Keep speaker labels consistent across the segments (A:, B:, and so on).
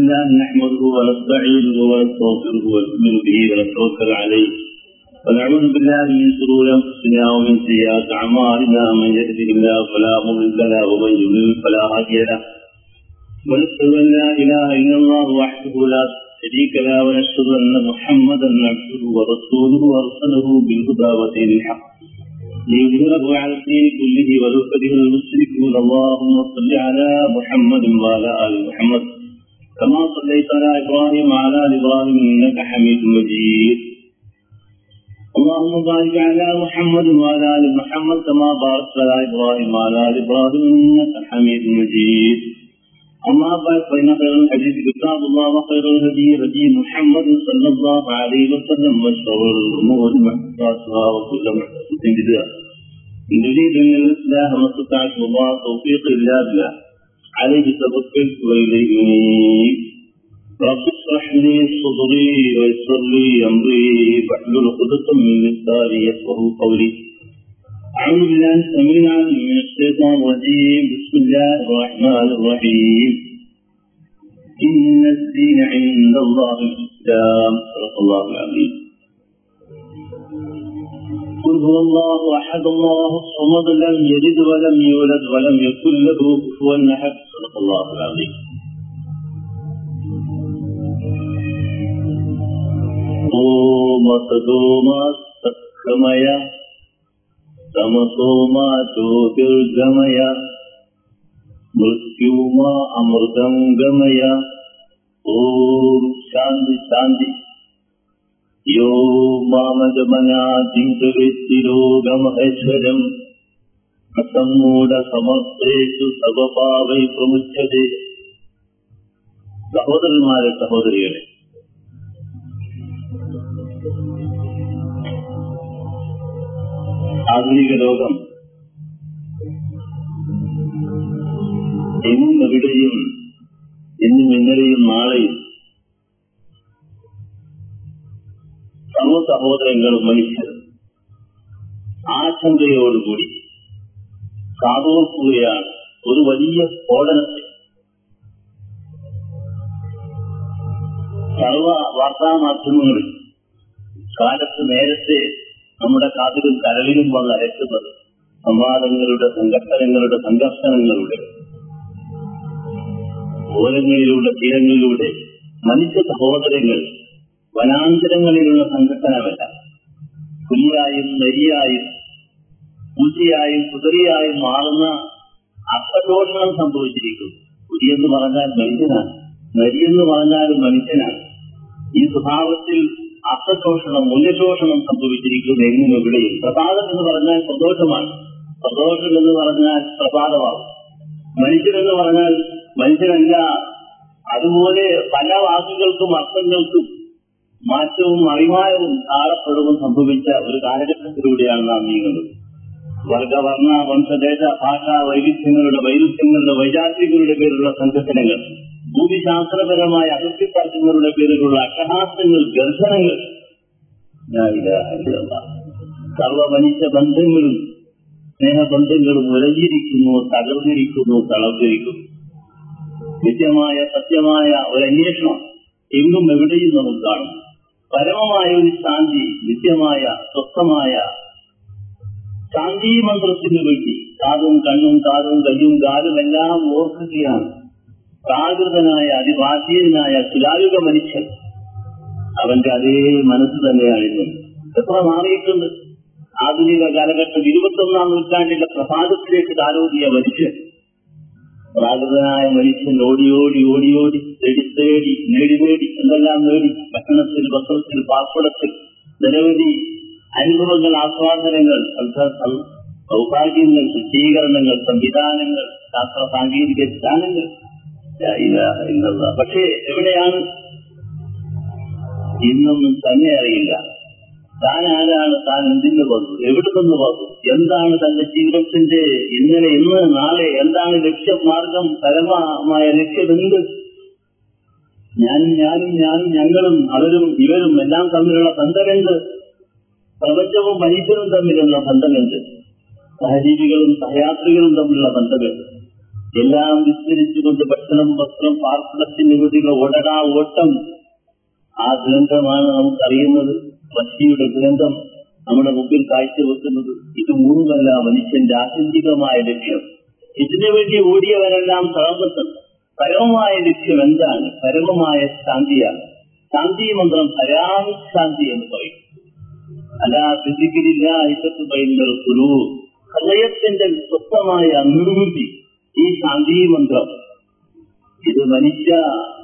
A: لله نحمده ونستعينه ونستغفره ونؤمن به ونتوكل عليه ونعوذ بالله من شرور انفسنا ومن سيئات اعمالنا من يهده الله فلا مضل له ومن يضلل فلا هادي له ونشهد ان لا اله الا الله وحده لا شريك له ونشهد ان محمدا عبده ورسوله ارسله بالهدى ودين الحق ليظهره على الدين كله ولو كره المشركون اللهم صل على محمد وعلى ال محمد كما صليت على ابراهيم وعلى ال ابراهيم انك حميد مجيد اللهم بارك على محمد وعلى ال محمد كما باركت على ابراهيم وعلى ال ابراهيم انك حميد مجيد اما بعد فان خير الحديث كتاب الله وخير الهدي هدي محمد صلى الله عليه وسلم وشر الامور محدثاتها وكل محدثه بدعه نريد ان الاصلاح ما استطعت الله توفيق الا بالله عليه توكلت واليه انيب رب اشرح لي صدري ويسر لي امري واحلل عقدة من لساني يفقهوا قولي أعوذ بالله السميع العليم من الشيطان الرجيم بسم الله الرحمن الرحيم إن الدين عند الله الإسلام صدق الله العظيم قل هو الله أحد الله الصمد لم يلد ولم يولد ولم يكن له كفوا أحد صدق الله العظيم ഓമ സദോമ സഖമയ തമസോമ ജ്യോതിർഗമയ മൃത്യുമ അമൃതം ഗമയ ഓം ശാന്തി ശാന്തി യോ മാമജമനാതിരോഗമഹേശ്വരം അസമ്മൂഢ സമർത്ഥേഷു സവപാവൈ പ്രമുഖ്യതേ സഹോദരന്മാരെ സഹോദരികളെ ആധുനിക ലോകം എന്നും എവിടെയും ഇന്നും ഇന്നലെയും നാളെയും സർവ സഹോദരങ്ങളും മനുഷ്യർ ആശങ്കയോടുകൂടി കാതോർക്കുകയാണ് ഒരു വലിയ സ്ഫോടനത്തിൽ സർവ വാർത്താമാധ്യമങ്ങളിൽ കാലത്ത് നേരത്തെ നമ്മുടെ കാതിലും കരളിലും വന്ന് അരക്കുന്നത് സംവാദങ്ങളുടെ സംഘട്ടനങ്ങളുടെ സംഘർഷണങ്ങളുടെ ഓരങ്ങളിലൂടെ തീരങ്ങളിലൂടെ മനുഷ്യ സഹോദരങ്ങൾ വനാന്തരങ്ങളിലുള്ള സംഘട്ടനമല്ല പുലിയായും നരിയായും പൂച്ചയായും കുതിരയായും മാറുന്ന അർത്ഥദോഷണം സംഭവിച്ചിരിക്കുന്നു പുലിയെന്ന് പറഞ്ഞാൽ മനുഷ്യനാണ് നരിയെന്ന് പറഞ്ഞാൽ മനുഷ്യനാണ് ഈ സ്വഭാവത്തിൽ അർത്ഥശോഷണം മൂല്യശോഷണം സംഭവിച്ചിരിക്കുന്നു എങ്ങും എവിടെയും പ്രസാദം എന്ന് പറഞ്ഞാൽ സന്തോഷമാണ് സന്തോഷം എന്ന് പറഞ്ഞാൽ പ്രസാദമാകും മനുഷ്യരെന്ന് പറഞ്ഞാൽ മനുഷ്യനല്ല അതുപോലെ പല വാക്കുകൾക്കും അർത്ഥങ്ങൾക്കും മാറ്റവും അഭിമാനവും താളപ്പെടുവും സംഭവിച്ച ഒരു കാലഘട്ടത്തിലൂടെയാണ് നാം നീങ്ങുന്നത് വർഗവർണ്ണ വംശദേശ ഭാഷ വൈവിധ്യങ്ങളുടെ വൈരുദ്ധ്യങ്ങളുടെ വൈജാതികളുടെ പേരിലുള്ള സംഘടനകൾ ഭൂമിശാസ്ത്രപരമായ അതിർത്തി തർക്കങ്ങളുടെ പേരിലുള്ള അട്ടഹാസങ്ങൾ ഗർഭനങ്ങൾ സർവ മനുഷ്യ ബന്ധങ്ങളും സ്നേഹബന്ധങ്ങളും ഉലഞ്ഞിരിക്കുന്നു തകർന്നിരിക്കുന്നു തളർന്നിരിക്കുന്നു നിത്യമായ സത്യമായ ഒരു അന്വേഷണം എങ്ങും എവിടെയും നമുക്ക് കാണും പരമമായ ഒരു ശാന്തി നിത്യമായ സ്വസ്ഥമായ ശാന്തി മന്ത്രത്തിന് വേണ്ടി കാതും കണ്ണും കാതും കയ്യും കാലും എല്ലാം ഓർക്കുകയാണ് പ്രാകൃതനായ അതിഭാഷീയനായ ശിലായുഗ മനുഷ്യൻ അവന്റെ അതേ മനസ്സ് തന്നെയാണ് ഇന്ന് എത്ര മാറിയിട്ടുണ്ട് ആധുനിക കാലഘട്ടം ഇരുപത്തൊന്നാം നൂറ്റാണ്ടിന്റെ പ്രഭാതത്തിലേക്ക് താരോടിയ മനുഷ്യൻ പ്രാകൃതനായ മനുഷ്യൻ ഓടി ഓടി ഓടി ഓടി തേടി തേടി നേടി നേടി എന്തെല്ലാം നേടി ഭക്ഷണത്തിൽ വസ്ത്രത്തിൽ പാർപ്പിടത്തിൽ നിരവധി അനുഭവങ്ങൾ ആസ്വാദനങ്ങൾ സൗഭാഗ്യങ്ങൾ ശുചീകരണങ്ങൾ സംവിധാനങ്ങൾ ശാസ്ത്ര സാങ്കേതിക ജ്ഞാനങ്ങൾ ഇല്ല പക്ഷേ എവിടെയാണ് ഇന്നൊന്നും തന്നെ അറിയില്ല താൻ ആരാണ് താൻ എന്തിന് വന്നു എവിടെ നിന്ന് വന്നു എന്താണ് തന്റെ ജീവിതത്തിന്റെ ഇന്നലെ ഇന്ന് നാളെ എന്താണ് ലക്ഷ്യം മാർഗം പരമമായ ലക്ഷ്യം എന്ത് ഞാനും ഞാനും ഞാനും ഞങ്ങളും അവരും ഇവരും എല്ലാം തമ്മിലുള്ള ബന്ധമെന്ത് പ്രപഞ്ചവും മനുഷ്യരും തമ്മിലുള്ള ബന്ധമെന്ത് സഹജീവികളും സഹയാത്രികളും തമ്മിലുള്ള ബന്ധമെന്ത് എല്ലാം വിസ്തരിച്ചുകൊണ്ട് ഭക്ഷണം വസ്ത്രം പാർപ്പിടത്തിന് വേണ്ടിയുള്ള ഓടടാ ഓട്ടം ആ ദുരന്തമാണ് നമുക്കറിയുന്നത് റഷ്യയുടെ ദുരന്തം നമ്മുടെ മുമ്പിൽ കാഴ്ചവെക്കുന്നത് ഇത് മൂന്നുമല്ല മനുഷ്യന്റെ ആത്യന്തികമായ ലക്ഷ്യം ഇതിനു വേണ്ടി ഓടിയവരെല്ലാം തളർന്നിട്ടുണ്ട് പരമമായ ലക്ഷ്യം എന്താണ് പരമമായ ശാന്തിയാണ് ശാന്തി മന്ത്രം പരാശാന്തി എന്ന് പറയും അല്ല ഫിസിക്കലില്ല ഇപ്പത്ത് പറയുന്നത് കുരു ഹൃദയത്തിന്റെ സ്വസ്ഥമായ നിർവൃത്തി ഈ ശാന്തി മന്ത്രം ഇത് മനുഷ്യ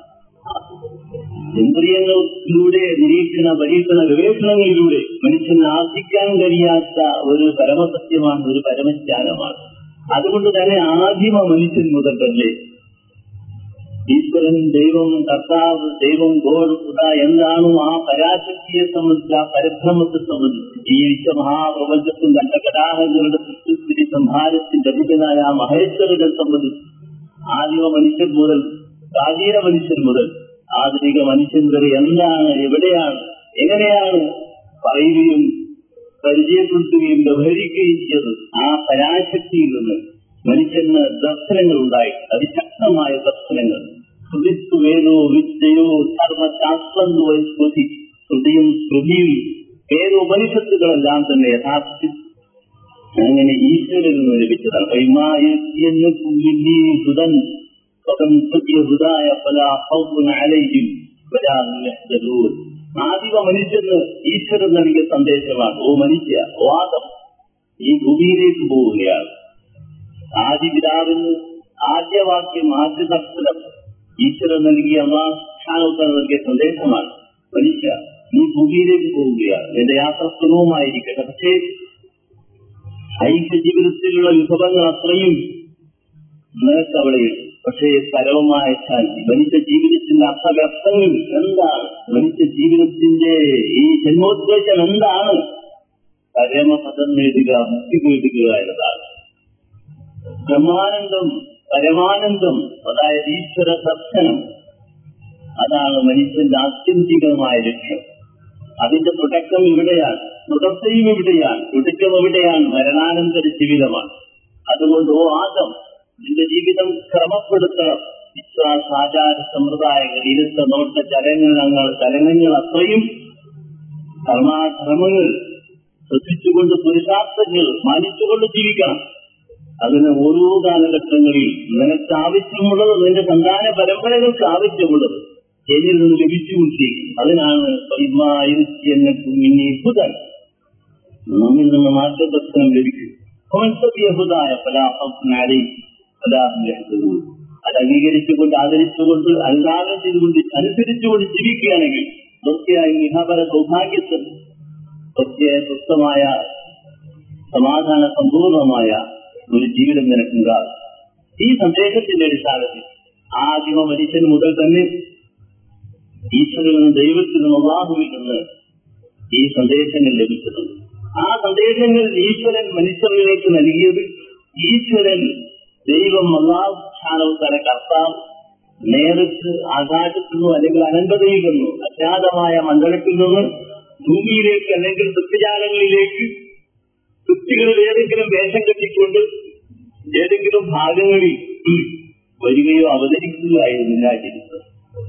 A: ഇന്ദ്രിയങ്ങളിലൂടെ നിരീക്ഷണ പരീക്ഷണ ഗവേഷണങ്ങളിലൂടെ മനുഷ്യന് ആർജിക്കാൻ കഴിയാത്ത ഒരു പരമസത്യമാണ് ഒരു പരമജ്ഞാനമാണ് അതുകൊണ്ട് തന്നെ ആദിമ മനുഷ്യൻ മുതൽ തന്നെ ഈശ്വരൻ ദൈവം കർത്താവ് ദൈവം ഗോഡ് സുധ എന്താണോ ആ പരാശക്തിയെ സംബന്ധിച്ച് ആ പരബ്രഹ്മത്തെ സംബന്ധിച്ച് ജീവിച്ച മഹാപ്രപഞ്ചത്തിന്റെ അണ്ടകടാഹങ്ങളുടെ സൃഷ്ടി സംഹാരത്തിന്റെ അധികനായ ആ മഹേശ്വരനെ സംബന്ധിച്ച് ആദിമ മനുഷ്യൻ മുതൽ പ്രാചീന മനുഷ്യൻ മുതൽ ആധുനിക മനുഷ്യൻ വരെ എന്താണ് എവിടെയാണ് എങ്ങനെയാണ് പറയുകയും പരിചയപ്പെടുത്തുകയും വ്യവഹരിക്കുകയും ചെയ്തത് ആ പരാശക്തിയിൽ നിന്ന് മനുഷ്യന് ദർശനങ്ങൾ ഉണ്ടായി അതിശക്തമായ ദർശനങ്ങൾ ശ്രുതിത്വ വേദോ വിദ്യയോ ധർമ്മശാസ്ത്രന്തോ സ്മൃതി ശ്രുതിയും ശ്രുതിയും വേദോപനിഷത്തുകളെല്ലാം തന്നെ യഥാർത്ഥത്തിൽ അങ്ങനെ ഈശ്വരനിൽ നിന്ന് ലഭിച്ചതാണ് വൈമായെന്ന് ഹുദൻ ഹൃദായ പല അലൈഹിം ആദിമ മനുഷ്യന് ഈശ്വരൻ നൽകിയ സന്ദേശമാണ് ഓ മനുഷ്യ ഓ ആദം ഈ ഭൂമിയിലേക്ക് പോവുകയാണ് ആദിപിതാവിന് ആദ്യവാക്യം ആദ്യതക്ഷരം ഈശ്വരൻ നൽകിയ അള്ളാഹാനോത്തർ നൽകിയ സന്ദേശമാണ് മനുഷ്യ നീ ഭൂമിയിലേക്ക് പോവുകയാണ് എന്റെ യാത്ര സുഖവുമായിരിക്കട്ടെ പക്ഷേ ഐക്യ ജീവിതത്തിലുള്ള വിഭവങ്ങൾ അത്രയും നിനക്ക് അവിടെയുണ്ട് പക്ഷേ പരമമായ ശാന്തി മനുഷ്യ ജീവിതത്തിന്റെ അർത്ഥവ്യർത്ഥങ്ങൾ എന്താണ് മനുഷ്യ ജീവിതത്തിന്റെ ഈ ജന്മോദ്ദേശം എന്താണ് പരമപദം നേടുക മുക്തി നേടുക എന്നതാണ് ബ്രഹ്മാനന്ദം പരമാനന്ദം അതായത് ഈശ്വര ദർശനം അതാണ് മനുഷ്യന്റെ ആത്യന്തികമായ ലക്ഷ്യം അതിന്റെ തുടക്കം ഇവിടെയാണ് തുടർച്ചയും ഇവിടെയാണ് തുടക്കം എവിടെയാണ് മരണാനന്തര ജീവിതമാണ് അതുകൊണ്ട് ഓ ആദം നിന്റെ ജീവിതം ക്രമപ്പെടുത്തണം വിശ്വാസ ആചാര സമ്പ്രദായങ്ങൾ ഇരുത്ത നോട്ട ചലനങ്ങൾ ചലനങ്ങൾ അത്രയും കർമാധർമ്മങ്ങൾ ശ്രദ്ധിച്ചുകൊണ്ട് പുരുഷാർത്ഥങ്ങൾ മാനിച്ചുകൊണ്ട് ജീവിക്കണം അതിന് ഓരോ കാലഘട്ടങ്ങളിൽ നിനക്ക് ആവശ്യമുള്ളത് നിന്റെ സന്താന പരമ്പരകൾക്ക് ആവശ്യമുള്ളത് എന്നിൽ നിന്ന് ലഭിച്ചുകൊണ്ടിരിക്കും അതിനാണ് ബുധൻ നമ്മിൽ നിന്ന് മാർഗദർശനം ലഭിക്കും യഹുദായ പലാഹി അത് അംഗീകരിച്ചുകൊണ്ട് ആദരിച്ചുകൊണ്ട് അനുദാനം ചെയ്തുകൊണ്ട് അനുസരിച്ചുകൊണ്ട് ജീവിക്കുകയാണെങ്കിൽ തീർച്ചയായും ഇഹാപര സൗഭാഗ്യത്തിൽ പ്രത്യേക സ്വസ്ഥമായ സമാധാന സമ്പൂർണമായ ഒരു ജീവിതം നിനക്കുണ്ടാകും ഈ സന്ദേശത്തിന്റെ അടിസ്ഥാനത്തിൽ ആദിമ മനുഷ്യൻ മുതൽ തന്നെ ഈശ്വരിൽ നിന്ന് ദൈവത്തിൽ നിന്ന് അള്ളാഹുവിൽ നിന്ന് ഈ സന്ദേശങ്ങൾ ലഭിച്ചിട്ടുണ്ട് ആ സന്ദേശങ്ങൾ ഈശ്വരൻ മനുഷ്യരിലേക്ക് നൽകിയത് ഈശ്വരൻ ദൈവം അള്ളാഹുസ്ഥാനവത്തര കർത്താവ് നേരിട്ട് ആകാശത്തു നിന്നോ അല്ലെങ്കിൽ അനന്തതയിൽ നിന്നോ അജ്ഞാതമായ മണ്ഡലത്തിൽ നിന്ന് ഭൂമിയിലേക്ക് അല്ലെങ്കിൽ സൃഷ്ടിജാലങ്ങളിലേക്ക് സൃഷ്ടികളിൽ ഏതെങ്കിലും വേഷം കെട്ടിക്കൊണ്ട് ഏതെങ്കിലും ഭാഗങ്ങളിൽ വരികയോ അവതരിക്കുകയായിരുന്നില്ല ജീവിതം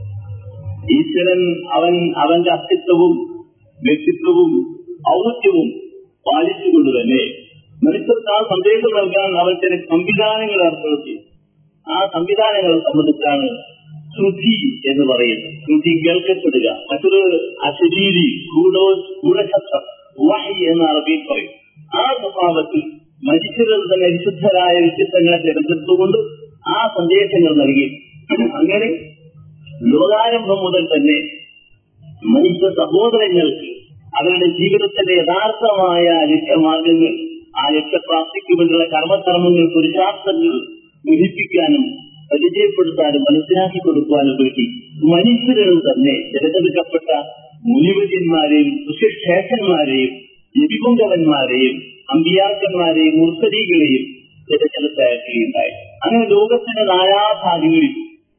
A: ഈശ്വരൻ അവൻ അവന്റെ അസ്തിത്വവും വ്യക്തിത്വവും ഔന്നത്യവും പാലിച്ചുകൊണ്ട് തന്നെ മനുഷ്യർക്ക് ആ സന്ദേശം നൽകാൻ അവൻ ചില സംവിധാനങ്ങൾ ഏർപ്പെടുത്തി ആ സംവിധാനങ്ങളെ സംബന്ധിച്ചാണ് ശ്രുതി എന്ന് പറയുന്നത് ശ്രുതി കേൾക്കപ്പെടുക മറ്റൊരു അശരീരി ഗൂഢോ ഗൂഢശബ്ദം വഹി എന്ന് അറബിയിൽ പറയും ആ സ്വഭാവത്തിൽ മനുഷ്യരിൽ തന്നെ വിശുദ്ധരായ വ്യക്തിത്വങ്ങളെ തിരഞ്ഞെടുത്തുകൊണ്ട് ആ സന്ദേശങ്ങൾ നൽകി അങ്ങനെ ലോകാരംഭം മുതൽ തന്നെ മനുഷ്യ സഹോദരങ്ങൾക്ക് അവരുടെ ജീവിതത്തിന്റെ യഥാർത്ഥമായ ലക്ഷ്യമാർഗങ്ങൾ ആ ലക്ഷ്യപ്രാപ്തിക്ക് വേണ്ടിയുള്ള കർമ്മകർമ്മങ്ങൾ പുരുഷാർത്ഥങ്ങൾ ഗ്രഹിപ്പിക്കാനും പരിചയപ്പെടുത്താനും മനസ്സിലാക്കി കൊടുക്കുവാനും വേണ്ടി മനുഷ്യരിൽ തന്നെ തിരഞ്ഞെടുക്കപ്പെട്ട മുനിവര്യന്മാരെയും ഋഷിക്ഷേത്രന്മാരെയും നിപികുണ്ടവന്മാരെയും അമ്പിയാക്കന്മാരെയും മുർസരികളെയും തിരഞ്ഞെടുത്തയക്കുകയുണ്ടായി അങ്ങനെ ലോകത്തിന്റെ നാനാഭാഗങ്ങളിൽ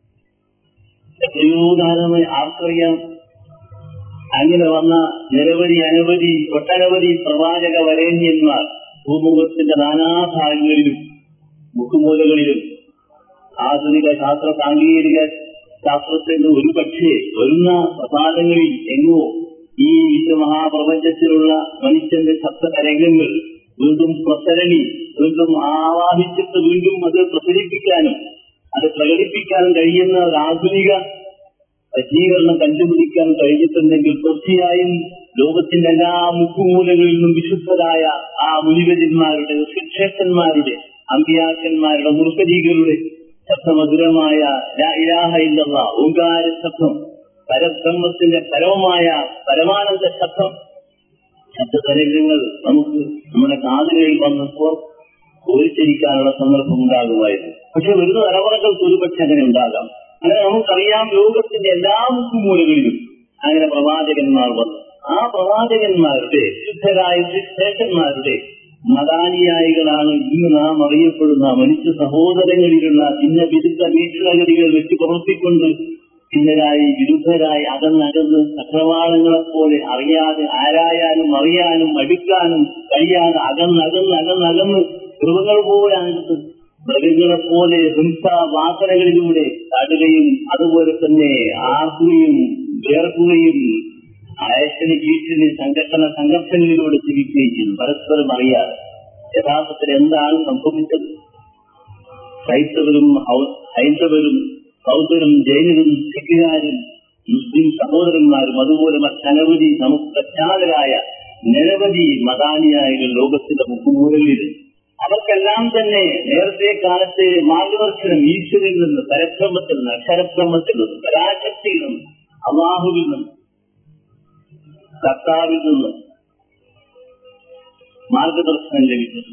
A: എത്രയോ കാലമായി ആർക്കറിയാം അങ്ങനെ വന്ന നിരവധി അനവധി ഒട്ടനവധി പ്രവാചക വരേണ്യന്മാർ ഭൂമുഖത്തിന്റെ നാനാഭാഗങ്ങളിലും മുക്കുമൂലകളിലും ആധുനിക ശാസ്ത്ര സാങ്കേതിക ശാസ്ത്രത്തിന്റെ ഒരു പക്ഷേ വരുന്ന പ്രസാദങ്ങളിൽ എങ്ങോ ഈ വിശ്വമഹാപ്രപഞ്ചത്തിലുള്ള മനുഷ്യന്റെ ശബ്ദതരംഗങ്ങൾ വീണ്ടും പ്രസരണി വീണ്ടും ആവാഹിച്ചിട്ട് വീണ്ടും അത് പ്രസരിപ്പിക്കാനും അത് പ്രകടിപ്പിക്കാനും കഴിയുന്ന ഒരു ആധുനിക സജ്ജീകരണം കണ്ടുപിടിക്കാൻ കഴിഞ്ഞിട്ടുണ്ടെങ്കിൽ തീർച്ചയായും ലോകത്തിന്റെ എല്ലാ മുക്കുമൂലകളിൽ നിന്നും വിശുദ്ധരായ ആ മുനിവര്യന്മാരുടെ ശിക്ഷകന്മാരുടെ അമ്പിയാക്കന്മാരുടെ മുർക്കരീകളുടെ ശബ്ദമധുരമായ ലാ ഇലാഹ ഇല്ലല്ല ഓങ്കാര ശബ്ദം പരബ്രഹ്മത്തിന്റെ പരമമായ പരമാനന്ദ ശബ്ദം ശബ്ദതരംഗങ്ങൾ നമുക്ക് നമ്മുടെ കാതുകളിൽ വന്നപ്പോൾ കോരിച്ചരിക്കാനുള്ള സന്ദർഭം ഉണ്ടാകുമായിരുന്നു പക്ഷെ വരുന്ന തലമുറകൾക്ക് ഒരുപക്ഷെ അങ്ങനെ ഉണ്ടാകാം അങ്ങനെ നമുക്കറിയാം ലോകത്തിന്റെ എല്ലാ മുക്കുമൂലകളിലും അങ്ങനെ പ്രവാചകന്മാർ വന്നു ആ പ്രവാചകന്മാരുടെ ശുദ്ധരായ ശ്രേഷ്ഠന്മാരുടെ മതാനുയായികളാണ് ഇന്ന് നാം അറിയപ്പെടുന്ന മനുഷ്യ സഹോദരങ്ങളിലുള്ള ഭിന്ന വിരുദ്ധ വീക്ഷണഗതികൾ വെച്ച് പുറത്തിക്കൊണ്ട് ഭിന്നരായി വിരുദ്ധരായി അകന്നകന്ന് ചക്രവാളങ്ങളെ പോലെ അറിയാതെ ആരായാനും അറിയാനും അടുക്കാനും കഴിയാതെ അകന്നകന്ന് അകന്നകന്ന് കൃപകൾ പോലെ അകത്ത് മൃഗങ്ങളെ പോലെ ഹിംസ വാസനകളിലൂടെ തടുകയും അതുപോലെ തന്നെ ആർക്കുകയും വേർക്കുകയും അയച്ചന് കീഴ്ച്ചന് സംഘടന സംഘർഷങ്ങളിലൂടെ ജീവിക്കുകയും ചെയ്യുന്നു പരസ്പരം അറിയാതെ യഥാർത്ഥത്തിൽ എന്താണ് സംഭവിച്ചത് ക്രൈസ്തവരും ഹൗ- ഹൈന്ദവരും ബൗദ്ധരും ജൈനരും സിഖുകാരും മുസ്ലിം സഹോദരന്മാരും അതുപോലെ മറ്റനവധി നമുക്ക് പ്രഖ്യാതരായ നിരവധി മതാനുയായികൾ ലോകത്തിന്റെ മുക്കുമൂലകളിൽ അവർക്കെല്ലാം തന്നെ നേരത്തെ കാലത്തെ മാർഗദർശനം ഈശ്വരിൽ നിന്ന് പരബ്രഹ്മത്തിൽ നിന്ന് അക്ഷരബ്രഹ്മത്തിൽ നിന്ന് പരാശക്തിയിൽ നിന്ന് അള്ളാഹുവിൽ നിന്ന് കർത്താവിൽ നിന്ന് മാർഗദർശനം ലഭിച്ചത്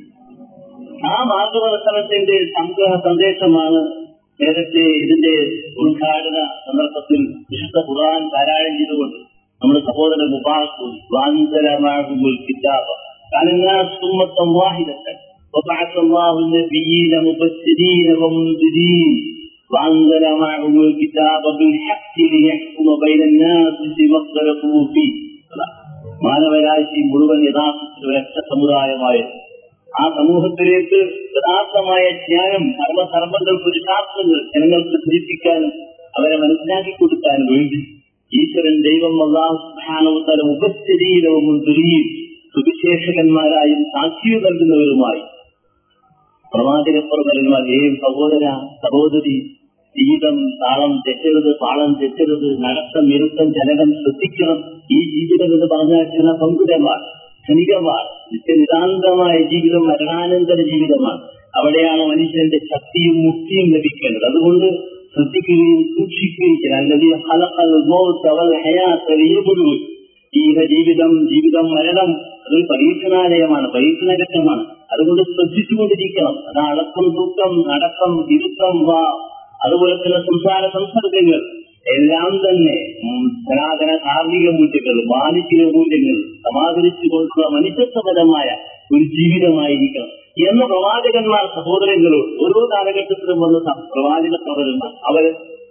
A: ആ മാർഗദർശനത്തിന്റെ സംഗ്രഹ സന്ദേശമാണ് നേരത്തെ ഇതിന്റെ ഉദ്ഘാടന സന്ദർഭത്തിൽ വിശുദ്ധ ഖുർആൻ പാരായണം ചെയ്തുകൊണ്ട് നമ്മുടെ സഹോദരൻ മുബാറക്കും വാന്തരമാകുമ്പോൾ കിതാബ് كان الناس أمة واحدة وبعث الله النبيين مبشرين ومنذرين وأنزل معهم الكتاب بالحق ليحكم بين الناس فيما اختلفوا فيه മാനവരാശി മുഴുവൻ യഥാർത്ഥത്തിൽ ഒരൊറ്റ സമുദായമായിരുന്നു ആ സമൂഹത്തിലേക്ക് യഥാർത്ഥമായ ജ്ഞാനം കർമ്മകർമ്മങ്ങൾ പുരുഷാർത്ഥങ്ങൾ ജനങ്ങൾക്ക് ധരിപ്പിക്കാനും അവരെ മനസ്സിലാക്കി കൊടുക്കാനും വേണ്ടി ഈശ്വരൻ ദൈവം അള്ളാഹുസ്ഥാനവത്തല ഉപസ്ഥിരീരവും ദുരിയും സുവിശേഷകന്മാരായും സാക്ഷിയും നൽകുന്നവരുമായി പ്രവാചകപ്പുറമരുന്മാർ ഏ സഹോദര സഹോദരി ജീവിതം താളം തെറ്റരുത് പാളം തെറ്റരുത് നടത്തം ഇരുത്തം ജനകം ശ്രദ്ധിക്കണം ഈ ജീവിതം എന്ന് പറഞ്ഞാൽ ചില പങ്കുരമാണ് ക്ഷണികമാണ് നിത്യനിതാന്തമായ ജീവിതം മരണാനന്തര ജീവിതമാണ് അവിടെയാണ് മനുഷ്യന്റെ ശക്തിയും മുക്തിയും ലഭിക്കേണ്ടത് അതുകൊണ്ട് ശ്രദ്ധിക്കുകയും സൂക്ഷിക്കുകയും ചെയ്യണം അല്ലെങ്കിൽ ഹലഖൽ മൗത്ത് വൽ ഹയാത്ത് ലിയബ്ലുവ. ഈ ജീവിതം ജീവിതം മരണം അതൊരു പരീക്ഷണാലയമാണ് പരീക്ഷണഘട്ടമാണ് അതുകൊണ്ട് ശ്രദ്ധിച്ചുകൊണ്ടിരിക്കണം അത് അടക്കം തൂക്കം നടക്കം ഇരുത്തം വാ അതുപോലെ തന്നെ സംസാര സംസർഗങ്ങൾ എല്ലാം തന്നെ ഉം, സനാതന ധാർമ്മിക മൂല്യങ്ങൾ മാനസിക മൂല്യങ്ങൾ സമാദരിച്ചുകൊണ്ടുള്ള മനുഷ്യത്വപരമായ ഒരു ജീവിതമായിരിക്കണം എന്ന് പ്രവാചകന്മാർ സഹോദരങ്ങളോട് ഓരോ കാലഘട്ടത്തിലും വന്ന സ- പ്രവാചക സഹോദരന്മാർ അവരെ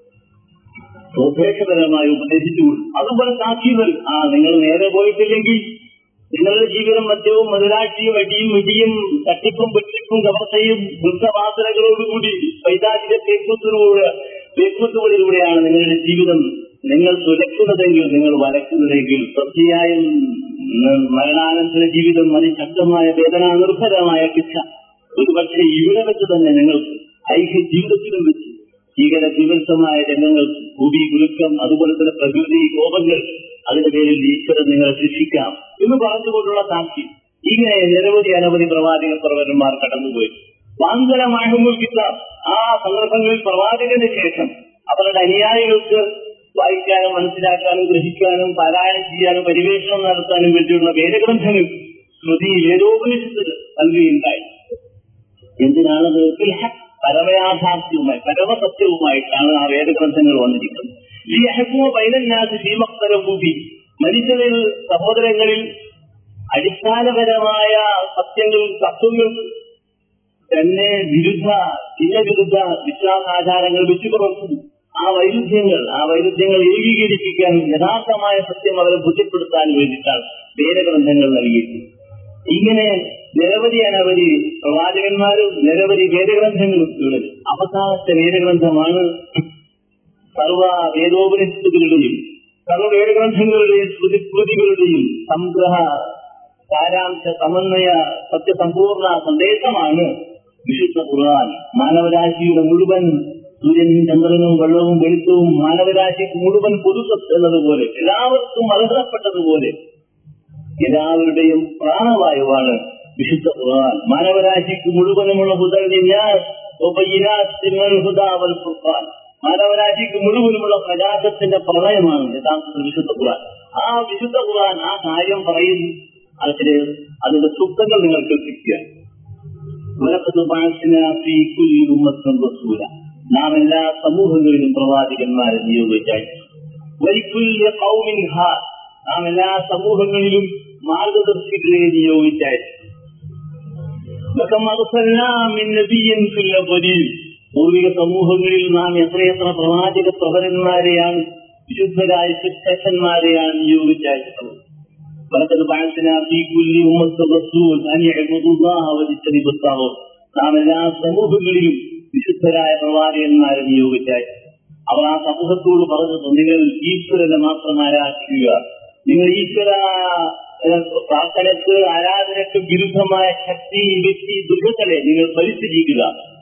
A: സ്വദേശപരമായി ഉപദേശിച്ചു അതുപോലെ സാക്ഷികൾ ആ നിങ്ങൾ നേരെ പോയിട്ടില്ലെങ്കിൽ നിങ്ങളുടെ ജീവിതം മദ്യവും മുതലാഴ്ചയും അടിയും ഇടിയും തട്ടിപ്പും വെട്ടിപ്പും കവർച്ചയും വൃദ്ധവാസനകളോടുകൂടി വൈതാരിക തേക്കൂത്തിലൂടെ തേക്കൂത്തുകളിലൂടെയാണ് നിങ്ങളുടെ ജീവിതം നിങ്ങൾ തുലക്കുന്നതെങ്കിൽ നിങ്ങൾ വലക്കുന്നതെങ്കിൽ തീർച്ചയായും ഉം, മരണാനന്തര ജീവിതം അതിശക്തമായ വേദന നിർഭരമായ ശിക്ഷ ഒരുപക്ഷെ ഇവിടെ വെച്ച് തന്നെ നിങ്ങൾക്ക് ഐക്യ ജീവിതത്തിലും വെച്ച് ഭീകര തീവ്രമായ രംഗങ്ങൾക്ക് ഭൂമി കുലുക്കം അതുപോലെ തന്നെ പ്രകൃതി കോപങ്ങൾ അതിന്റെ പേരിൽ ഈശ്വരൻ നിങ്ങളെ ശിക്ഷിക്കാം എന്ന് പറഞ്ഞുകൊണ്ടുള്ള സാക്ഷി ഇങ്ങനെ നിരവധി അനവധി പ്രവാചക പ്രവരന്മാർ കടന്നുപോയി വാങ്കരമാകുമ്പോൾ കിട്ടാം ആ സന്ദർഭങ്ങളിൽ പ്രവാചകന് ശേഷം അവരുടെ അനുയായികൾക്ക് വായിക്കാനും മനസ്സിലാക്കാനും ഗ്രഹിക്കാനും പാരായണം ചെയ്യാനും പരിവേഷണം നടത്താനും വേണ്ടിയുള്ള വേദഗ്രന്ഥങ്ങൾ ശ്രുതി വേദോപനിഷത്തുകൾ നൽകുകയുണ്ടായി എന്തിനാണത് ബിൽഹഖ് പരമയാഥാർത്ഥ്യവുമായി പരമസത്യവുമായിട്ടാണ് ആ വേദഗ്രന്ഥങ്ങൾ വന്നിരിക്കുന്നത് ഈ അഹക്കുമ പൈനന്നാസ് ഭീമക്തരഭൂപി മനുഷ്യരിൽ സഹോദരങ്ങളിൽ അടിസ്ഥാനപരമായ സത്യങ്ങൾ തത്വങ്ങൾ തന്നെ വിരുദ്ധ ചിഹ്നവിരുദ്ധ വിശ്വാസാചാരങ്ങൾ വെച്ചു പുറത്തുന്നു ആ വൈരുദ്ധ്യങ്ങൾ ആ വൈരുദ്ധ്യങ്ങൾ ഏകീകരിപ്പിക്കാൻ യഥാർത്ഥമായ സത്യം അവരെ ബുദ്ധിപ്പെടുത്താൻ വേണ്ടിയിട്ടാണ് വേദഗ്രന്ഥങ്ങൾ നൽകിയിട്ടുള്ളത് ഇങ്ങനെ നിരവധി അനവധി പ്രവാചകന്മാരും നിരവധി വേദഗ്രന്ഥങ്ങളും ഉള്ളത് അവസാനത്തെ വേദഗ്രന്ഥമാണ് സർവ വേദോപനിഷത്തുകളുടെയും സർവ വേദഗ്രന്ഥങ്ങളുടെയും സ്മൃതിസ്മൃതികളുടെയും സംഗ്രഹ സാരാംശ സമന്വയ സത്യസമ്പൂർണ്ണ സന്ദേശമാണ് വിശുദ്ധ ഖുർആൻ മാനവരാശിയുടെ മുഴുവൻ സൂര്യനും ചന്ദ്രനും വെള്ളവും വെളുത്തവും മാനവരാശിക്ക് മുഴുവൻ പൊതുസ്വത്ത് എന്നതുപോലെ എല്ലാവർക്കും അർഹതപ്പെട്ടതുപോലെ എല്ലാവരുടെയും പ്രാണവായുവാണ് വിശുദ്ധ ഖുർആൻ മാനവരാശിക്ക് മുഴുവനുമുള്ള ഹുദൽ ഫുർഖാൻ മാനവരാശിക്ക് മുഴുവനുമുള്ള പ്രകാശത്തിന്റെ പ്രളയമാണ് യഥാർത്ഥത്തിൽ വിശുദ്ധ ഖുർആൻ ആ വിശുദ്ധ ഖുർആൻ ആ കാര്യം പറയുന്നു അതിന് അതിന്റെ സൂക്തങ്ങൾ നിങ്ങൾ കേൾപ്പിക്കുക നാം എല്ലാ സമൂഹങ്ങളിലും പ്രവാചകന്മാരെ നിയോഗിച്ചായി നാം എല്ലാ സമൂഹങ്ങളിലും മാർഗദർശികളെ നിയോഗിച്ചായി പൂർവിക സമൂഹങ്ങളിൽ നാം എത്രയെത്ര പ്രവാചക പ്രവരന്മാരെയാണ് വിശുദ്ധരായ ശിക്ഷന്മാരെയാണ് നിയോഗിച്ചയച്ചത് ولقد بعثنا في كل أمة رسول أن يعبدوا الله واجتنبوا الطاغوت നാം എല്ലാ സമൂഹങ്ങളിലും വിശുദ്ധരായ പ്രവാചകന്മാരെ നിയോഗിച്ചായി അവർ ആ സമൂഹത്തോട് പറഞ്ഞത് നിങ്ങൾ ഈശ്വരനെ മാത്രം ആരാധിക്കുക നിങ്ങൾ ഈശ്വര പ്രാർത്ഥനക്ക് ആരാധനക്ക് വിരുദ്ധമായ ശക്തി വ്യക്തി ദുർഗങ്ങളെ നിങ്ങൾ പരിത്യജിക്കുക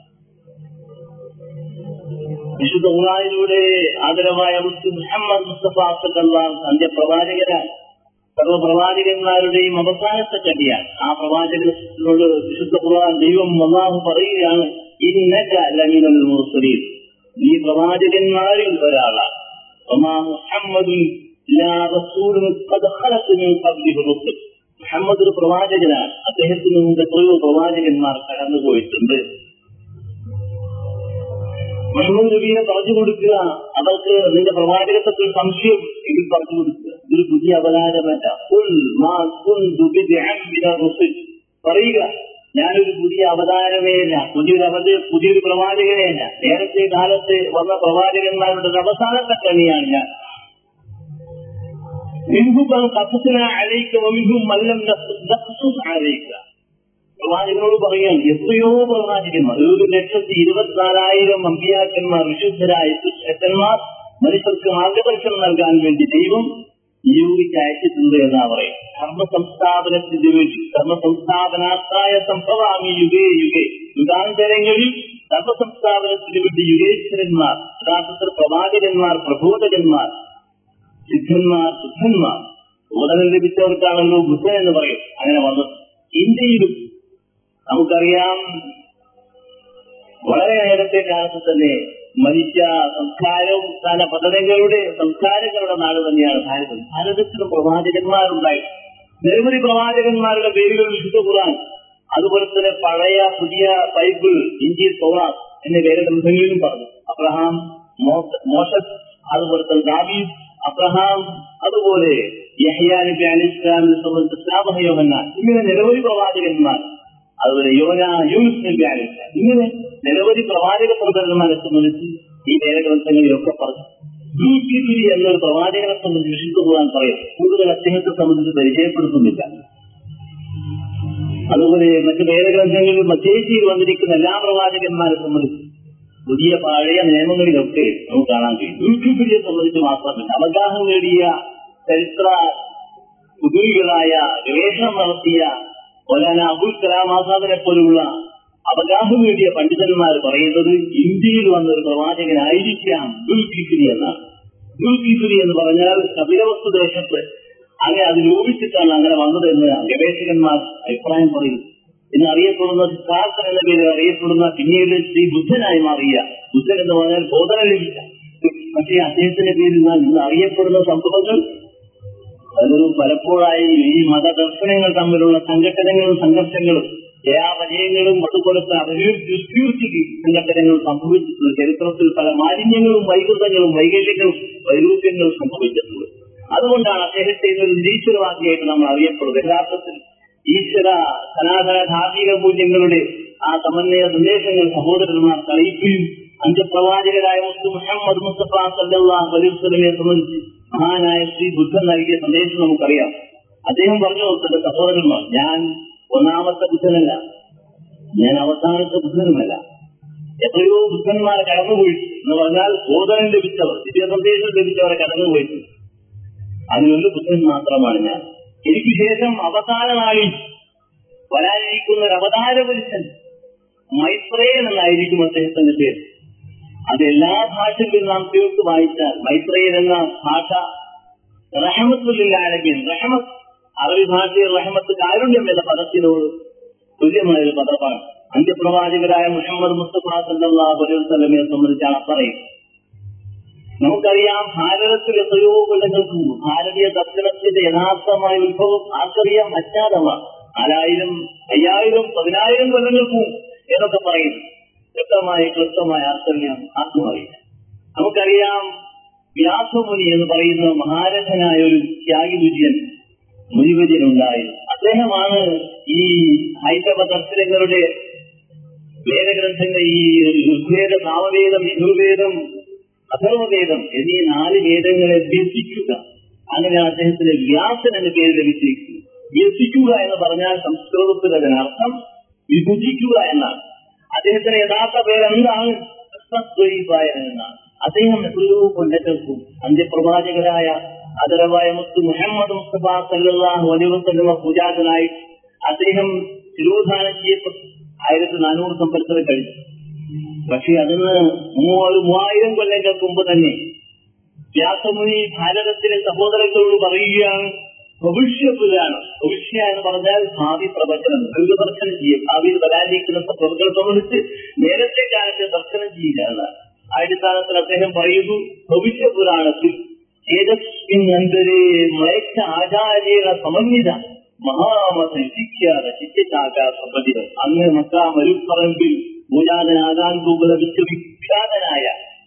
A: വിശുദ്ധ ഖുർആനിലൂടെ ആദരവായ മുസ്ലിം മുഹമ്മദ് മുസ്തഫ സല്ലല്ലാഹു അന്ത്യപ്രവാചകനാണ് സർവപ്രവാചകന്മാരുടെയും അവസാനത്തെ കടിയാണ് ആ പ്രവാചകനോട് വിശുദ്ധ ഖുർആൻ ദൈവം അള്ളാഹു പറയുകയാണ് ഇന്നക ലമിനൽ മുർസലീൻ നീ പ്രവാചകന്മാരിൽ ഒരാളാണ് വമാ മുഹമ്മദുൻ ലാ റസൂലുൻ ഖദ് ഖലത്ത് മിൻ ഖബ്ലിഹി റുസുൽ മുഹമ്മദ് ഒരു പ്രവാചകനാണ് അദ്ദേഹത്തിന് മുമ്പ് എത്രയോ പ്രവാചകന്മാർ കടന്നുപോയിട്ടുണ്ട് മുഹമ്മദ് നബീനെ പറഞ്ഞു കൊടുക്കുക അവർക്ക് നിന്റെ പ്രവാചകത്വത്തിൽ സംശയം എങ്കിൽ പറഞ്ഞു കൊടുക്കുക ഇതൊരു പുതിയ അവതാരമല്ല പറയുക ഞാനൊരു പുതിയ അവതാരമേ അല്ല പുതിയൊരു അവത പുതിയൊരു പ്രവാചകനേ അല്ല നേരത്തെ കാലത്ത് വന്ന പ്രവാചകന്മാരുടെ ഒരു അവസാനത്തെ കണിയാണ് ഞാൻ മിൻഹും കപ്പസിന അലയിക്ക മിൻഹും മല്ലം അലയിക്ക പ്രവാചകനോട് പറയാൻ എത്രയോ പ്രവാചകന്മാർ ഒരു ലക്ഷത്തി ഇരുപത്തിനാലായിരം അമ്പിയാക്കന്മാർ വിശുദ്ധരായ ശക്തന്മാർ മനുഷ്യർക്ക് മാർഗദർശനം നൽകാൻ വേണ്ടി ദൈവം നിയോഗിച്ച് അയച്ചിട്ടുണ്ട് എന്നാ പറയും ധർമ്മ സംസ്ഥാപനത്തിന് വേണ്ടി ധർമ്മ സംസ്ഥാപനാത്തായ സംഭവാമി യുഗേ യുഗേ യുഗാന്തരങ്ങളിൽ ധർമ്മ സംസ്ഥാപനത്തിന് വേണ്ടി യുഗേശ്വരന്മാർ യഥാർത്ഥത്തിൽ പ്രവാചകന്മാർ പ്രബോധകന്മാർ സിദ്ധന്മാർ ബുദ്ധന്മാർ ബോധനം ലഭിച്ചവർക്കാണല്ലോ ബുദ്ധൻ എന്ന് പറയും അങ്ങനെ വന്നത് ഇന്ത്യയിലും നമുക്കറിയാം വളരെ നേരത്തെ കാലത്ത് തന്നെ മനുഷ്യ സംസ്കാരവും തല പദ്ധതികളുടെ സംസ്കാരങ്ങളുടെ നാട് തന്നെയാണ് ഭാരതം ഭാരതത്തിലും പ്രവാചകന്മാരുണ്ടായി നിരവധി പ്രവാചകന്മാരുടെ പേരുകൾ വിശുദ്ധ ഖുർആൻ അതുപോലെ തന്നെ പഴയ പുതിയ ബൈബിൾ ഇഞ്ചി സോറാസ് എന്നീ വേദഗ്രന്ഥങ്ങളിലും പറഞ്ഞു അബ്രഹാം മോശസ് അതുപോലെ തന്നെ ദാവീദ് അബ്രഹാം അതുപോലെ യഹ്യാ നബി അലി ഇസ്ലാമിനെ സംബന്ധിച്ച് സ്നാപക യോഹന്നാൻ ഇങ്ങനെ നിരവധി പ്രവാചകന്മാർ അതുപോലെ യോന യൂസ് നബി അലി ഇസ്ലാം ഇങ്ങനെ നിരവധി പ്രവാചക പ്രബന്ധന്മാരെ സംബന്ധിച്ച് ഈ വേദഗ്രന്ഥങ്ങളിലൊക്കെ പറഞ്ഞു യൂസിഫി എന്നൊരു പ്രവാചകനെ സംബന്ധിച്ച് വിശുദ്ധ ഖുർആൻ പറയും കൂടുതൽ അദ്ദേഹത്തെ സംബന്ധിച്ച് പരിചയപ്പെടുത്തുന്നില്ല അതുപോലെ മറ്റു വേദഗ്രന്ഥങ്ങളിൽ മധ്യേഷ്യയിൽ വന്നിരിക്കുന്ന എല്ലാ പ്രവാചകന്മാരെ സംബന്ധിച്ച് പുതിയ പഴയ നിയമങ്ങളിലൊക്കെ നമുക്ക് കാണാൻ കഴിയും യൂട്യൂബിനെ സംബന്ധിച്ച് മാത്രമല്ല അവഗാഹം നേടിയ ചരിത്ര പുതുവികളായ ഗവേഷണം നടത്തിയ മൗലാന അബുൽ കലാം ആസാദിനെ പോലുള്ള അവഗാഹം നേടിയ പണ്ഡിതന്മാർ പറയുന്നത് ഇന്ത്യയിൽ വന്ന ഒരു പ്രവാചകനായിരിക്കാം ദുൽകിഫിരി എന്നാണ് ദുൽകിഫിരി എന്ന് പറഞ്ഞാൽ കപിലവസ്തു ദേശത്ത് അങ്ങനെ അത് രൂപിച്ചിട്ടാണ് അങ്ങനെ വന്നതെന്ന് ഗവേഷകന്മാർ അഭിപ്രായം പറയുന്നു ഇന്ന് അറിയപ്പെടുന്ന സിദ്ധാർത്ഥൻ എന്ന പേരിൽ അറിയപ്പെടുന്ന പിന്നീട് ശ്രീ ബുദ്ധനായി മാറിയ ബുദ്ധൻ എന്ന് പറഞ്ഞാൽ ബോധനം ലഭിച്ച പക്ഷേ അദ്ദേഹത്തിന്റെ പേരിൽ ഇന്ന് അറിയപ്പെടുന്ന സംഭവങ്ങൾ പലരും പലപ്പോഴായി ഈ മതദർശനങ്ങൾ തമ്മിലുള്ള സംഘടനകളും സംഘർഷങ്ങളും ജയാപജയങ്ങളും അതുപോലത്തെ അഭിവൃദ്ധി സംഘടനകളും സംഭവിച്ചിട്ടുണ്ട് ചരിത്രത്തിൽ പല മാലിന്യങ്ങളും വൈകൃതങ്ങളും വൈകല്യങ്ങളും വൈരൂപ്യങ്ങളും സംഭവിച്ചിട്ടുണ്ട് അതുകൊണ്ടാണ് അദ്ദേഹത്തെ ഇന്നൊരു നിരീശ്വരവാദിയായിട്ട് നമ്മൾ അറിയപ്പെടുന്നത് യഥാർത്ഥത്തിൽ ഈശ്വര സനാതന ധാർമ്മിക മൂല്യങ്ങളുടെ ആ സമന്വയ സന്ദേശങ്ങൾ സഹോദരന്മാർ തെളിയിക്കുകയും അന്ത്യപ്രവാചകരായ മുസ്തു മുഹമ്മദ് മുസ്തഫ സല്ലാഹ് അലൈവലമെ സംബന്ധിച്ച് മഹാനായ ശ്രീ ബുദ്ധൻ നൽകിയ സന്ദേശം നമുക്കറിയാം അദ്ദേഹം പറഞ്ഞു തന്റെ സഹോദരന്മാർ ഞാൻ ഒന്നാമത്തെ ബുദ്ധനല്ല ഞാൻ അവസാനത്തെ ബുദ്ധനുമല്ല എത്രയോ ബുദ്ധന്മാർ കടന്നുപോയി എന്ന് പറഞ്ഞാൽ ബോധനം ലഭിച്ചവർ ദിവ്യസന്ദേശം ലഭിച്ചവരെ കടന്നുപോയിട്ടുണ്ട് അതിനൊരു ബുദ്ധൻ മാത്രമാണ് ഞാൻ എനിക്ക് ശേഷം അവസാന നാളിൽ വരാനിരിക്കുന്ന ഒരു അവതാര പുരുഷൻ മൈത്രേയൻ എന്നായിരിക്കും അദ്ദേഹത്തിന്റെ പേര് അത് എല്ലാ ഭാഷകളിലും നാം തീർത്ത് വായിച്ചാൽ മൈത്രേയൻ എന്ന ഭാഷ റഹമത്തുല്ലാലമീൻ റഹമത്ത് അറബി ഭാഷയിൽ റഹമത്ത് കാരുണ്യം എന്ന പദത്തിനോട് തുല്യമായ ഒരു പദമാണ് അന്ത്യപ്രവാചകരായ മുഹമ്മദ് മുസ്തഫ സല്ലാഹു അലൈഹി വസല്ലമയെ സംബന്ധിച്ചാണ് പറയുന്നത് നമുക്കറിയാം ഭാരതത്തിൽ എത്രയോ കൊല്ലങ്ങൾക്ക് മുമ്പ് ഭാരതീയ ദർശനത്തിന്റെ യഥാർത്ഥമായ ഉത്ഭവം ആർക്കറിയാം അജ്ഞാതമാണ് നാലായിരം അയ്യായിരം പതിനായിരം കൊല്ലങ്ങൾക്ക് മുമ്പ് എന്നൊക്കെ പറയുന്നു വ്യക്തമായ ക്ലിപ്തമായ ആർക്കറിയാം ആർക്കും അറിയില്ല നമുക്കറിയാം വ്യാസമുനി എന്ന് പറയുന്ന മഹാരഥനായ ഒരു ത്യാഗി മുജിയൻ മുനിവര്യനുണ്ടായിരുന്നു അദ്ദേഹമാണ് ഈ ഹൈന്ദവ ദർശനങ്ങളുടെ വേദഗ്രന്ഥങ്ങൾ ഈ ഋഗ്വേദ സാമവേദം യജുർവേദം അഥർവവേദം എന്നീ നാല് വേദങ്ങളെ വ്യസിക്കുക അങ്ങനെ അദ്ദേഹത്തിന് വ്യാസൻ എന്ന പേര് ലഭിച്ചിരിക്കുന്നു വ്യസിക്കുക എന്ന് പറഞ്ഞാൽ സംസ്കൃതത്തിൽ അതിനർത്ഥം വിഭജിക്കുക എന്നാണ് അദ്ദേഹത്തിന്റെ യഥാർത്ഥ പേര് എന്താണ് കൃഷ്ണദ്വൈപായൻ എന്നാണ് അദ്ദേഹം എത്രയോ കൊല്ലങ്ങൾക്കും അന്ത്യപ്രവാചകരായ അതരവായ മുത്ത് മുഹമ്മദ് മുസ്തഫ സല്ലാഹു അലിവസല്ലമ പൂജാതനായി അദ്ദേഹം തിരോധാനം ചെയ്യപ്പെട്ടു ആയിരത്തി നാനൂറ് സംവത്സരം കഴിഞ്ഞു പക്ഷെ അതിന് ഒരു മൂവായിരം കൊല്ലങ്ങൾക്ക് മുമ്പ് തന്നെ വ്യാസമുനി ഭാരതത്തിലെ സഹോദരങ്ങളോട് പറയുകയാണ് ഭവിഷ്യപുരാണ് ഭവിഷ്യ എന്ന് പറഞ്ഞാൽ ഭാവി പ്രവചനം ദീർഘദർശനം ചെയ്യും ഭാവിയിൽ വരാനിരിക്കുന്ന പ്രവർത്തനം സംബന്ധിച്ച് നേരത്തെ കാലത്തെ ദർശനം ചെയ്യുക എന്നാണ് അടിസ്ഥാനത്തിൽ അദ്ദേഹം പറയുന്നു ഭവിഷ്യപുരാണത്തിൽ ഏതസ്മിന്നന്തരെ മ്ലേച്ഛ ആചാര്യേണ സമന്വിത മഹാമത വിഖ്യാത ചിത്യനാകാസപതികൾ അങ്ങ് മക്കാ മരുപ്പറമ്പിൽ പൂജാതനാകാൻ പോകുന്ന വിശ്വവിഖ്യാതനായ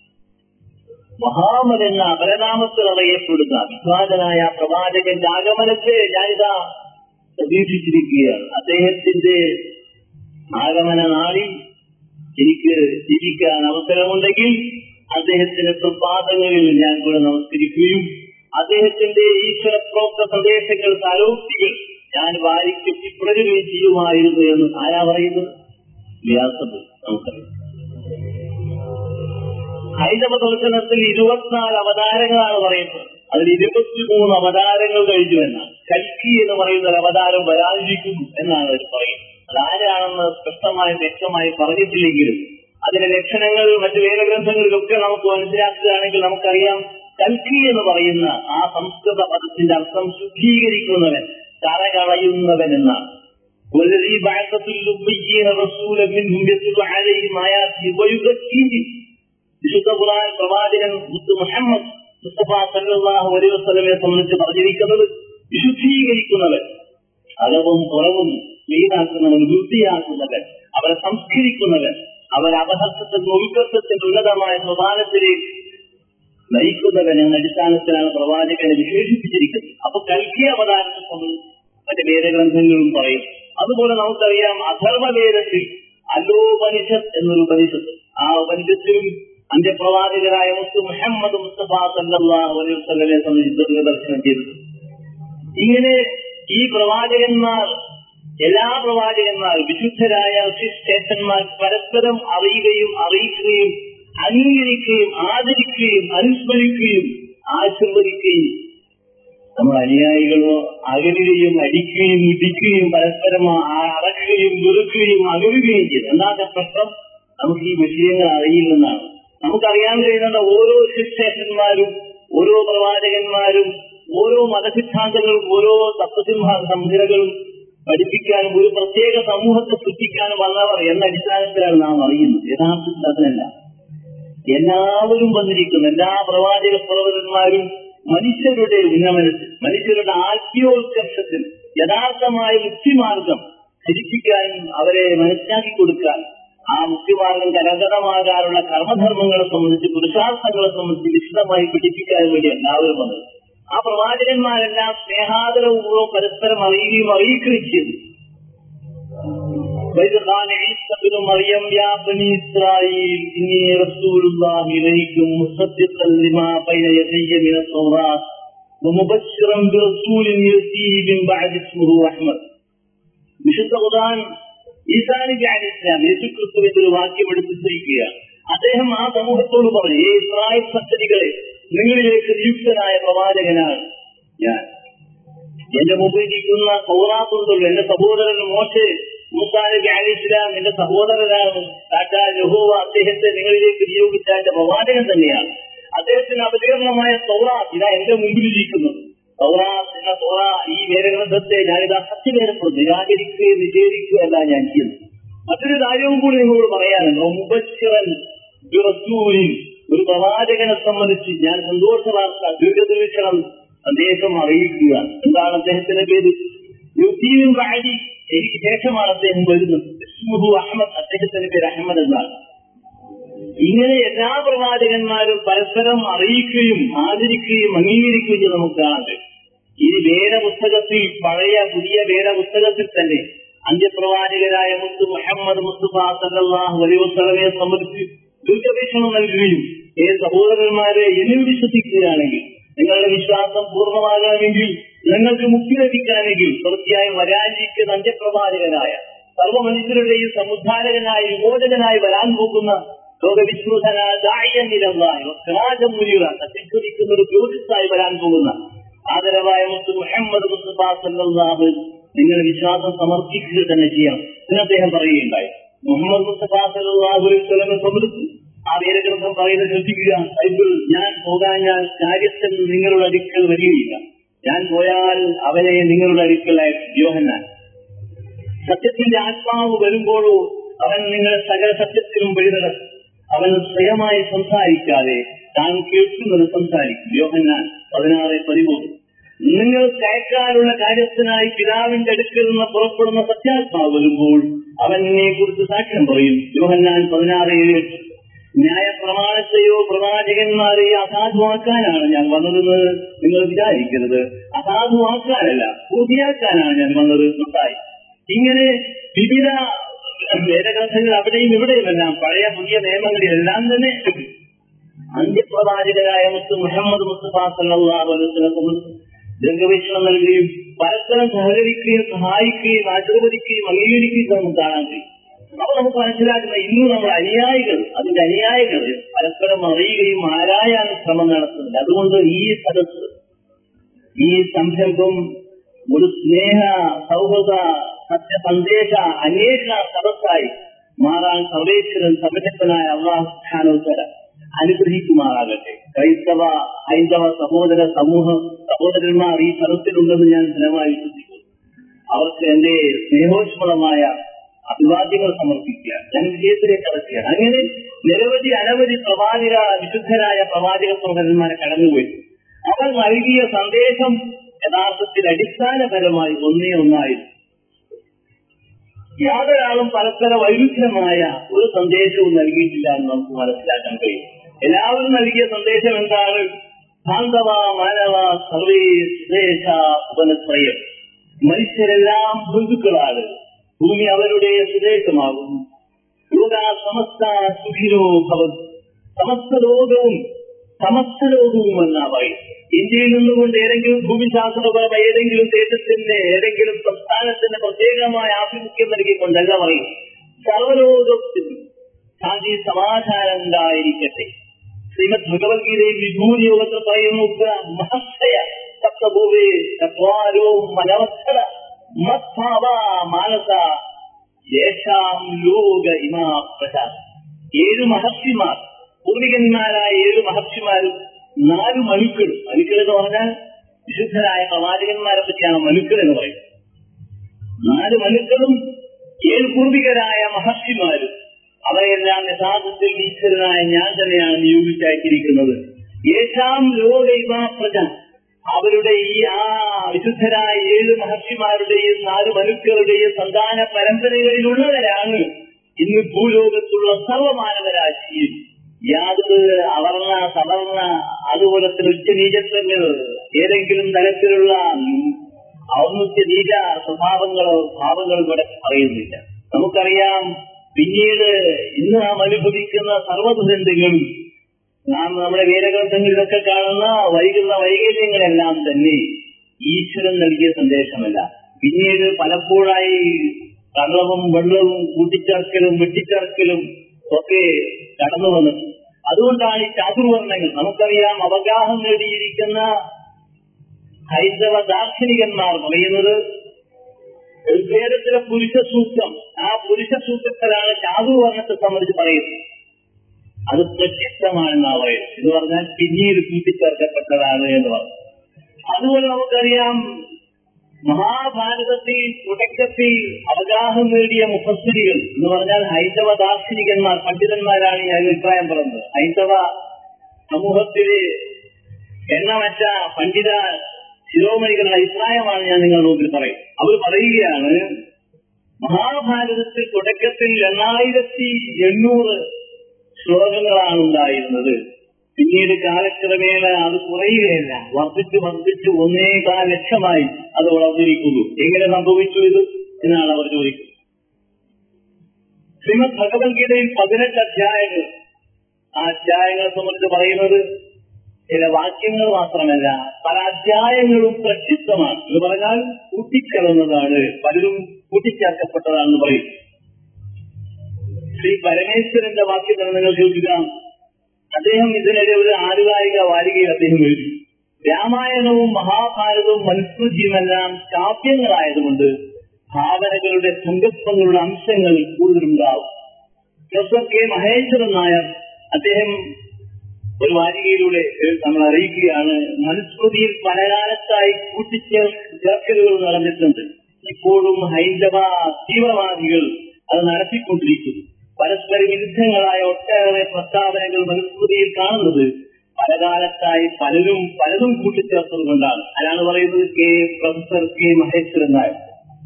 A: മഹാമൻ എന്ന അപരനാമത്തിൽ അറിയപ്പെടുന്ന വിഖ്യാതനായ പ്രവാചകന്റെ ആഗമനത്തെ ഞാനിതാ പ്രതീക്ഷിച്ചിരിക്കുകയാണ് അദ്ദേഹത്തിന്റെ ആഗമന നാളിൽ എനിക്ക് ജീവിക്കാൻ അവസരമുണ്ടെങ്കിൽ അദ്ദേഹത്തിന്റെ പ്രപാദങ്ങളിൽ ഞാൻ കൂടെ നമസ്കരിക്കുകയും അദ്ദേഹത്തിന്റെ ഈശ്വര പ്രോക്ത പ്രദേശങ്ങൾ താലോക്തികൾ ഞാൻ വാരിക്കെട്ടി പ്രകൃതിയും ചെയ്യുമായിരുന്നു എന്ന് ആരാ പറയുന്നത് വ്യാസത് നമുക്കറിയാം ഹൈന്ദവ ദർശനത്തിൽ ഇരുപത്തിനാല് അവതാരങ്ങളാണ് പറയുന്നത് അതിൽ ഇരുപത്തിമൂന്ന് അവതാരങ്ങൾ കഴിഞ്ഞു എന്നാണ് കൽക്കി എന്ന് പറയുന്ന ഒരു അവതാരം വരാതിരിക്കുന്നു എന്നാണ് അവർ പറയുന്നത് അതാരാണെന്ന് സ്പഷ്ടമായി വ്യക്തമായി പറഞ്ഞിട്ടില്ലെങ്കിലും അതിന്റെ ലക്ഷണങ്ങൾ മറ്റു വേദഗ്രന്ഥങ്ങളിലൊക്കെ നമുക്ക് മനസ്സിലാക്കുകയാണെങ്കിൽ നമുക്കറിയാം കൽക്കി എന്ന് പറയുന്ന ആ സംസ്കൃത പദത്തിന്റെ അർത്ഥം ശുദ്ധീകരിക്കുന്നവൻ കറകളയുന്നവൻ എന്നാണ് والذي بعث في الأميين رسولا منهم يتلو عليهم آياته ويزكيهم വിശുദ്ധ ഖുർആൻ പ്രവാചകൻ മുത്ത് മുഹമ്മദ് മുസ്തഫ സല്ലല്ലാഹു അലൈഹി വസല്ലമയെ സംബന്ധിച്ച് പറഞ്ഞിരിക്കുന്നത് വിശുദ്ധീകരിക്കുന്നവൻ അകവും പുറവും ക്ലീനാക്കുന്നവൻ വൃത്തിയാക്കുന്നവൻ അവരെ സംസ്കരിക്കുന്നവൻ അവരെ അപഹർത്തത്തിന്റെ ഉത്കർഷത്തിന്റെ ഉന്നതമായ സ്വഭാവത്തിലേക്ക് നയിക്കുന്നവൻ എന്ന അടിസ്ഥാനത്തിലാണ് പ്രവാചകനെ വിശേഷിപ്പിച്ചിരിക്കുന്നത് അപ്പൊ കൽക്കി അവതാരത്തെ സംബന്ധിച്ച് മറ്റ് വേദഗ്രന്ഥങ്ങളും പറയും അതുപോലെ നമുക്കറിയാം അധർവവേദത്തിൽ അലോപനിഷത്ത് എന്നൊരു ഉപനിഷത്ത് ആ ഉപനിഷത്തിലും അന്ത്യപ്രവാചകരായ മുസ്തു മുഹമ്മദ് മുസ്തഫ സല്ലല്ലാഹു അലൈഹി വസല്ലമയെ സംബന്ധിച്ച് ദീർഘദർശനം ചെയ്തിട്ടുണ്ട് ഇങ്ങനെ ഈ പ്രവാചകന്മാർ എല്ലാ പ്രവാചകന്മാരും വിശുദ്ധരായ ശിഷ്ടേഷന്മാർ പരസ്പരം അറിയുകയും അറിയിക്കുകയും അംഗീകരിക്കുകയും ആദരിക്കുകയും അനുസ്മരിക്കുകയും ആശീർവദിക്കുകയും നമ്മൾ അനുയായികളോ അകലുകയും അടിക്കുകയും ഇടിക്കുകയും പരസ്പരം അറക്കുകയും വെറുക്കുകയും അകലുകയും ചെയ്തു എന്താ പ്രശ്നം നമുക്ക് ഈ വിഷയങ്ങൾ അറിയില്ലെന്നാണ് നമുക്കറിയാൻ കഴിയുന്ന ഓരോ ശിക്ഷേഷന്മാരും ഓരോ പ്രവാചകന്മാരും ഓരോ മതസിദ്ധാന്തങ്ങളും ഓരോ തത്വസിംഹ സംഹിതകളും പഠിപ്പിക്കാനും ഒരു പ്രത്യേക സമൂഹത്തെ സൃഷ്ടിക്കാനും വന്നവർ എന്ന അടിസ്ഥാനത്തിലാണ് നാം അറിയുന്നത് യഥാർത്ഥത്തിൽ അതിനല്ല എല്ലാവരും വന്നിരിക്കുന്നു എല്ലാ പ്രവാചക പ്രവർത്തകന്മാരും മനുഷ്യരുടെ ഉന്നമനത്തിൽ മനുഷ്യരുടെ ആത്മീയോത്കർഷത്തിൽ യഥാർത്ഥമായ മുക്തിമാർഗം ധരിപ്പിക്കാനും അവരെ മനസ്സിലാക്കി കൊടുക്കാൻ ആ മുക്തിമാർഗം കരകതമാകാനുള്ള കർമ്മധർമ്മങ്ങളെ സംബന്ധിച്ച് പുരുഷാർത്ഥങ്ങളെ സംബന്ധിച്ച് വിശദമായി പഠിപ്പിക്കാൻ വേണ്ടി എല്ലാവരും വന്നത് ആ പ്രവാചകന്മാരെല്ലാം സ്നേഹാദരപൂർവ്വം പരസ്പരം അറിയുകയും അറിയിക്കുകയും ചെയ്തു وإذ قال عيسى بن مريم يا بني إسرائيل إني رسول الله إليكم مصدقا لما بين يدي من التوراة ومبشرا برسول يأتي من بعد اسمه أحمد വിശുദ്ധ ഖുർആൻ ഈസാ നബി അലൈഹി ഇസ്ലാം യേശു ക്രിസ്തുവിന്റെ ഒരു വാക്യം എടുത്തിരിക്കുക അദ്ദേഹം ആ സമൂഹത്തോട് പറഞ്ഞു ഏ ഇസ്രായേൽ സന്തതികളെ നിങ്ങളിലേക്ക് നിയുക്തനായ പ്രവാചകനാണ് ഞാൻ എന്റെ മുമ്പിൽ ഇരിക്കുന്ന സൗറാത്തുണ്ടല്ലോ എന്റെ സഹോദരൻ മോശെ മൂസാ നബി അലി ഇസ്ലാം എന്റെ സഹോദരനാണ് കാറ്റാ യഹോവ അദ്ദേഹത്തെ നിങ്ങളിലേക്ക് നിയോഗിച്ച എന്റെ പ്രവാചകൻ തന്നെയാണ് അദ്ദേഹത്തിന് അവതീർണമായ സൗറാത്ത് ഇതാ എന്റെ മുമ്പിൽ ഇരിക്കുന്നത് സൗറാത്ത് എന്ന സൗറ ഈ വേദഗ്രന്ഥത്തെ ഞാനിതാ സത്യവേദപ്പെടുന്നു നിരാകരിക്കുകയും നിഷേധിക്കുകയല്ല ഞാൻ ചെയ്യുന്നത് മറ്റൊരു കാര്യവും കൂടി നിങ്ങളോട് പറയാനുണ്ട് മുബശ്ശിറൻ ബിറസൂലിൻ ഒരു പ്രവാചകനെ സംബന്ധിച്ച് ഞാൻ സന്തോഷവാർത്ത ദീർഘദീക്ഷണം സന്ദേശം അറിയിക്കുക എന്താണ് അദ്ദേഹത്തിന്റെ പേര് യുദ്ധീയും വാഴി എനിക്ക് ശേഷമാണ് അദ്ദേഹം വരുന്നത് ഇസ്മുഹു അഹമ്മദ് അദ്ദേഹത്തിന്റെ പേര് അഹമ്മദ് എന്നാണ് ഇങ്ങനെ എല്ലാ പ്രവാചകന്മാരും പരസ്പരം അറിയിക്കുകയും ആദരിക്കുകയും അംഗീകരിക്കുകയും ചെയ്ത് നമുക്ക് കാണാൻ കഴിയും ഈ വേദപുസ്തകത്തിൽ പഴയ പുതിയ വേദപുസ്തകത്തിൽ തന്നെ അന്ത്യപ്രവാചകരായ മുത്ത് മുഹമ്മദ് മുസ്തഫ സല്ലാഹു അലൈഹി വസ്ലമയെ സംബന്ധിച്ച് ദീർഘവീക്ഷണം നൽകുകയും ഏ സഹോദരന്മാരെ എന്നിൽ വിശ്വസിക്കുകയാണെങ്കിൽ നിങ്ങളുടെ വിശ്വാസം പൂർണ്ണമാകണമെങ്കിൽ നിങ്ങൾക്ക് മുക്തി ലഭിക്കാനെങ്കിൽ തീർച്ചയായും വരാനിരിക്കുന്ന അന്ത്യപ്രവാചകനായ സർവ്വ മനുഷ്യരുടെയും സമുദ്ധാരകനായ വിമോചകനായി വരാൻ പോകുന്ന സത്യശ്വരിക്കുന്ന ഒരു ജ്യോതിസായി വരാൻ പോകുന്ന ആദരവായ മുത്ത് മുഹമ്മദ് മുസ്തഫ സല്ലാഹ് നിങ്ങൾ വിശ്വാസം സമർപ്പിക്കുക തന്നെ ചെയ്യണം എന്ന് അദ്ദേഹം പറയുകയുണ്ടായി മുഹമ്മദ് മുസ്തഫ സല്ലാഹു അലൈഹി സംബന്ധിച്ച് ആ വേദഗ്രന്ഥം പറയുന്നത് ശ്രദ്ധിക്കുക ബൈബിൾ ഞാൻ പോകാൻ ഞാൻ കാര്യത്തിൽ നിങ്ങളുടെ അടുക്കൽ വരികയില്ല ഞാൻ പോയാൽ അവനെ നിങ്ങളുടെ അടുക്കൽ യോഹന്നാൻ സത്യത്തിന്റെ ആത്മാവ് വരുമ്പോഴോ അവൻ നിങ്ങളെ സകല സത്യത്തിലും വഴിനടക്കും അവൻ സ്വയമായി സംസാരിക്കാതെ താൻ കേൾക്കുന്നത് സംസാരിക്കും യോഹന്നാൻ പതിനാറ് പതിമൂന്ന് നിങ്ങൾ കയക്കാനുള്ള കാര്യത്തിനായി പിതാവിന്റെ അടുക്കൽ നിന്ന് പുറപ്പെടുന്ന സത്യാത്മാവ് വരുമ്പോൾ അവനെ കുറിച്ച് സാക്ഷ്യം പറയും യോഹന്നാൻ പതിനാറ് ഏഴ് എട്ട് ന്യായ പ്രമാണത്തെയോ പ്രവാചകന്മാരെയോ അസാധുവാക്കാനാണ് ഞാൻ വന്നതെന്ന് നിങ്ങൾ വിചാരിക്കരുത് അസാധുവാക്കാനല്ല പൂർത്തിയാക്കാനാണ് ഞാൻ വന്നത് നന്നായി ഇങ്ങനെ വിവിധ വേദഗ്രന്ഥങ്ങൾ അവിടെയും ഇവിടെയുമെല്ലാം പഴയ പുതിയ നിയമങ്ങളിലെല്ലാം തന്നെ അന്ത്യപ്രവാചകരായ മുത്ത് മുഹമ്മദ് മുസ്തഫ സല്ലാഹു അലൈഹി ദീർഘവീക്ഷണം നൽകുകയും പരസ്പരം സഹകരിക്കുകയും സഹായിക്കുകയും ആശീർവദിക്കുകയും അംഗീകരിക്കുകയും നമുക്ക് കാണാൻ കഴിയും അപ്പൊ നമുക്ക് മനസ്സിലാക്കുന്ന ഇന്ന് നമ്മൾ അനുയായികൾ അതിന്റെ അനുയായികൾ പരസ്പരം അറിയുകയും ആരായാണ് ശ്രമം നടത്തുന്നത് അതുകൊണ്ട് ഈ സദസ് ഈ സംരംഭം ഒരു സ്നേഹ സൗഹൃദ സത്യ സന്ദേശ അനേക സദസ്സായി മാറാൻ സർവേശ്വരൻ സമരത്തനായ അള്ളാഹുഖാനോത്തര അനുഗ്രഹിക്കുമാറാകട്ടെ ക്രൈസ്തവ ഹൈന്ദവ സഹോദര സമൂഹം സഹോദരന്മാർ ഈ സദസ്സിലുണ്ടെന്ന് ഞാൻ ദൃഢമായി വിശ്വസിക്കുന്നു അവർക്ക് എന്റെ സ്നേഹോഷ്മളമായ അഭിവാദ്യങ്ങൾ സമർപ്പിക്കുക ഞാൻ വിജയത്തിലേക്ക് അടക്കുകയാണ് അങ്ങനെ നിരവധി അനവധി പ്രവാചക വിശുദ്ധരായ പ്രവാചക സഹോദരന്മാരെ കടന്നുപോയി അവർ നൽകിയ സന്ദേശം യഥാർത്ഥത്തിൽ അടിസ്ഥാനപരമായി ഒന്നേ ഒന്നായിരുന്നു യാതൊരാളും പരസ്പര വൈരുദ്ധ്യമായ ഒരു സന്ദേശവും നൽകിയിട്ടില്ല എന്ന് നമുക്ക് മനസ്സിലാക്കാൻ കഴിയും എല്ലാവരും നൽകിയ സന്ദേശം എന്താണ് ബാന്ധവ മാനവ സർവേ സ്വദേശ ഉപനത്രയം മനുഷ്യരെല്ലാം ബന്ധുക്കളാണ് ഭൂമി അവരുടെ സ്വദേശമാകുന്നു ലോക സമസ്ത സുഖിനോ ഭവത് സമസ്ത ലോകവും സമസ്ത ലോകവും എന്നാ പറയും ഇന്ത്യയിൽ നിന്നുകൊണ്ട് ഏതെങ്കിലും ഭൂമിശാസ്ത്രപരമായ ഏതെങ്കിലും ദേശത്തിന്റെ ഏതെങ്കിലും സംസ്ഥാനത്തിന്റെ പ്രത്യേകമായ ആഭിമുഖ്യം നൽകിക്കൊണ്ടല്ല പറയും സർവലോകത്തിൽ ശാന്തി സമാധാനം ഉണ്ടായിരിക്കട്ടെ ശ്രീമദ് ഭഗവത്ഗീതയിൽ വിഭൂതി യോഗത്തിൽ പറയുന്നു മഹർഷയ സപ്തഭൂവേ ചത്വാരോ മനവസ്ഥല മത്ഭാവ മാനസ യേശാം ലോക ഇമാ പ്രജ ഏഴ് മഹർഷിമാർ പൂർവികന്മാരായ ഏഴ് മഹർഷിമാരും നാല് മനുക്കൾ മനുക്കൾ എന്ന് പറഞ്ഞാൽ വിശുദ്ധരായ പ്രവാചകന്മാരെ പറ്റിയാണ് മനുക്കൾ എന്ന് പറയുന്നത് നാല് മനുക്കളും ഏഴ് പൂർവികരായ മഹർഷിമാരും അവരെല്ലാം യഥാർത്ഥത്തിൽ ഈശ്വരനായ ഞാൻ തന്നെയാണ് നിയോഗിച്ചയച്ചിരിക്കുന്നത് യേശാം ലോക ഇമാ പ്രജ അവരുടെ ഈ ആ വിശുദ്ധരായ ഏഴ് മഹർഷിമാരുടെയും നാല് മനുക്കളുടെയും സന്താന പരമ്പരകളിലുള്ളവരാണ് ഇന്ന് ഭൂലോകത്തുള്ള സർവമാനവരാശിയും യാതൊരു അവർണ സവർണ അതുപോലത്തെ ഉച്ചനീചത്വങ്ങൾ ഏതെങ്കിലും തരത്തിലുള്ള ഔന്നത്യ നീച സ്വഭാവങ്ങളോ ഭാവങ്ങളോ ഇവിടെ പറയുന്നില്ല നമുക്കറിയാം പിന്നീട് ഇന്ന് നാം അനുഭവിക്കുന്ന സർവ്വദുരന്തങ്ങളും നാം നമ്മുടെ വേദഗ്രന്ഥങ്ങളിലൊക്കെ കാണുന്ന വൈകുന്ന വൈകല്യങ്ങളെല്ലാം തന്നെ ഈശ്വരൻ നൽകിയ സന്ദേശമല്ല പിന്നീട് പലപ്പോഴായി കള്ളവും വെള്ളവും കൂട്ടിച്ചേർക്കലും വെട്ടിച്ചേർക്കലും ഒക്കെ കടന്നു വന്നത് അതുകൊണ്ടാണ് ഈ ചാതുർവർണ്ണങ്ങൾ നമുക്കറിയാം അവഗാഹം നേടിയിരിക്കുന്ന ഹൈന്ദവ ദാർശനികന്മാർ പറയുന്നത് ഋഗ്വേദത്തിലെ പുരുഷ സൂക്തം ആ പുരുഷ സൂക്തത്തിലാണ് ചാതുർവർണ്ണത്തെ സംബന്ധിച്ച് പറയുന്നത് അത് പ്രത്യക്ഷമാണെന്നാ പറയുന്നത് എന്ന് പറഞ്ഞാൽ പിന്നീട് കൂട്ടിച്ചേർക്കപ്പെട്ടതാണ് എന്ന് പറഞ്ഞു അതുപോലെ നമുക്കറിയാം മഹാഭാരതത്തിൽ തുടക്കത്തിൽ അവഗാഹം നേടിയ മുഫസ്സിരികൾ എന്ന് പറഞ്ഞാൽ ഹൈന്ദവ ദാർശനികന്മാർ പണ്ഡിതന്മാരാണ് ഈ അഭിപ്രായം പറഞ്ഞത് ഹൈന്ദവ സമൂഹത്തില് എണ്ണമറ്റ പണ്ഡിത ശിരോമണികളുടെ അഭിപ്രായമാണ് ഞാൻ നിങ്ങളുടെ മുമ്പിൽ പറയും അവർ പറയുകയാണ് മഹാഭാരതത്തിൽ തുടക്കത്തിൽ എണ്ണായിരത്തി എണ്ണൂറ് ശ്ലോകങ്ങളാണ് ഉണ്ടായിരുന്നത് പിന്നീട് കാലക്രമേണ അത് കുറയുകയല്ല വർദ്ധിച്ച് വർദ്ധിച്ച് ഒന്നേകാൽ ലക്ഷമായി അത് വളർന്നിരിക്കുന്നു എങ്ങനെ സംഭവിച്ചു ഇത് എന്നാണ് അവർ ചോദിക്കുന്നത് ശ്രീമദ് ഭഗവത്ഗീതയിൽ പതിനെട്ട് അധ്യായങ്ങൾ ആ അധ്യായങ്ങളെ സംബന്ധിച്ച് പറയുന്നത് ചില വാക്യങ്ങൾ മാത്രമല്ല പല അധ്യായങ്ങളും പ്രക്ഷിപ്തമാണ് എന്ന് പറഞ്ഞാൽ കൂട്ടിക്കലർന്നതാണ് പലരും കൂട്ടിച്ചേർക്കപ്പെട്ടതാണെന്ന് പറയും ശ്രീ പരമേശ്വരന്റെ വാക്യം തന്നെ നിങ്ങൾ ചോദിക്കുക അദ്ദേഹം ഇതിനിടെ ഒരു ആലുകാലിക വാരികയിൽ അദ്ദേഹം എഴുതി രാമായണവും മഹാഭാരതവും മനുസ്മൃതിയുമെല്ലാം കാവ്യങ്ങളായതുകൊണ്ട് ഭാവനകളുടെ സങ്കല്പങ്ങളുടെ അംശങ്ങൾ കൂടുതലുണ്ടാവും പ്രൊഫസർ കെ മഹേശ്വരൻ നായർ അദ്ദേഹം ഒരു വാരികയിലൂടെ നമ്മൾ അറിയിക്കുകയാണ് മനുസ്മൃതിയിൽ പലകാലത്തായി കൂട്ടിച്ചേർ ചേർക്കലുകൾ നടന്നിട്ടുണ്ട് ഇപ്പോഴും ഹൈന്ദവ തീവ്രവാദികൾ അത് നടത്തിക്കൊണ്ടിരിക്കുന്നു പരസ്പര വിരുദ്ധങ്ങളായ ഒട്ടേറെ പ്രസ്താവനകൾ മനുസ്മൃതിയിൽ കാണുന്നത് പലകാലത്തായി പലരും പലതും കൂട്ടിച്ചേർത്തത് കൊണ്ടാണ് അതാണ് പറയുന്നത് K professor K Maheswaran Nair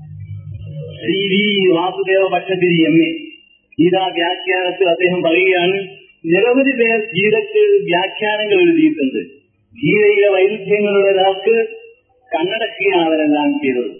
A: Sri V Vasudeva Bhattathiri M A Gita വ്യാഖ്യാനത്തിൽ അദ്ദേഹം പറയുകയാണ് നിരവധി പേർ ഗീതയ്ക്ക് വ്യാഖ്യാനങ്ങൾ എഴുതിയിട്ടുണ്ട് ഗീതയിലെ വൈരുദ്ധ്യങ്ങളുടെ നേർക്ക് കണ്ണടക്കുകയാണ് അവരെല്ലാം ചെയ്തത്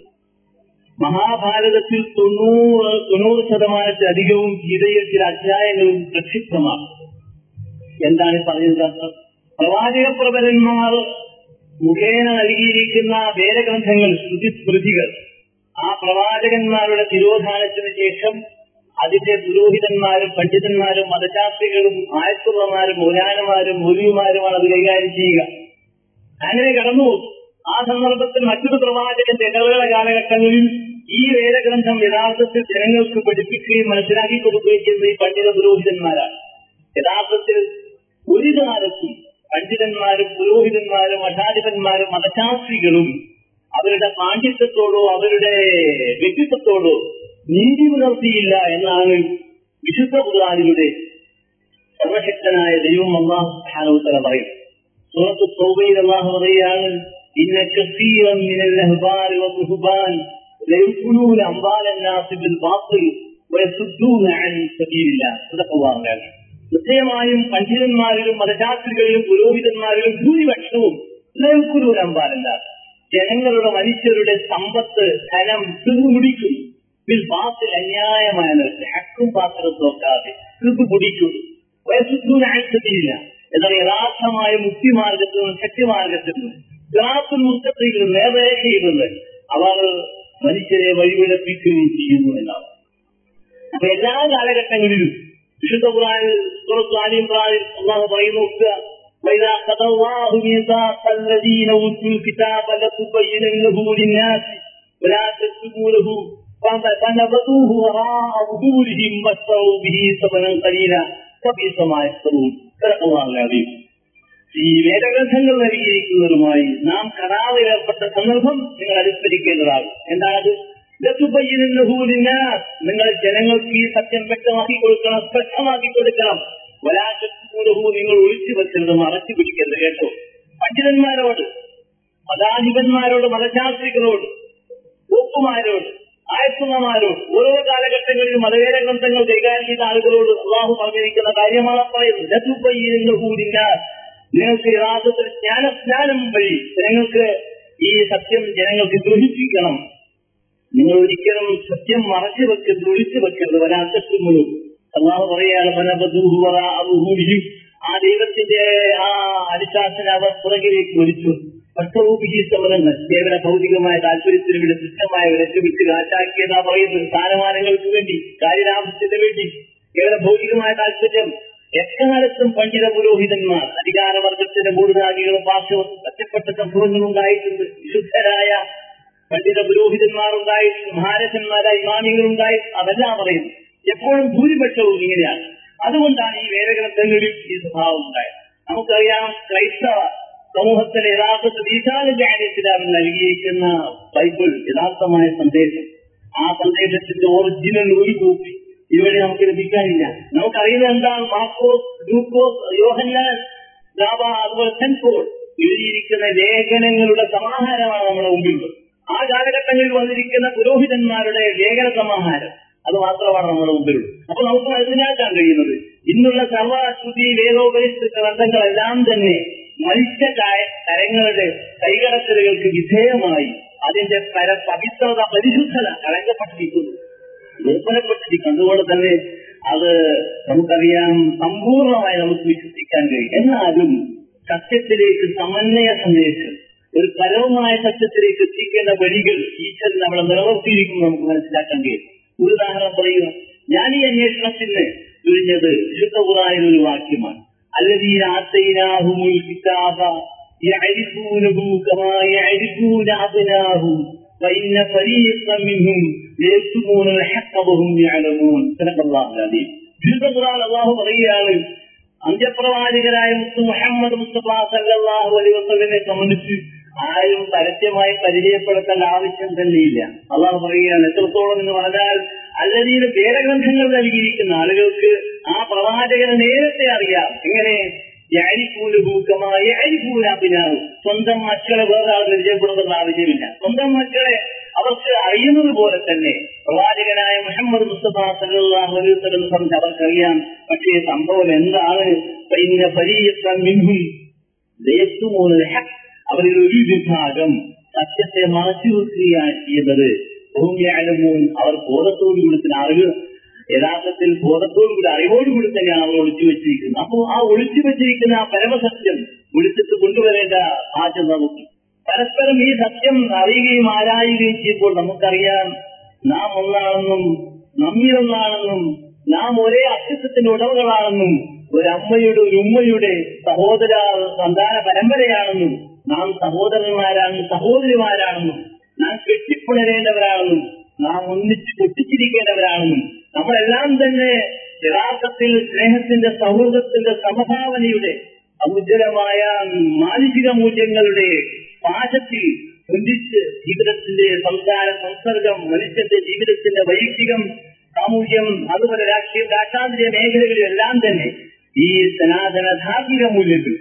A: മഹാഭാരതത്തിൽ തൊണ്ണൂറ് തൊണ്ണൂറ് ശതമാനത്തിലധികവും ഗീതയിൽ ചില അധ്യായങ്ങളും പ്രക്ഷിപ്തമാണ് എന്താണ് ഈ പറഞ്ഞത് അർത്ഥം പ്രവാചക പ്രബലന്മാർ മുഖേന നൽകിയിരിക്കുന്ന വേദഗ്രന്ഥങ്ങൾ ശ്രുതിസ്മൃതികൾ ആ പ്രവാചകന്മാരുടെ തിരോധാനത്തിന് ശേഷം അതിന്റെ പുരോഹിതന്മാരും പണ്ഡിതന്മാരും മതശാസ്ത്രികളും ആയത്തുള്ളമാരും മൗലാനമാരും മൗലിയുമാരുമാണ് അത് കൈകാര്യം ചെയ്യുക അങ്ങനെ കടന്നു ആ സന്ദർഭത്തിൽ മറ്റൊരു പ്രവാചകന്റെ ഇടവേള കാലഘട്ടങ്ങളിൽ ഈ വേദഗ്രന്ഥം യഥാർത്ഥത്തിൽ ജനങ്ങൾക്ക് പഠിപ്പിക്കുകയും മനസ്സിലാക്കി കൊടുക്കുകയും ചെയ്യുന്ന ഈ പണ്ഡിത പുരോഹിതന്മാരാണ് യഥാർത്ഥത്തിൽ ഒരു കാലത്തും പണ്ഡിതന്മാരും പുരോഹിതന്മാരും മഠാധിപന്മാരും മതശാസ്ത്രികളും അവരുടെ പാണ്ഡിത്യത്തോടോ അവരുടെ വ്യക്തിത്വത്തോടോ നീതി പുലർത്തിയില്ല എന്നാണ് വിശുദ്ധ ഖുർആാനിലൂടെ സർവശക്തനായ ദൈവം അള്ളാഹു സ്ഥാനോത്തര പറയും സൂറത്ത് തൗബയിൽ അള്ളാഹു പറയുകയാണ് ഇന്ന കസീറൻ മിനൽ അഹ്ബാരി വറുഹ്ബാൻ ലയഖുലൂന അംവാലൻ നാസി ബിൽ ബാത്തിൽ വയസുദ്ദൂന അൻ സബീലില്ലാഹ് സദഖല്ലാഹു അലൈഹി നിശ്ചയമായും പണ്ഡിതന്മാരിലും മതശാസ്ത്രികളിലും പുരോഹിതന്മാരിലും ഭൂരിപക്ഷവും ലയഖുലൂന അംവാലൻ നാസ് ജനങ്ങളുടെ മനുഷ്യരുടെ സമ്പത്ത് ധനം തിന്നുമുടിക്കും ഇതിൽ ബാത്തിൽ അന്യായമായ നിരക്ക് ഹക്കും പാത്രം നോക്കാതെ ഇത് കുടിക്കും വയസ്സുദ്ധൂന ആഴ്ചത്തിലില്ല എന്നാൽ യഥാർത്ഥമായ മുക്തിമാർഗത്തിൽ നിന്ന് ശക്തിമാർഗത്തിൽ നിന്ന് ഗ്രാഫിൽ മുസ്തത്തിൽ നിന്ന് നേർരേഖയിൽ നിന്ന് അവർ മനുഷ്യരെ വഴിവിളപ്പിക്കുകയും ചെയ്യുന്നു എന്നാണ് അപ്പൊ എല്ലാ കാലഘട്ടങ്ങളിലും വിശുദ്ധ ഖുർആനിൽ സൂറത്ത് ആലി ഇമ്രാനിൽ അള്ളാഹു പറയുന്നു നോക്കുക وإذا قضى الله ميثاق الذين أوتوا الكتاب لتبيننه للناس ولا تكتبونه فنبذوه وراء ظهورهم واشتروا به ثمنا قليلا فبئس ما يشترون صدق الله العظيم ഈ വേദഗ്രന്ഥങ്ങൾ നൽകിയിരിക്കുന്നവരുമായി നാം കരാറിൽ ഏർപ്പെട്ട സന്ദർഭം നിങ്ങൾ അനുസ്മരിക്കേണ്ടതാകും എന്താണത് നിങ്ങൾ ജനങ്ങൾക്ക് ഈ സത്യം വ്യക്തമാക്കി കൊടുക്കണം സ്പഷ്ടമാക്കി കൊടുക്കണം വലാശൂലഹു നിങ്ങൾ ഒളിച്ചു വെക്കരുത് മറച്ചു പിടിക്കരുത് കേട്ടോ പണ്ഡിതന്മാരോട് മതാധിപന്മാരോട് മതശാസ്ത്രികളോട് ഒപ്പുമാരോട് ആയത്തുമാരോട് ഓരോ കാലഘട്ടങ്ങളിലും മതവേദ ഗ്രന്ഥങ്ങൾ കൈകാര്യം ചെയ്ത ആളുകളോട് അള്ളാഹു പറഞ്ഞിരിക്കുന്ന കാര്യമാണ് പറയുന്നത് കൂടില്ല നിങ്ങൾക്ക് യഥാർത്ഥത്തിൽ ജ്ഞാനസ്നാനം വഴി ജനങ്ങൾക്ക് ഈ സത്യം ജനങ്ങൾക്ക് ഗ്രഹിപ്പിക്കണം നിങ്ങൾ ഒരിക്കലും സത്യം മറച്ചു വെക്കരുത് ഒളിച്ചു വെക്കരുത് വരാത്തമുള്ളൂ അള്ളാഹു പറയാണ് ആ ദൈവത്തിന്റെ ആ അനുശാസന അവർ പുറകിലേക്ക് ഒലിച്ചു ഭക്തരൂപിക്ക് സമരങ്ങൾ കേവല ഭൗതികമായ താല്പര്യത്തിന് വേണ്ടി തുച്ഛമായ വിലക്ക് വിറ്റ് കാറ്റാക്കിയെന്നാ പറയുന്നത് സ്ഥാനമാനങ്ങൾക്ക് വേണ്ടി കാര്യലാഭത്തിന് വേണ്ടി കേവല ഭൗതികമായ താല്പര്യം എക്കാലത്തും പണ്ഡിത പുരോഹിതന്മാർ അധികാരവർഗത്തിന്റെ മൂടുനാഗികളും പാർശ്വവും ഒറ്റപ്പെട്ട സംഭവങ്ങൾ ഉണ്ടായിട്ടുണ്ട് വിശുദ്ധരായ പണ്ഡിത പുരോഹിതന്മാർ ഉണ്ടായിട്ടുണ്ട് മഹാരഥന്മാരായ ഇമാമികൾ ഉണ്ടായിട്ടുണ്ട് അതെല്ലാം പറയുന്നു എപ്പോഴും ഭൂരിപക്ഷവും ഇങ്ങനെയാണ് അതുകൊണ്ടാണ് ഈ വേദഗ്രന്ഥങ്ങളിൽ ഈ സ്വഭാവം ഉണ്ടായത് നമുക്കറിയാം ക്രൈസ്തവ സമൂഹത്തിന് യഥാർത്ഥത്തിൽ ഈശാലിന്റെ ഇസ്ലാമിൽ നൽകിയിരിക്കുന്ന ബൈബിൾ യഥാർത്ഥമായ സന്ദേശം ആ സന്ദേശത്തിന്റെ ഒറിജിനൽ ഒരു കോപ്പി ഇവിടെ നമുക്ക് ലഭിക്കാനില്ല നമുക്കറിയുന്നത് എന്താണ് മാർക്കോസ് ലൂക്കോസ് യോഹന്നാൻ ദാബ അതുപോലെ സെന്റ് പോൾ എഴുതിയിരിക്കുന്ന ലേഖനങ്ങളുടെ സമാഹാരമാണ് നമ്മുടെ മുമ്പിലുള്ളത് ആ കാലഘട്ടങ്ങളിൽ വന്നിരിക്കുന്ന പുരോഹിതന്മാരുടെ ലേഖന സമാഹാരം അത് മാത്രമാണ് നമ്മുടെ മുമ്പിലുള്ളത് അപ്പൊ നമുക്ക് മനസ്സിലാക്കാൻ കഴിയുന്നത് ഇന്നുള്ള സർവശ്രുതി വേദോപരിസ്ഥിതി ഗ്രന്ഥങ്ങളെല്ലാം തന്നെ മനുഷ്യ കരങ്ങളുടെ കൈകടത്തലുകൾക്ക് വിധേയമായി അതിന്റെ പര പവിത്രത പരിശുദ്ധത കളങ്കപ്പെട്ടിരിക്കുന്നു ദുർബലപ്പെട്ടിരിക്കുന്നു അതുകൊണ്ട് തന്നെ അത് നമുക്കറിയാം സമ്പൂർണമായി നമുക്ക് വിശ്വസിക്കാൻ കഴിയും എന്നാലും സത്യത്തിലേക്ക് സമന്വയ സന്ദേശം ഒരു പരവുമായ സത്യത്തിലേക്ക് എത്തിക്കേണ്ട വഴികൾ ഈശ്വരൻ നമ്മളെ നിലനിർത്തിയിരിക്കുന്നു നമുക്ക് മനസ്സിലാക്കാൻ കഴിയും ഒരു ഉദാഹരണം പറയുക ഞാൻ ഈ അന്വേഷണത്തിന് ചുരിഞ്ഞത് വിശുദ്ധ ഖുറാനിൽ ഒരു വാക്യമാണ് الذين آتيناهم الكتاب يعرفونه كما يعرفون أبناهم وإن فريقا منهم ليكتمون الحق وهم يعلمون صدق الله العظيم വിശുദ്ധ ഖുർആൻ അള്ളാഹു പറയുകയാണ് അന്ത്യപ്രവാചകരായ മുത്തു മുഹമ്മദ് മുസ്തഫ സല്ലല്ലാഹു അലൈഹി വസല്ലമെ സംബന്ധിച്ച് ആരും പരസ്യമായി പരിചയപ്പെടുത്തേണ്ട ആവശ്യം തന്നെയില്ല അള്ളാഹു പറയുകയാണ് എത്രത്തോളം എന്ന് പറഞ്ഞാൽ അല്ലതീന് വേദഗ്രന്ഥങ്ങൾ നൽകിയിരിക്കുന്ന ആളുകൾക്ക് ആ പ്രവാചകനെ നേരത്തെ അറിയാം എങ്ങനെ യാരിക്കൂലഭൂക്കമാരിക്കൂലാപ്പിനാവും സ്വന്തം മക്കളെ വേറെ ആൾ പരിചയപ്പെടുത്തേണ്ട ആവശ്യമില്ല സ്വന്തം മക്കളെ അവർക്ക് അറിയുന്നത് പോലെ തന്നെ പ്രവാചകനായ മുഹമ്മദ് മുസ്തഫ സല്ലാഹു അലൈഹി വസല്ലം സംബന്ധിച്ച് അവർക്കറിയാം പക്ഷേ സംഭവം എന്താണ് പിന്നെ പരീക്ഷ മിൻഹും അവരിൽ ഒരു വിഭാഗം സത്യത്തെ മറച്ചു വെക്കുകയാണ് ചെയ്യുന്നത് ഭൂമിയാലുമൂൻ അവർ ബോധത്തോടുകൂടി തന്നെ അറിവ് യഥാർത്ഥത്തിൽ ബോധത്തോടുകൂടി അറിവോടുകൂടി തന്നെയാണ് അവർ ഒളിച്ചു വെച്ചിരിക്കുന്നത് അപ്പോൾ ആ ഒളിച്ചു വെച്ചിരിക്കുന്ന ആ പരമസത്യം വിളിച്ചിട്ട് കൊണ്ടുവരേണ്ട ബാധ്യത നമുക്ക് പരസ്പരം ഈ സത്യം അറിയുകയും ആരായുകയും ചെയ്യുമ്പോൾ നമുക്കറിയാം നാം ഒന്നാണെന്നും നമ്മിലൊന്നാണെന്നും നാം ഒരേ അസ്തിത്വത്തിന്റെ ഉടമകളാണെന്നും ഒരമ്മയുടെ ഒരു ഉമ്മയുടെ സഹോദര സന്താന പരമ്പരയാണെന്നും നാം സഹോദരന്മാരാണെന്നും സഹോദരിമാരാണെന്നും നാം കെട്ടിപ്പുണരേണ്ടവരാണെന്നും നാം ഒന്നിച്ച് പൊട്ടിച്ചിരിക്കേണ്ടവരാണെന്നും നമ്മളെല്ലാം തന്നെ യഥാർത്ഥത്തിൽ സ്നേഹത്തിന്റെ സൗഹൃദത്തിന്റെ സമഭാവനയുടെ ഉജ്ജ്വലമായ മാനസിക മൂല്യങ്ങളുടെ പാശത്തിൽ ചിന്തിച്ച് ജീവിതത്തിന്റെ സംസ്കാര സംസർഗം മനുഷ്യന്റെ ജീവിതത്തിന്റെ വൈയക്തികം സാമൂഹ്യം അതുപോലെ രാഷ്ട്രീയ രാഷ്ട്രാന്തരീയ മേഖലകളിലെല്ലാം തന്നെ ഈ സനാതന ധാർമ്മിക മൂല്യത്തിൽ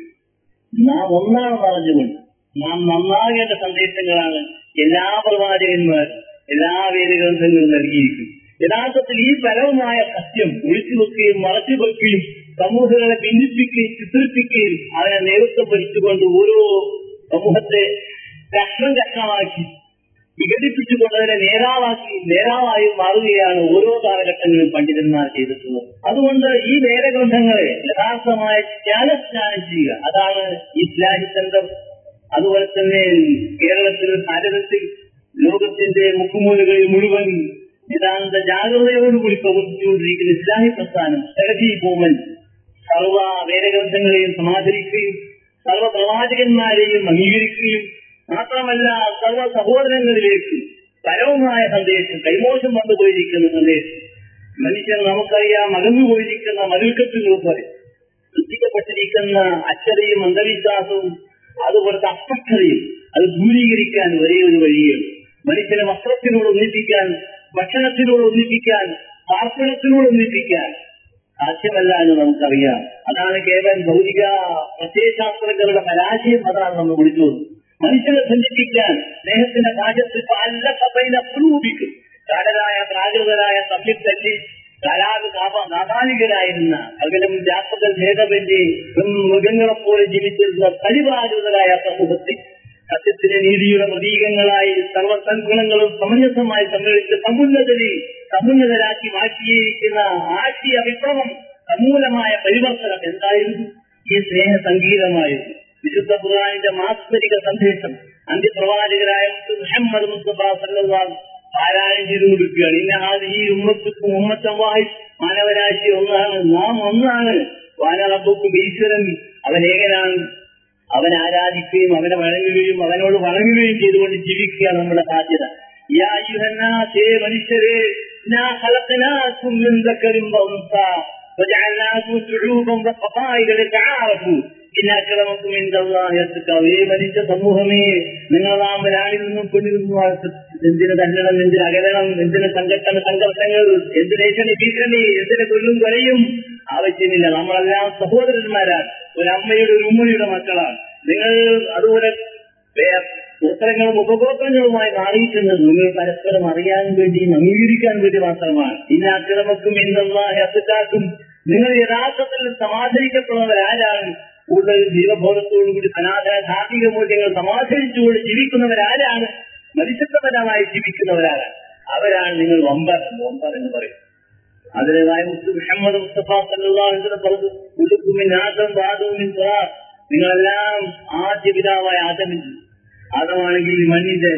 A: നാം ഒന്നാണെന്ന് അറിഞ്ഞുകൊണ്ട് നാം നന്നാകേണ്ട സന്ദേശങ്ങളാണ് എല്ലാ പ്രവാചകന്മാരും എല്ലാ വേദഗ്രന്ഥങ്ങളും നൽകിയിരിക്കുന്നത് യഥാർത്ഥത്തിൽ ഈ പരവുമായ സത്യം ഒഴിച്ചു വെക്കുകയും മറച്ചു വെക്കുകയും സമൂഹങ്ങളെ ഭിന്നിപ്പിക്കുകയും ചിത്രിപ്പിക്കുകയും അതിനെ നേതൃത്വം ഭരിച്ചുകൊണ്ട് ഓരോ സമൂഹത്തെ കഷ്ണം കഷ്ണമാക്കി വിഘടിപ്പിച്ചുകൊണ്ട് അതിനെ നേതാവാക്കി നേതാവായി മാറുകയാണ് ഓരോ കാലഘട്ടങ്ങളിലും പണ്ഡിതന്മാർ ചെയ്തിട്ടുള്ളത് അതുകൊണ്ട് ഈ വേദഗ്രന്ഥങ്ങളെ യഥാർത്ഥമായ ജ്ഞാനസ്നാനം ചെയ്യുക അതാണ് ഇസ്ലാഹി സെന്റർ അതുപോലെ തന്നെ കേരളത്തിൽ ഭാരതത്തിൽ ലോകത്തിന്റെ മുക്കുമൂലകളിൽ മുഴുവൻ നിതാന്ത ജാഗ്രതയോടുകൂടി പ്രവർത്തിച്ചുകൊണ്ടിരിക്കുന്ന ഇസ്ലാഹി പ്രസ്ഥാനം സെലഫി മൂവ്മെന്റ് സർവ വേദഗ്രന്ഥങ്ങളെയും സമാദരിക്കുകയും സർവ പ്രവാചകന്മാരെയും അംഗീകരിക്കുകയും മാത്രമല്ല സർവ സഹോദരങ്ങളിലേക്ക് പരവുമായ സന്ദേശം കൈമോശം വന്നു പോയിരിക്കുന്ന സന്ദേശം മനുഷ്യൻ നമുക്കറിയാം അകന്നു പോയിരിക്കുന്ന മതിൽക്കെട്ടുകൾ പോലെ സൃഷ്ടിക്കപ്പെട്ടിരിക്കുന്ന അച്ഛതയും അന്ധവിശ്വാസവും അതുപോലത്തെ അസ്പഷ്ടതയും അത് ദൂരീകരിക്കാൻ ഒരേ ഒരു വഴിയാണ് മനുഷ്യനെ വസ്ത്രത്തിനോട് ഒന്നിപ്പിക്കാൻ ഭക്ഷണത്തിനോട് ഒന്നിപ്പിക്കാൻ പാർപ്പിടത്തിനോട് ഒന്നിപ്പിക്കാൻ സാധ്യമല്ല എന്ന് നമുക്കറിയാം അതാണ് കേവലം ഭൗതിക പ്രത്യയശാസ്ത്രജ്ഞരുടെ പരാജയം അതാണ് നമ്മൾ വിളിച്ചത് മനുഷ്യനെ ബന്ധിപ്പിക്കാൻ സ്നേഹത്തിന്റെ പാചത്തിൽ പല സഭയിലെ അപ്രൂപിക്കും കാടരായ പ്രാകൃതരായ തമ്മിൽ തല്ലി കലാവ് നാഥാലികരായിരുന്ന പകരം ജാത്തകൾ ഭേദമന്യേ മൃഗങ്ങളെ പോലെ ജീവിച്ചിരുന്ന പരിപാലിതരായ സമൂഹത്തിൽ സത്യത്തിന്റെ നീതിയുടെ പ്രതീകങ്ങളായി സർവസൽഗുണങ്ങളും സമഞ്ജസമായി സമ്മേളിച്ച് സമുന്നതരി സമുന്നതരാക്കി മാറ്റിയിരിക്കുന്ന ആശയ വിപ്ലവം സമൂലമായ പരിവർത്തനം എന്തായിരുന്നു ഈ സ്നേഹ സംഗീതമായിരുന്നു വിശുദ്ധ ഖുർആാനിന്റെ മാസ്മരിക സന്ദേശം അന്ത്യപ്രവാചകരായ മുഹമ്മദ് മുസ്തഫ സല്ലല്ലാഹു പാരായണം ചെയ്തുകൊണ്ടിരിക്കുകയാണ് ഇന്ന ആദ്യ ഈ ഉമ്മത്തുക്കും ഉമ്മത്തമായി മാനവരാശി ഒന്നാണ് നാം ഒന്നാണ് വാനറബുക്കും ഈശ്വരൻ അവൻ ഏകനാണ് അവൻ ആരാധിക്കുകയും അവനെ വണങ്ങുകയും അവനോട് വണങ്ങുകയും ചെയ്തുകൊണ്ട് ജീവിക്കുക നമ്മുടെ ബാധ്യത യാ യുഹന്നാസേ മനുഷ്യരെ ഇന്നാ ഖലഖനാകും മിൻ ദക്കറിൻ വഉൻസ വജഅൽനാകും ശുഊബൻ വഖബായില ലിതആറഫു ഇന്ന അക്രമക്കും ഇൻദല്ലാഹി അത്ഖാവ ഏ മനുഷ്യ സമൂഹമേ നിങ്ങൾ നാം ഒരാളിൽ നിന്നും പെണ്ണിൽ നിന്നും എന്തിന് തല്ലണം എന്തിന് അകലണം എന്തിന് സംഘട്ടന സംഘർഷങ്ങൾ എന്തിന് ഏഷണി ഭീഷണി എന്തിന് കൊല്ലും കൊലയും ആവശ്യമില്ല നമ്മളെല്ലാം സഹോദരന്മാരാണ് ഒരു അമ്മയുടെ ഒരു ഉമ്മയുടെ മക്കളാണ് നിങ്ങൾ അതുപോലെ വേ- ഗോത്രങ്ങളും ഉപഗോത്രങ്ങളുമായി മാറിയിട്ടുള്ളത് നിങ്ങൾ പരസ്പരം അറിയാൻ വേണ്ടിയും അംഗീകരിക്കാൻ വേണ്ടി മാത്രമാണ് ഇന്നാക്രമക്കും ഇന്നല്ലാഹി അസുക്കാക്കും നിങ്ങൾ യഥാർത്ഥത്തിൽ സമാധാനിക്കപ്പെടുന്നവരാരാണ് കൂടുതൽ ജീവബോധത്തോടുകൂടി സനാതന ധാർമ്മിക മൂല്യങ്ങൾ സമാധാനിച്ചുകൊണ്ട് ജീവിക്കുന്നവരാരാണ് മനുഷ്യത്വപരമായി ജീവിക്കുന്നവരാരാണ് അവരാണ് നിങ്ങൾ വമ്പർ വമ്പർ എന്ന് പറയും അതിലേതായ മുസ്തു മുഹമ്മദ് മുസ്തഫ സല്ലല്ലാഹു അലൈഹി വസല്ലം പറഞ്ഞു ഉലുക്കുമിൻ ആദം വാദവും മിൻ തുറാബ് നിങ്ങളെല്ലാം ആദ്യ പിതാവായ ആദമിൽ ആദമാണെങ്കിൽ മണ്ണിന്റെ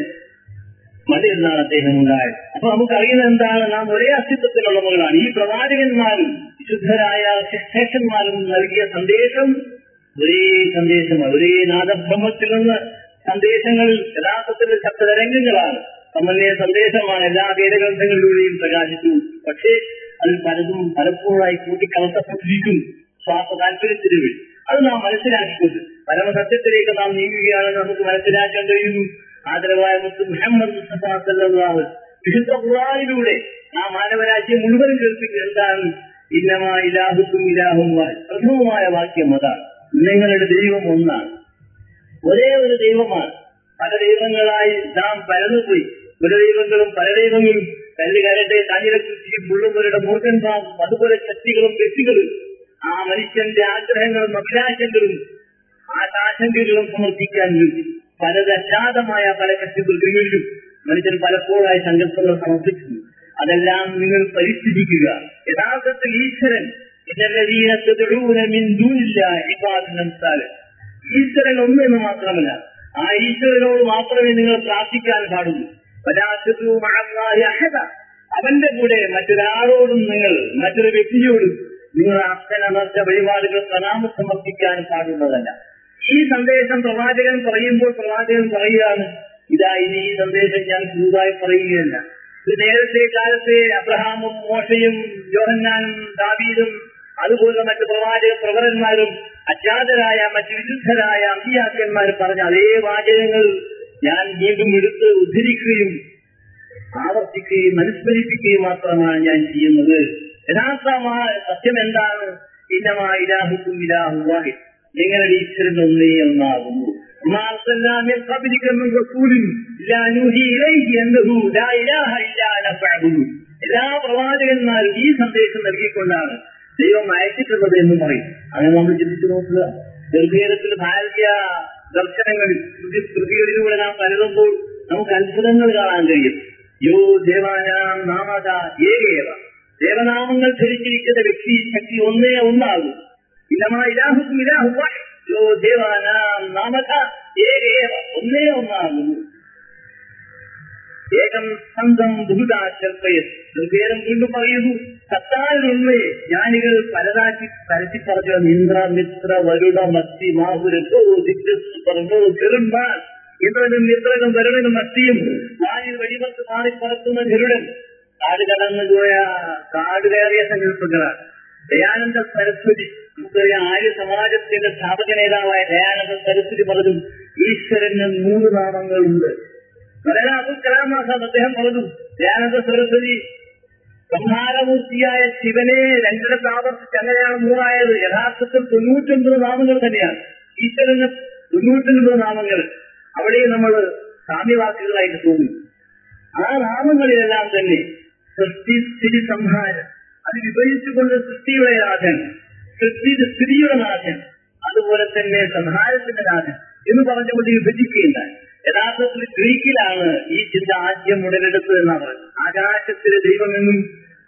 A: മണ്ണിൽ നിന്നാണ് അദ്ദേഹം ഉണ്ടായത് അപ്പൊ നമുക്ക് അറിയുന്നത് എന്താണ് നാം ഒരേ അസ്തിത്വത്തിലുള്ളവர்களാണ് ഈ പ്രവാചകന്മാരും വിശുദ്ധരായ ശിക്ഷന്മാരും നൽകിയ സന്ദേശം ഒരേ സന്ദേശമാണ് ഒരേ നാദബ്രഹ്മത്തിൽ നിന്ന് സന്ദേശങ്ങൾ യഥാർത്ഥത്തിൽ ശബ്ദതരംഗങ്ങളാണ് സമന്വയ സന്ദേശമാണ് എല്ലാ വേദഗ്രന്ഥങ്ങളിലൂടെയും പ്രകാശിച്ചു പക്ഷേ അതിൽ പലതും പലപ്പോഴായി കൂട്ടിക്കലർത്തപ്പെട്ടിരിക്കും സ്വാർത്ഥ താല്പര്യത്തിന് വേണ്ടി അത് നാം മനസ്സിലാക്കിക്കൊണ്ട് പരമസത്യത്തിലേക്ക് നാം നീങ്ങുകയാണെന്ന് നമുക്ക് മനസ്സിലാക്കാൻ കഴിയുന്നു ആദരവായ മുത്ത് മുഹമ്മദ് മുസ്തഫ സല്ലല്ലാഹു അലൈഹി വിശുദ്ധ ഖുർആനിലൂടെ ആ മാനവരാജ്യം മുഴുവൻ കേൾപ്പിക്കുക എന്താണ് ഇന്നമാ ഇലാഹുക്കും ഇലാഹും വാഹിദ്. പ്രഥമമായ വാക്യം അതാണ് നിങ്ങളുടെ ദൈവം ഒന്നാണ് ഒരേ ഒരു ദൈവമാണ് പല ദൈവങ്ങളായി നാം പരന്നുപോയി ഒരു ദൈവങ്ങളും പല ദൈവങ്ങളും കല്ല് കരട്ടെ കാഞ്ഞിരക്കുറ്റിയും മുള്ളുമുരുടെ മൂർഖൻ പാമ്പും അതുപോലെ ശക്തികളും വ്യക്തികളും ആ മനുഷ്യന്റെ ആഗ്രഹങ്ങളും അഭിലാഷങ്ങളും ആശാശങ്കകളും സമർപ്പിക്കാൻ വേണ്ടി പലതശാതമായ പല കഷ്ടപ്രക്രിയകളിലും മനുഷ്യൻ പലപ്പോഴായി സങ്കല്പങ്ങൾ സമർപ്പിക്കുന്നു അതെല്ലാം നിങ്ങൾ പരിസ്ഥിതിക്കുക യഥാർത്ഥത്തിൽ ഈശ്വരൻ ഇന്നല്ലതീന തദഊന മിൻ ദൂനില്ലാഹി ഇബാദുൻ അംസാൽ ഈശ്വരൻ ഒന്നെന്ന് മാത്രമല്ല ആ ഈശ്വരനോട് മാത്രമേ നിങ്ങൾ പ്രാർത്ഥിക്കാൻ പാടുള്ളൂ വലാത്തതു മഅല്ലാഹി അഹദ അവന്റെ കൂടെ മറ്റൊരാളോടും നിങ്ങൾ മറ്റൊരു വ്യക്തിയോടും നിങ്ങൾ അർത്ഥനമർച്ച വഴിപാടുകൾ പ്രണാമം സമർപ്പിക്കാൻ പാടുള്ളതല്ല ഈ സന്ദേശം പ്രവാചകൻ പറയുമ്പോൾ പ്രവാചകൻ പറയുകയാണ് ഇതാ ഇനി ഈ സന്ദേശം ഞാൻ പുതുതായി പറയുകയല്ല ഇത് നേരത്തെ കാലത്തെ അബ്രഹാമും മോശയും യോഹന്നാനും ദാവീദും അതുപോലെ മറ്റ് പ്രവാചക പ്രവരന്മാരും അജ്ഞാതരായ മറ്റ് വിശുദ്ധരായ അമ്പിയാക്കന്മാർ പറഞ്ഞ അതേ വാചകങ്ങൾ ഞാൻ വീണ്ടും എടുത്ത് ഉദ്ധരിക്കുകയും ആവർത്തിക്കുകയും അനുസ്മരിപ്പിക്കുകയും മാത്രമാണ് ഞാൻ ചെയ്യുന്നത് യഥാർത്ഥമായ സത്യം എന്താണ് ഇന്നമാ ഇലാഹുക്കും ഇലാഹു വാഹിദ് നിങ്ങളുടെ ഈശ്വരൻ ഒന്നേ ഒന്നാകുന്നു وما أرسلنا من قبلك من رسول لا نوحي إليه أنه لا إله إلا أنا فاعبدون എല്ലാ പ്രവാചകന്മാരും ഈ സന്ദേശം നൽകിക്കൊണ്ടാണ് ദൈവം അയച്ചിട്ടുള്ളത് എന്ന് പറയും അങ്ങനെ നമ്മൾ ചിന്തിച്ചു നോക്കുക ഗർഭേദത്തിൽ ഭാരതീയ ദർശനങ്ങളിൽ കൃതികളിലൂടെ നാം കരുതുമ്പോൾ നമുക്ക് അത്ഭുതങ്ങൾ കാണാൻ കഴിയും യോ ദേവാനാം നാമത ഏകേവ ദേവനാമങ്ങൾ ധരിച്ചിരിക്കുന്ന വ്യക്തി ശക്തി ഒന്നേ ഒന്നാകും ഇന്നമാ ഇലാഹുക്കും ഇലാഹു വാഹിദ്. യോ ദേവാനാം നാമക ഏകേവ ഒന്നേ ഒന്നാകുന്നു ഏകം സ്വന്തം ബഹുദാശൽപ്പയൻ നിർവേദം വീണ്ടും പറയുന്നു സത്താനുള്ളേ ജ്ഞാനികൾ പലതാക്കി പരത്തി പറഞ്ഞ ഇന്ദ്ര മിത്ര വരുണ മത്തി മാഹുരോ ദിഗ്ധോ ഗരുഡ്മാൻ ഇന്ദ്രനും മിത്രനും വരുണനും മത്തിയും വായു വഴിമത്ത് മാറി പറക്കുന്ന ഗരുഡൻ കാട് കടന്നു പോയ കാട് കയറിയ സങ്കല്പങ്ങളാണ് ദയാനന്ദ സരസ്വതി നമുക്കറിയാം ആര്യ സമാജത്തിന്റെ സ്ഥാപക നേതാവായ ദയാനന്ദ സരസ്വതി പറഞ്ഞു ഈശ്വരന് മൂന്ന് നാമങ്ങളുണ്ട് വളരെ അബുൽ കലാം ആസാദ് അദ്ദേഹം പറഞ്ഞു ദയാനന്ദ സരസ്വതി സംഹാരമൂർത്തിയായ ശിവനെ രണ്ടിടത്ത് ആവർത്തിച്ച് അങ്ങനെയാണ് മൂന്നായത് യഥാർത്ഥത്തിൽ തൊണ്ണൂറ്റൊൻപത് നാമങ്ങൾ തന്നെയാണ് ഈശ്വരന് തൊണ്ണൂറ്റൊൻപത് നാമങ്ങൾ അവിടെ നമ്മൾ സാമ്യവാക്കുകളായിട്ട് തോന്നി ആ നാമങ്ങളിലെല്ലാം തന്നെ സൃഷ്ടി സ്ഥിതി സംഹാരം അത് വിഭജിച്ചുകൊണ്ട് സൃഷ്ടിയുടെ നാഥൻ സൃഷ്ടി സ്ഥിതിയുടെ നാഥൻ അതുപോലെ തന്നെ സംഹാരത്തിന്റെ നാഥൻ എന്ന് പറഞ്ഞുകൊണ്ട് വിഭജിക്കുകയുണ്ടായി യഥാർത്ഥത്തിൽ ഗ്രീക്കിലാണ് ഈ ചിന്ത ആദ്യം ഉടലെടുത്തത് എന്നാണ് പറഞ്ഞത് ആകാശത്തിലെ ദൈവമെന്നും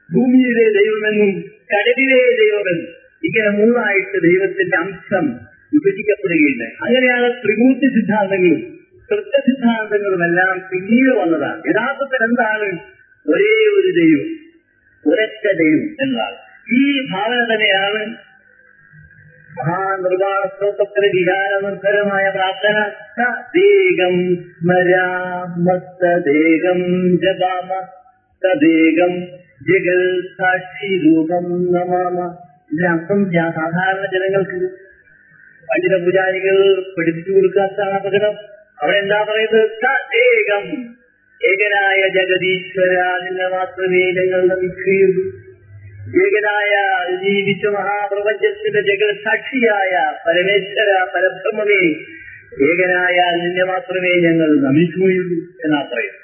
A: ഭൂമിയിലെ ദൈവമെന്നും കടലിലെ ദൈവമെന്നും ഇങ്ങനെ മൂന്നായിട്ട് ദൈവത്തിന്റെ അംശം
B: വിഭജിക്കപ്പെടുകയില്ല അങ്ങനെയാണ് ത്രിമൂർത്തി സിദ്ധാന്തങ്ങളും കൃത്യ സിദ്ധാന്തങ്ങളും എല്ലാം പിന്നീട് വന്നതാണ് യഥാർത്ഥത്തിൽ എന്താണ് ഒരേ ഒരു ദൈവം ഒരൊറ്റ ദൈവം എന്നതാണ് ഈ ഭാവന തന്നെയാണ് മഹാനിർവാണ സ്തോത്രത്തിന് വികാരനിർഭരമായ പ്രാർത്ഥന തദേകം സ്മരാമസ്തദേകം ജപാമ തദേകം ജഗൽ സാക്ഷി രൂപം നമാമ ഇതിന്റെ അർത്ഥം ഞാൻ സാധാരണ ജനങ്ങൾക്ക് പണ്ഡിത പൂജാരികൾ പഠിപ്പിച്ചു കൊടുക്കാത്താണ് അപകടം അവിടെ എന്താ പറയുന്നത് തദേകം ഏകനായ ജഗദീശ്വര നിന്നെ മാത്രമേ ഞങ്ങൾ നമിക്കുകയുള്ളൂ ഏകനായ ഈ വിശ്വമഹാപ്രപഞ്ചത്തിന്റെ ജഗസാക്ഷിയായ പരമേശ്വര പരബ്രഹ്മമേ ഏകനായ നിന്നെ മാത്രമേ ഞങ്ങൾ നമിക്കുകയുള്ളൂ എന്നാ പറയുന്നത്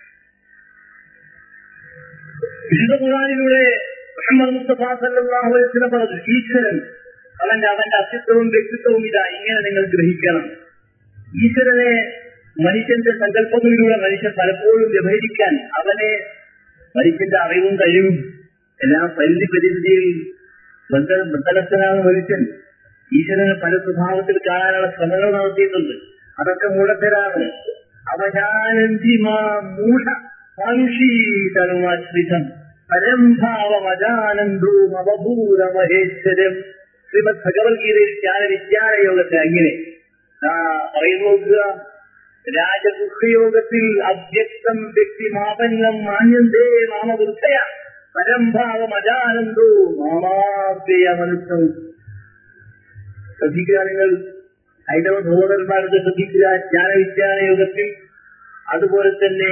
B: വിശുദ്ധ ഖുർആനിലൂടെ മുഹമ്മദ് മുസ്തഫ സല്ലല്ലാഹു അലൈഹി വസല്ലം പറഞ്ഞു ഈശ്വരൻ അവന്റെ അവന്റെ അസ്തിത്വവും വ്യക്തിത്വവും ഇതാ ഇങ്ങനെ നിങ്ങൾ ഗ്രഹിക്കണം ഈശ്വരനെ മനുഷ്യന്റെ സങ്കല്പങ്ങളിലൂടെ മനുഷ്യൻ പലപ്പോഴും വ്യവഹരിക്കാൻ അവനെ മനുഷ്യന്റെ അറിവും കഴിവും എല്ലാം പരിധി പരിധിയിൽ ബന്ധ ബന്ധലസ്ഥനാണ് മനുഷ്യൻ ഈശ്വരനെ പല സ്വഭാവത്തിൽ കാണാനുള്ള ശ്രമങ്ങൾ നടത്തിയിട്ടുണ്ട് അതൊക്കെ മൂഢത്തരാണ് അവജാനന്തിമാ മൂഢ മാനുഷീതനുമാശ്രിതം പരംഭാവമജാനന്ദവും അവഭൂത മഹേശ്വരം ശ്രീമദ് ഭഗവത്ഗീതയിൽ ജ്ഞാന വിജ്ഞാന യോഗത്തെ അങ്ങനെ ആ, പറയുന്നു നോക്കുക രാജഗുഹയോഗത്തിൽ അവ്യക്തം വ്യക്തിമാപന്നം മാന്യന്തേ മാമവൃദ്ധയ പരംഭാവം അജാനന്ദോ മാമാപ്രിയ മനുഷ്യം ശ്രദ്ധിക്കുക നിങ്ങൾ ഹൈന്ദവ സഹോദരന്മാർക്ക് ശ്രദ്ധിക്കുക ജ്ഞാനവിജ്ഞാന യോഗത്തിൽ അതുപോലെ തന്നെ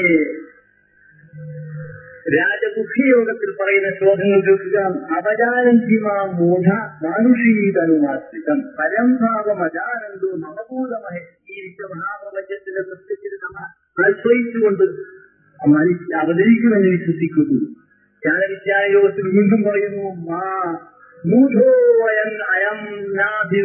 B: രാജഗുഹയോഗത്തിൽ പറയുന്ന ശ്ലോകങ്ങൾ കേൾക്കുക അവജാനന്തിമാ മൂഢ മാനുഷീതനുമാശ്രിതം പരംഭാവം അജാനന്ദോ മമഭൂതമഹേ ഈ വിശ്വമഹാപ്രപഞ്ചത്തിന്റെ സത്യത്തിൽ നമ്മൾ ആശ്രയിച്ചുകൊണ്ട് മനുഷ്യ അവതരിക്കുമെന്ന് വിശ്വസിക്കുന്നു ജ്ഞാനവിദ്യായോഗത്തിൽ വീണ്ടും പറയുന്നു മാ മൂഢോയൻ അയം നാഭി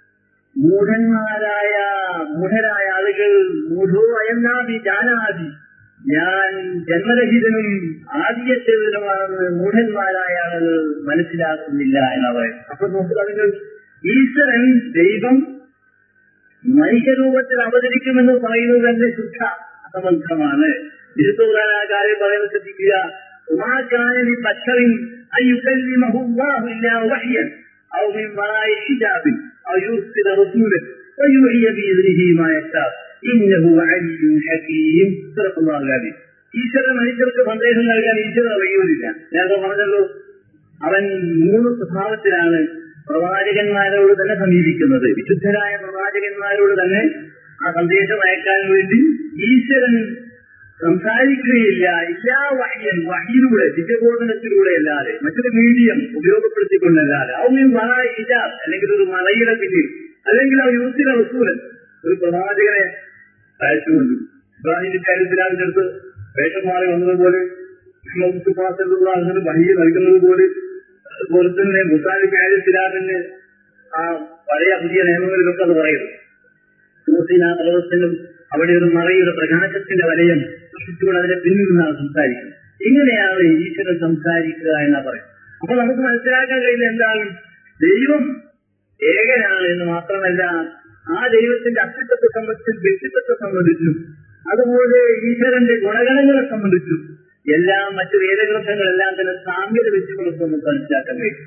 B: മൂഢന്മാരായ മൂഢരായ ആളുകൾ മൂഢോ അയം നാഭി ജാനാദി ഞാൻ ജന്മരഹിതനും ആദ്യത്തേതിനുമാണെന്ന് മൂഢന്മാരായ ആളുകൾ മനസ്സിലാക്കുന്നില്ല എന്നാ പറയുന്നത് അപ്പൊ നോക്കുക നിങ്ങൾ ഈശ്വരൻ ദൈവം മനുഷ്യരൂപത്തിൽ അവതരിക്കുമെന്ന് പറയുന്നത് തന്നെ ശുദ്ധ അസംബന്ധമാണ് വിരുദ്ധ കാര്യം പറയുന്നത് ശ്രദ്ധിക്കുക ഉമാകാനലി പച്ചറിൻ അയ്യുക്കല്ലിമഹുല്ലാഹുല്ല വഹ്യൻ أو من وراء حجاب أو يرسل رسولا ويوحي بإذنه ما يشاء إنه علي حكيم صدق الله العظيم ഈശ്വരൻ മനുഷ്യർക്ക് സന്ദേശം നൽകാൻ ഈശ്വരൻ അറിയുന്നില്ല നേരത്തെ പറഞ്ഞല്ലോ അവൻ മൂന്ന് സ്വഭാവത്തിലാണ് പ്രവാചകന്മാരോട് തന്നെ സമീപിക്കുന്നത് വിശുദ്ധരായ പ്രവാചകന്മാരോട് തന്നെ ആ സന്ദേശം അയക്കാൻ വേണ്ടി ഈശ്വരൻ സംസാരിക്കുകയില്ല എല്ലാ വഹിയൻ വഹിയിലൂടെ ദിവ്യബോധനത്തിലൂടെ അല്ലാതെ മറ്റൊരു മീഡിയം ഉപയോഗപ്പെടുത്തിക്കൊണ്ടല്ലാതെ അവൻ മറ ഇജാബ് അല്ലെങ്കിൽ ഒരു മറയുടെ പിന്നിൽ അല്ലെങ്കിൽ ആ യൂസിലെ റസൂലൻ ഒരു പ്രവാചകനെ അയച്ചുകൊണ്ട് ഇബ്രാഹിമിന്റെ കാര്യത്തിലാവിന്റെ അടുത്ത് വേഷം മാറി വന്നതുപോലെ മുസ്തുഫാസിലുള്ള വഹിയ നൽകുന്നത് പോലെ അതുപോലെ തന്നെ മുസാലി കാര്യത്തിലാവിന് ആ പഴയ പുതിയ നിയമങ്ങളിലൊക്കെ അത് പറയുന്നു സൂസിന പർവ്വതത്തിനും അവിടെ ഒരു മറയുടെ പ്രകാശത്തിന്റെ വലയം സൃഷ്ടിച്ചുകൊണ്ട് അതിനെ പിന്നിൽ നിന്നാണ് സംസാരിക്കുന്നത് ഇങ്ങനെയാണ് ഈശ്വരൻ സംസാരിക്കുക എന്നാ പറയും അപ്പൊ നമുക്ക് മനസ്സിലാക്കാൻ കഴിയുന്ന എന്താണ് ദൈവം ഏകനാണ് എന്ന് മാത്രമല്ല ആ ദൈവത്തിന്റെ അസ്തിത്വത്തെ സംബന്ധിച്ചും വ്യക്തിത്വത്തെ സംബന്ധിച്ചും അതുപോലെ ഈശ്വരന്റെ ഗുണഗണങ്ങളെ സംബന്ധിച്ചും എല്ലാം മറ്റു വേദഗ്രന്ഥങ്ങളെല്ലാം തന്നെ സാമ്യത വെച്ചുകൊണ്ട് നമുക്ക് മനസ്സിലാക്കാൻ കഴിയും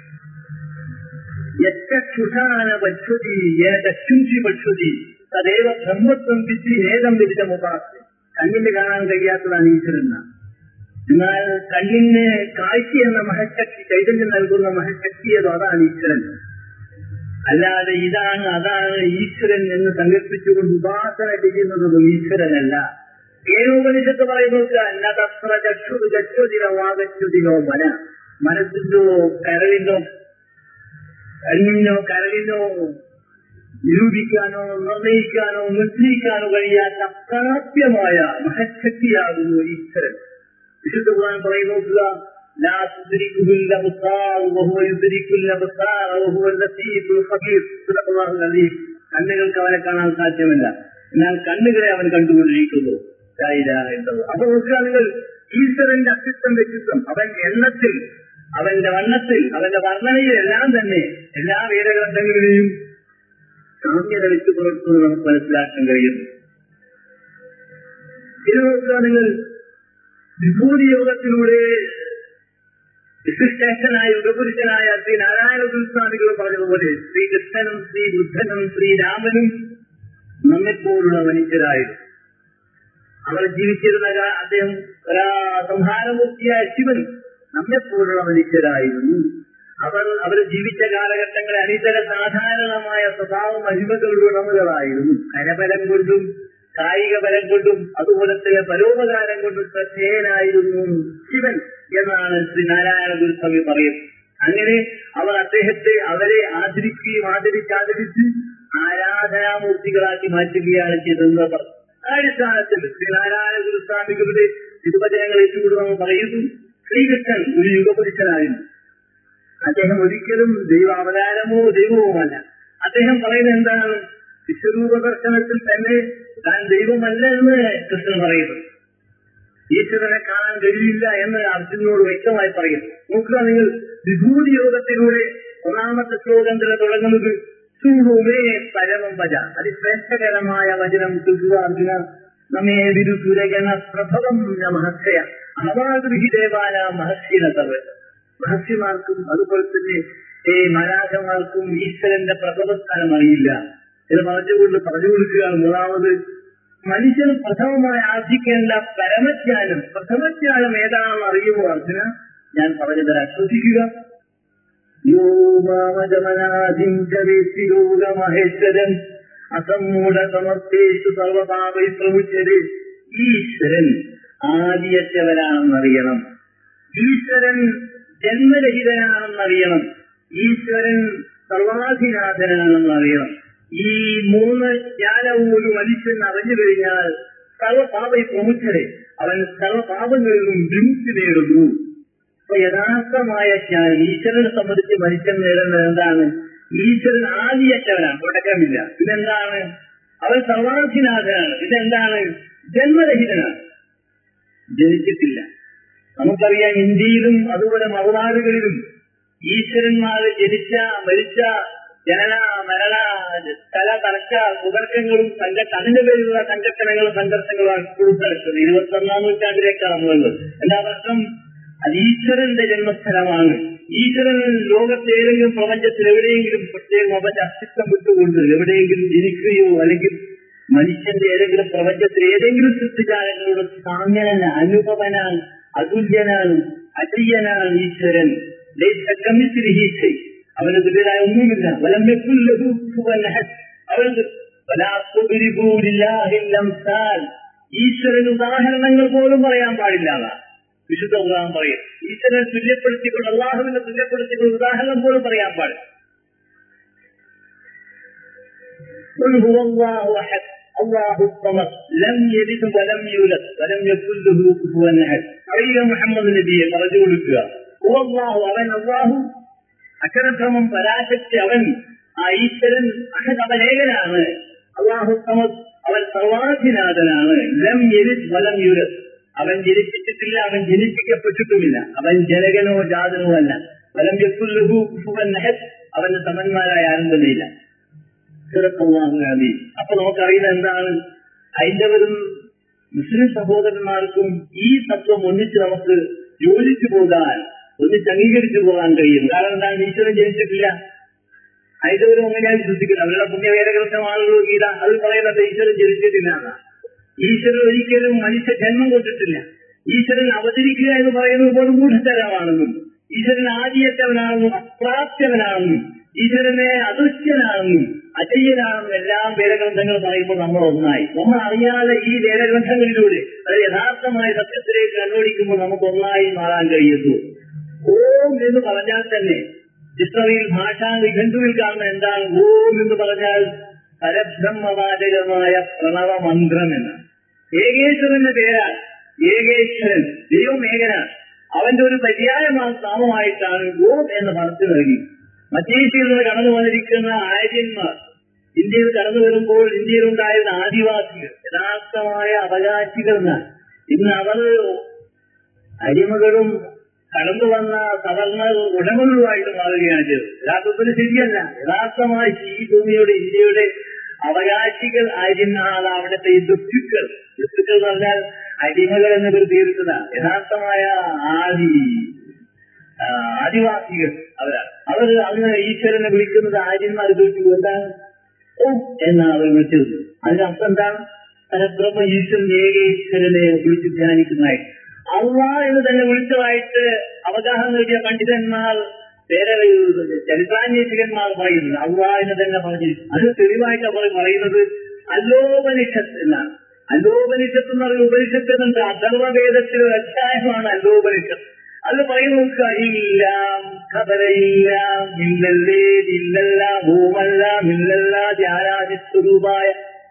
B: യക്ഷുഷാന പശ്വതി ഏതക്ഷുംശി പശ്വതി തദേവ ബ്രഹ്മത്വം വിധി ഏതം വിധിച്ച മുഖാസ് കണ്ണിന് കാണാൻ കഴിയാത്തതാണ് ഈശ്വരൻ എന്നാൽ കണ്ണിന് കാഴ്ച എന്ന മഹശക്തി ചൈതന്യം നൽകുന്ന മഹശക്തി ഏതോ അതാണ് ഈശ്വരൻ അല്ലാതെ ഇതാണ് അതാണ് ഈശ്വരൻ എന്ന് സങ്കല്പിച്ചുകൊണ്ട് ഉപാസന ചെയ്യുന്നതൊന്നും ഈശ്വരനല്ല ഏനോപനിഷത്ത് പറയുന്നത് അന്നതത്ര ചക്ഷുത് ചക്ഷുതിരോ വാഗച്ചുതിരോ മന മനസ്സിന്റോ കരളിനോ കണ്ണിനോ കരളിനോ നിരൂപിക്കാനോ നിർണയിക്കാനോ നിർണ്ണയിക്കാനോ കഴിയാത്ത അപ്രാപ്യമായ മഹശക്തിയാകുന്നു ഈശ്വരൻ വിശുദ്ധ ഖുർആൻ പറയുന്നു لا تدركه الابصار وهو يدرك الابصار وهو اللطيف الخبير صدق الله العظيم കണ്ണുകൾക്ക് അവനെ കാണാൻ സാധ്യമല്ല എന്നാൽ കണ്ണുകളെ അവൻ കണ്ടുകൊണ്ടിരിക്കുന്നു ലാ ഇലാഹ ഇല്ലല്ലാഹ്. അപ്പൊ നോക്കുക നിങ്ങൾ ഈശ്വരന്റെ അസ്തിത്വം വ്യക്തിത്വം അവൻ എണ്ണത്തിൽ അവന്റെ വണ്ണത്തിൽ അവന്റെ വർണ്ണനയിൽ എല്ലാം തന്നെ എല്ലാ വേദഗ്രന്ഥങ്ങളിലെയും സാമ്യത വെച്ച് പുലർത്തുന്നത് നമുക്ക് മനസ്സിലാക്കാൻ കഴിയുന്നു ഇത് നോക്കുക നിങ്ങൾ വിഭൂതി യോഗത്തിലൂടെ വിശിഷ്ടനായ യുഗപുരുഷനായ ശ്രീ നാരായണ ഗുരുസ്വാമികളും പറഞ്ഞതുപോലെ ശ്രീകൃഷ്ണനും ശ്രീ ബുദ്ധനും ശ്രീരാമനും നമ്മെപ്പോലുള്ള മനുഷ്യരായിരുന്നു അവർ ജീവിച്ചിരുന്ന കാ- അദ്ദേഹം ഒരാ സംഹാരമൂർത്തിയായ ശിവൻ നമ്മെപ്പോലുള്ള മനുഷ്യരായിരുന്നു അവർ അവർ ജീവിച്ച കാലഘട്ടങ്ങളിൽ അനിതര സാധാരണമായ സ്വഭാവ മഹിമകളുടെ ഉടമകളായിരുന്നു കരബലം കൊണ്ടും കായിക ബലം കൊണ്ടും അതുപോലെ തന്നെ പരോപകാരം കൊണ്ടും ശ്രദ്ധേയനായിരുന്നു ശിവൻ എന്നാണ് ശ്രീ നാരായണ ഗുരുസ്വാമി പറയുന്നത് അങ്ങനെ അവർ അദ്ദേഹത്തെ അവരെ ആദരിക്കുകയും ആദരിച്ചാദരിച്ച് ആരാധനാമൂർത്തികളാക്കി മാറ്റുകയാണ് ചെയ്തതെന്ന് പറഞ്ഞു ആ അടിസ്ഥാനത്തിൽ ശ്രീനാരായണ ഗുരുസ്വാമികളുടെ തിരുവചനങ്ങൾ ഏറ്റുകൂടുമെന്ന് പറയുന്നു ശ്രീകൃഷ്ണൻ ഒരു യുഗപുരുഷനായിരുന്നു അദ്ദേഹം ഒരിക്കലും ദൈവ അവതാരമോ ദൈവവുമല്ല അദ്ദേഹം പറയുന്നത് എന്താണ് വിശ്വരൂപ ദർശനത്തിൽ തന്നെ താൻ ദൈവമല്ല എന്ന് കൃഷ്ണൻ പറയുന്നു ഈശ്വരനെ കാണാൻ കഴിയില്ല എന്ന് അർജുനോട് വ്യക്തമായി പറയുന്നു നോക്കുക നിങ്ങൾ വിഭൂതി യോഗത്തിലൂടെ ഒന്നാമത്തെ ശ്ലോകം തന്നെ തുടങ്ങുന്നത് സൂഹുമേ പരമം വച അതിശ്രേഷ്ഠകരമായ വചനം തുക അർജുന നമേ വിരുസുരഗണ പ്രഭവം മഹർഷയ അഹവാദൃഹി ദേവാല മഹർഷിന തവ മഹർഷിമാർക്കും അതുപോലെ തന്നെ ഈ മരാജമാർക്കും ഈശ്വരന്റെ പ്രഭവസ്ഥാനം അറിയില്ല എന്ന് പറഞ്ഞുകൊണ്ട് പറഞ്ഞു കൊടുക്കുകയാണ് മൂന്നാമത് മനുഷ്യൻ പ്രഥമമായി ആർജിക്കേണ്ട പരമജ്ഞാനം പ്രഥമജ്ഞാനം ഏതാണെന്ന് അറിയുമോ അർജുന ഞാൻ പറഞ്ഞു തരാം ശ്രദ്ധിക്കുക യോ മാമജമനാദിംഗവേശിരോഗമഹേശ്വരൻ അസമ്മൂഢ സമർത്ഥേഷു സർവഭാവൈ പ്രമുച്ചത് ഈശ്വരൻ ആദിയറ്റവനാണെന്നറിയണം ഈശ്വരൻ ജന്മരഹിതനാണെന്നറിയണം ഈശ്വരൻ സർവാധിനാഥനാണെന്നറിയണം ഈ മൂന്ന് ജ്ഞാനവും ഒരു മനുഷ്യൻ അറിഞ്ഞു കഴിഞ്ഞാൽ സർവപാപ പ്രമുഖരെ അവൻ സർവപാപങ്ങളിലും വിമുക്തി നേടുന്നു അപ്പൊ യഥാർത്ഥമായ ജ്ഞാനം ഈശ്വരനെ സംബന്ധിച്ച് മനുഷ്യൻ നേടുന്നത് എന്താണ് ഈശ്വരൻ ആദിയറ്റവനാണ് മുടക്കമില്ല ഇതെന്താണ് അവൻ സർവാധിനാഥനാണ് ഇതെന്താണ് ജന്മരഹിതനാണ് ജനിച്ചിട്ടില്ല നമുക്കറിയാം ഇന്ത്യയിലും അതുപോലെ മറുനാടുകളിലും ഈശ്വരന്മാർ ജനിച്ച മരിച്ച ജനന മരണ സ്ഥല തർക്ക കുതർക്കങ്ങളും സംഘ അതിന്റെ പേരിലുള്ള സംഘട്ടനങ്ങളും സംഘർഷങ്ങളുമാണ് ഇപ്പോഴും നടക്കുന്നത് ഇരുപത്തി ഒന്നാം നൂറ്റാണ്ടിലേക്കാണ് പോകുന്നത് എന്താ പ്രശ്നം അത് ഈശ്വരന്റെ ജന്മസ്ഥലമാണ് ഈശ്വരൻ ലോകത്തെ ഏതെങ്കിലും പ്രപഞ്ചത്തിൽ എവിടെയെങ്കിലും പ്രത്യേകം അവന്റെ അസ്തിത്വം വിട്ടുകൊണ്ട് എവിടെയെങ്കിലും ജനിക്കുകയോ അല്ലെങ്കിൽ മനുഷ്യന്റെ ഏതെങ്കിലും പ്രപഞ്ചത്തിൽ ഏതെങ്കിലും സൃഷ്ടിജാലങ്ങളോട് സാമ്യനല്ല അനുപമനാണ് അതുല്യനാണ് അജയ്യനാണ് ഈശ്വരൻ ലൈസക്കമിത്തിരിഹീച്ചை അവന് തുല്യരായ ഒന്നുമില്ല വലം യക്കുൽ ലഹു കുഫുവൻ അഹദ് അവന് വലാ തുദ്രിബൂ ലില്ലാഹിൽ അംസാൽ ഈശ്വരന് ഉദാഹരണങ്ങൾ പോലും പറയാൻ പാടില്ല എന്നാണ് വിശുദ്ധ ഖുർആൻ പറയും ഈശ്വരനെ തുല്യപ്പെടുത്തിക്കൊണ്ട് അള്ളാഹുവിനെ തുല്യപ്പെടുത്തിക്കൊണ്ട് ഉദാഹരണം പോലും പറയാൻ പാടില്ല قل هو الله احد الله الصمد لم يلد ولم يولد ولم يكن له كفوا احد അറിയുക മുഹമ്മദ് നബിയെ പറഞ്ഞു കൊടുക്കുക هو الله അവൻ അള്ളാഹു അക്ഷരക്രമം പരാശക്തി അവൻ ആ ഈശ്വരൻ അഹദ് അവൻ ഏകനാണ് അള്ളാഹു സമദ് അവൻ സർവാധിനാഥനാണ് ലം യലിദ് വലം യുരത് അവൻ ജനിപ്പിച്ചിട്ടില്ല അവൻ ജനിപ്പിക്കപ്പെട്ടിട്ടുമില്ല അവൻ ജനകനോ ജാതനോ അല്ല വലം യക്കുല്ലഹു കുഫുവൻ അഹദ് അവന്റെ സമന്മാരായ ആരും തന്നെയില്ല അലീം അപ്പൊ നമുക്കറിയുന്നത് എന്താണ് ഹൈന്ദവരും മുസ്ലിം സഹോദരന്മാർക്കും ഈ തത്വം ഒന്നിച്ച് നമുക്ക് യോജിച്ചു പോകാൻ ഒന്നിച്ച് അംഗീകരിച്ചു പോകാൻ കഴിയും കാരണം എന്താണ് ഈശ്വരൻ ജനിച്ചിട്ടില്ല ഹൈന്ദവരും അങ്ങനെയാണ് വിശ്വസിക്കുന്നത് അവരുടെ പുണ്യവേദഗ്രന്ഥമാണല്ലോ ഗീത അത് പറയുന്നത് ഈശ്വരൻ ജനിച്ചിട്ടില്ല എന്നാണ് ഈശ്വരൻ ഒരിക്കലും മനുഷ്യ ജന്മം കൊണ്ടിട്ടില്ല ഈശ്വരൻ അവതരിക്കുക എന്ന് പറയുന്നത് പോലും ഗൂഢതരമാണെന്നും ഈശ്വരൻ ആദിയറ്റവനാണെന്നും അപ്രാപ്യവനാണെന്നും ഈശ്വരനെ അദൃശ്യനാണെന്നും അജയ്യനാണെന്നും എല്ലാം വേദഗ്രന്ഥങ്ങൾ പറയുമ്പോൾ നമ്മൾ ഒന്നായി നമ്മൾ അറിയാതെ ഈ വേദഗ്രന്ഥങ്ങളിലൂടെ അത് യഥാർത്ഥമായ സത്യത്തിലേക്ക് കണ്ണോടിക്കുമ്പോൾ നമുക്ക് ഒന്നായി മാറാൻ കഴിയുന്നു ഓം എന്ന് പറഞ്ഞാൽ തന്നെ ഡിക്ഷണറിയിൽ ഭാഷാ നിഘണ്ടുവിൽ കാണുന്ന എന്താണ് ഓം എന്ന് പറഞ്ഞാൽ പരബ്രഹ്മവാചകമായ പ്രണവ മന്ത്രം എന്ന് ഏകേശ്വരന്റെ പേരാണ് ഏകേശ്വരൻ ദൈവം ഏകനാണ് അവന്റെ ഒരു പര്യായ നാമമായിട്ടാണ് ഓം എന്ന് പറഞ്ഞു നൽകി മധ്യേഷ്യയിൽ നിന്ന് കടന്നു വന്നിരിക്കുന്ന ആര്യന്മാർ ഇന്ത്യയിൽ കടന്നു വരുമ്പോൾ ഇന്ത്യയിൽ ഉണ്ടായിരുന്ന ആദിവാസികൾ യഥാർത്ഥമായ അവകാശികൾ എന്നാണ് ഇന്ന് അവർ അടിമകളും കടന്നു വന്ന സവർണ ഉടമകളുമായിട്ട് മാറുകയാണ് ചെയ്തത് യഥാർത്ഥത്തിൽ ശരിയല്ല യഥാർത്ഥമായി ഈ ഭൂമിയുടെ ഇന്ത്യയുടെ അവകാശികൾ ആയിരുന്നാണ് അവിടുത്തെ ഈ ദുഃഖിക്കൾ ദുഃഖിക്കൾ എന്ന് പറഞ്ഞാൽ അടിമകൾ എന്ന് പ്രതീക്ഷിച്ചതാണ് യഥാർത്ഥമായ ആദി ആ, ആദിവാസികൾ അവരാണ് അവർ അന്ന് ഈശ്വരനെ വിളിക്കുന്നത് ആര്യന്മാർ വിളിച്ചു എന്താണ് ഓ എന്നാണ് അവർ വിളിച്ചത് അതിനർത്ഥം എന്താണ് പരബ്രഹ്മ ഈശ്വരൻ ഏക ഈശ്വരനെ വിളിച്ച് ധ്യാനിക്കുന്നതായി അള്ളാ എന്ന് തന്നെ വിളിച്ചതായിട്ട് അവഗാഹം നേടിയ പണ്ഡിതന്മാർ വേറെ ചരിത്രാന്വേഷകന്മാർ പറയുന്നത് അള്ളാ എന്ന് തന്നെ പറഞ്ഞിരിക്കും അത് തെളിവായിട്ട് അവർ പറയുന്നത് അല്ലോപനിഷത്ത് എന്നാണ് അല്ലോപനിഷത്ത് എന്ന് പറയുന്ന ഉപനിഷത്ത് എന്നുണ്ട് അഥർവവേദത്തിലെ ഒരു അധ്യായമാണ് അല്ലോപനിഷത്ത് അത് പറയുന്നു ഇല്ലാം ഖബരയില്ലാം ഇല്ലല്ലേ ഇല്ലല്ല ഭൂമല്ല മില്ലല്ല ധ്യാനാദി സ്വരൂപായ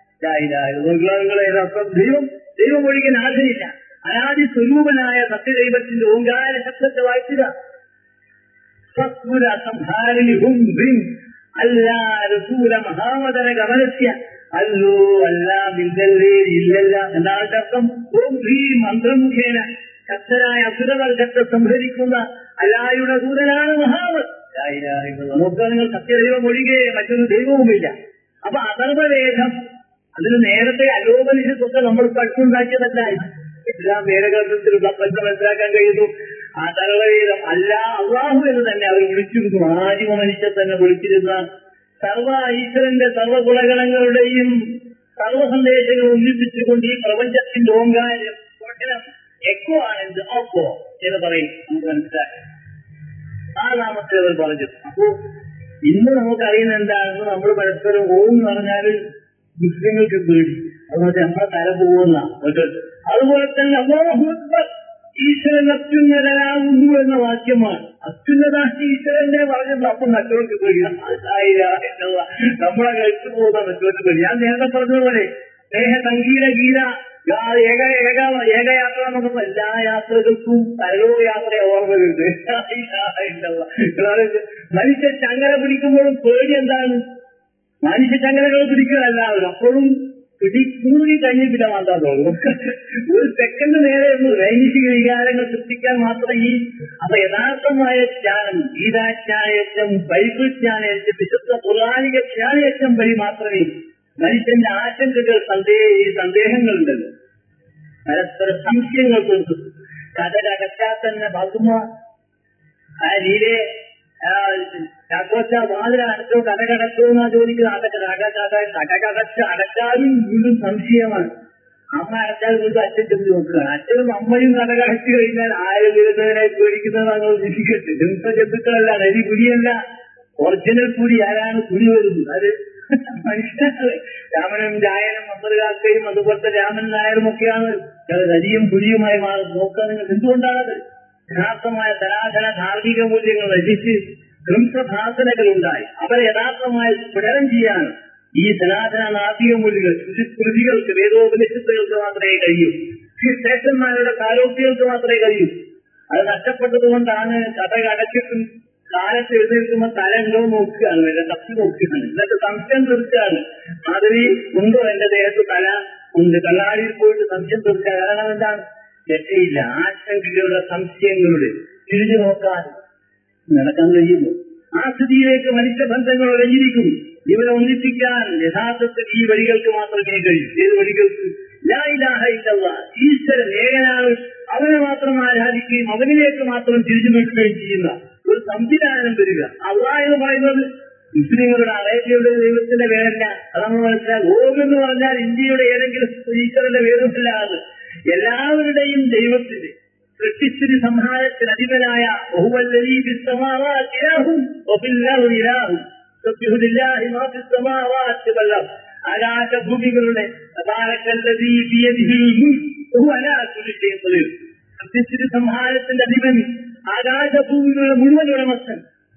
B: അർത്ഥം ദൈവം ദൈവം ഒഴികെ നാഥനില്ല അനാദി സ്വരൂപനായ സത്യദൈവത്തിന്റെ ഓങ്കാര ശബ്ദത്തെ വായിക്കുക സ്വസ്ഫുര സംഹാരിണി ഹും ഹ്രീം അല്ലാ രസൂല മഹാമതന ഗമനസ്യ അല്ലോ അല്ല മില്ലല്ലേ ഇല്ലല്ല എന്നാണ് അർത്ഥം ഓം ഹ്രീം മന്ത്രമുഖേന ശക്തരായ അസുരവർഗത്തെ സംഹരിക്കുന്ന അല്ലായുടെ ദൂരനാണ് മഹാവത് നോക്കുക നിങ്ങൾ സത്യദൈവം ഒഴികെ മറ്റൊരു ദൈവവുമില്ല അപ്പൊ അഥർവവേദം അതിന് നേരത്തെ അലോപനിഷത്തൊക്കെ നമ്മൾ പഠിച്ചുണ്ടാക്കിയതല്ല ഇസ്ലാം വേദഗ്രന്ഥത്തിലുള്ള പഞ്ച മനസ്സിലാക്കാൻ കഴിയുന്നു അഥർവവേദം അല്ല അള്ളാഹു എന്ന് തന്നെ അവർ വിളിച്ചിരുന്നു ആദിമ മനുഷ്യർ തന്നെ വിളിച്ചിരുന്ന സർവ ഈശ്വരന്റെ സർവ്വ ഗുണഗണങ്ങളുടെയും സർവ്വ സന്ദേശങ്ങൾ ഒന്നിപ്പിച്ചുകൊണ്ട് ഈ പ്രപഞ്ചത്തിന്റെ ഓങ്കാരം പഠനം എക്കോ ആണെന്ത് ഓക്കോ എന്ന് പറയും നമുക്ക് മനസ്സിലാക്കാം ആ നാമത്തിൽ അവർ പറഞ്ഞു അപ്പോ ഇന്ന് നമുക്കറിയുന്ന എന്താണെന്ന് നമ്മൾ പരസ്പരം ഓം എന്ന് പറഞ്ഞാൽ മുസ്ലിങ്ങൾക്ക് പേടി അതുകൊണ്ട് നമ്മളെ തല പോകുന്ന അതുപോലെ തന്നെ അല്ലാഹു അക്ബർ ഈശ്വരൻ അത്യുന്നതനാകുന്നു എന്ന വാക്യമാണ് അത്യുന്നത ഈശ്വരനെ പറഞ്ഞത് അപ്പൊ മറ്റവർക്ക് പേടിയാണ് നമ്മളെ കഴിച്ചു പോകുന്ന മറ്റവർക്ക് പേടി ഞാൻ നേരത്തെ പറഞ്ഞതുപോലെ സ്നേഹ സംഗീത ഗീത യാ- ഏക ഏക ഏകയാത്ര എന്നൊന്നും എല്ലാ യാത്രകൾക്കും പരലോ യാത്ര ഓർമ്മയുണ്ട് മനുഷ്യ ചങ്ങല പിടിക്കുമ്പോഴും പേടി എന്താണ് മനുഷ്യ ചങ്ങലകൾ പിടിക്കുകയല്ലാവരും അപ്പോഴും പിടിക്കൂടി കഴിഞ്ഞിട്ടില്ല മാറ്റാൻ തോന്നും ഒരു സെക്കൻഡ് നേരെ ഒന്ന് ലൈംഗിക വികാരങ്ങൾ സൃഷ്ടിക്കാൻ മാത്രം ഈ അപ്പൊ യഥാർത്ഥമായ ജ്ഞാനം ഗീതാജ്ഞാനയറ്റം ബൈബിൾ ജ്ഞാനയറ്റം വിശുദ്ധ പുരാണിക ജ്ഞാനയറ്റം വഴി മാത്രമേ മനുഷ്യന്റെ ആശങ്കകൾ സന്ദേഹ ഈ സന്ദേഹങ്ങളുണ്ടല്ലോ പരസ്പര സംശയങ്ങൾ തീർക്കും കഥകടച്ചാൽ തന്നെ ഭഗവാൻ ആ ലീലെ ചാക്കോച്ച വാതിൽ അടച്ചോ കടകടച്ചോ എന്നാ ചോദിക്കുന്നത് അടക്ക കടകടച്ച് അടച്ചാലും വീണ്ടും സംശയമാണ് അമ്മ അടച്ചാൽ വീണ്ടും അച്ഛൻ ചെന്ന് നോക്കുകയാണ് അച്ഛനും അമ്മയും കടകടച്ചു കഴിഞ്ഞാൽ ആരും വരുന്നതിനെ പേടിക്കുന്നത് നമ്മൾ വിധിക്കട്ടെ ഹിംസ ജന്തുക്കളല്ല നരി പുലിയല്ല ഒറിജിനൽ പുലി ആരാണ് പുലി വരുന്നത് അത് മനുഷ്യനല്ലേ രാമനും രായനും അമൃതാക്കയും അതുപോലത്തെ രാമൻ നായരും ഒക്കെയാണ് നരിയും പുലിയുമായി മാറി നോക്കാൻ നിങ്ങൾ എന്തുകൊണ്ടാണത് യഥാർത്ഥമായ സനാതന ധാർമ്മിക മൂല്യങ്ങൾ രചിച്ച് ഹിംസഭാസനകൾ ഉണ്ടായി അവരെ യഥാർത്ഥമായി സ്ഫുടനം ചെയ്യാൻ ഈ സനാതന നാർമ്മിക മൂല്യങ്ങൾ കൃതികൾക്ക് വേദോപനിഷത്തുകൾക്ക് മാത്രമേ കഴിയൂ ഈ ശ്രേഷ്ഠന്മാരുടെ താലോക്യങ്ങൾക്ക് മാത്രമേ കഴിയൂ അത് നഷ്ടപ്പെട്ടത് കൊണ്ടാണ് കഥ അടച്ചിട്ടും കാലത്ത് എഴുന്നേൽക്കുമ്പോൾ തല ഉണ്ടോ നോക്കുകയാണ് വേണ്ട തപ്പി നോക്കുകയാണ് എന്നിട്ട് സംശയം തീർക്കുകയാണ് മാധവി ഉണ്ടോ എന്റെ ദേഹത്ത് തല ഉണ്ട് കണ്ണാടിയിൽ പോയിട്ട് സംശയം തീർക്കുക കാരണം എന്താണ് രക്ഷയില്ല ആശങ്കകളുടെ സംശയങ്ങളുടെ തിരിഞ്ഞു നോക്കാൻ നടക്കാൻ കഴിയുന്നു ആ സ്ഥിതിയിലേക്ക് മനുഷ്യബന്ധങ്ങൾ ഒരഞ്ഞിരിക്കും ഇവരെ ഒന്നിപ്പിക്കാൻ യഥാർത്ഥത്തിൽ ഈ വഴികൾക്ക് മാത്രമേ കഴിയൂ ഏത് വഴികൾക്ക് ലാ ഇലാഹ ഇല്ലല്ലാഹ്. ഈശ്വരൻ ഏകനാണ് അവനെ മാത്രം ആരാധിക്കുകയും അവനിലേക്ക് മാത്രം തിരിച്ചു നിൽക്കുകയും ചെയ്യുന്ന ഒരു സംവിധാനം വരിക അള്ളാഹ് എന്ന് പറയുന്നത് മുസ്ലിങ്ങളുടെ അറേബ്യയുടെ ദൈവത്തിന്റെ പേരല്ല അതാണ് മനസ്സിലാക്കുക ഓം എന്ന് പറഞ്ഞാൽ ഇന്ത്യയുടെ ഏതെങ്കിലും ഈശ്വരന്റെ പേരുമല്ലാതെ എല്ലാവരുടെയും ദൈവത്തിന്റെ സൃഷ്ടിസ്ഥിതി സംഹാരത്തിന് അധിപനായ ബഹുവല്ലീ ഫിസ്സമാവാത്തി ഇലാഹും വഫിൽ ഇലാഹും സബ്ബിഹു ലില്ലാഹി മാ ഫിസ്സമാവാത്തി വൽ അർദ് ആകാശഭൂമികളുടെ തബാരക്കല്ലദീ ബിയദിഹിൽ മുൽക്ക് വഹുവ അലാ കുല്ലി ഷൈഇൻ ഖദീർ സൃഷ്ടിസ്ഥിതി സംഹാരത്തിന്റെ അധിപൻ ആകാശഭൂമികളുടെ മുഴുവൻ ഉടമസ്ഥൻ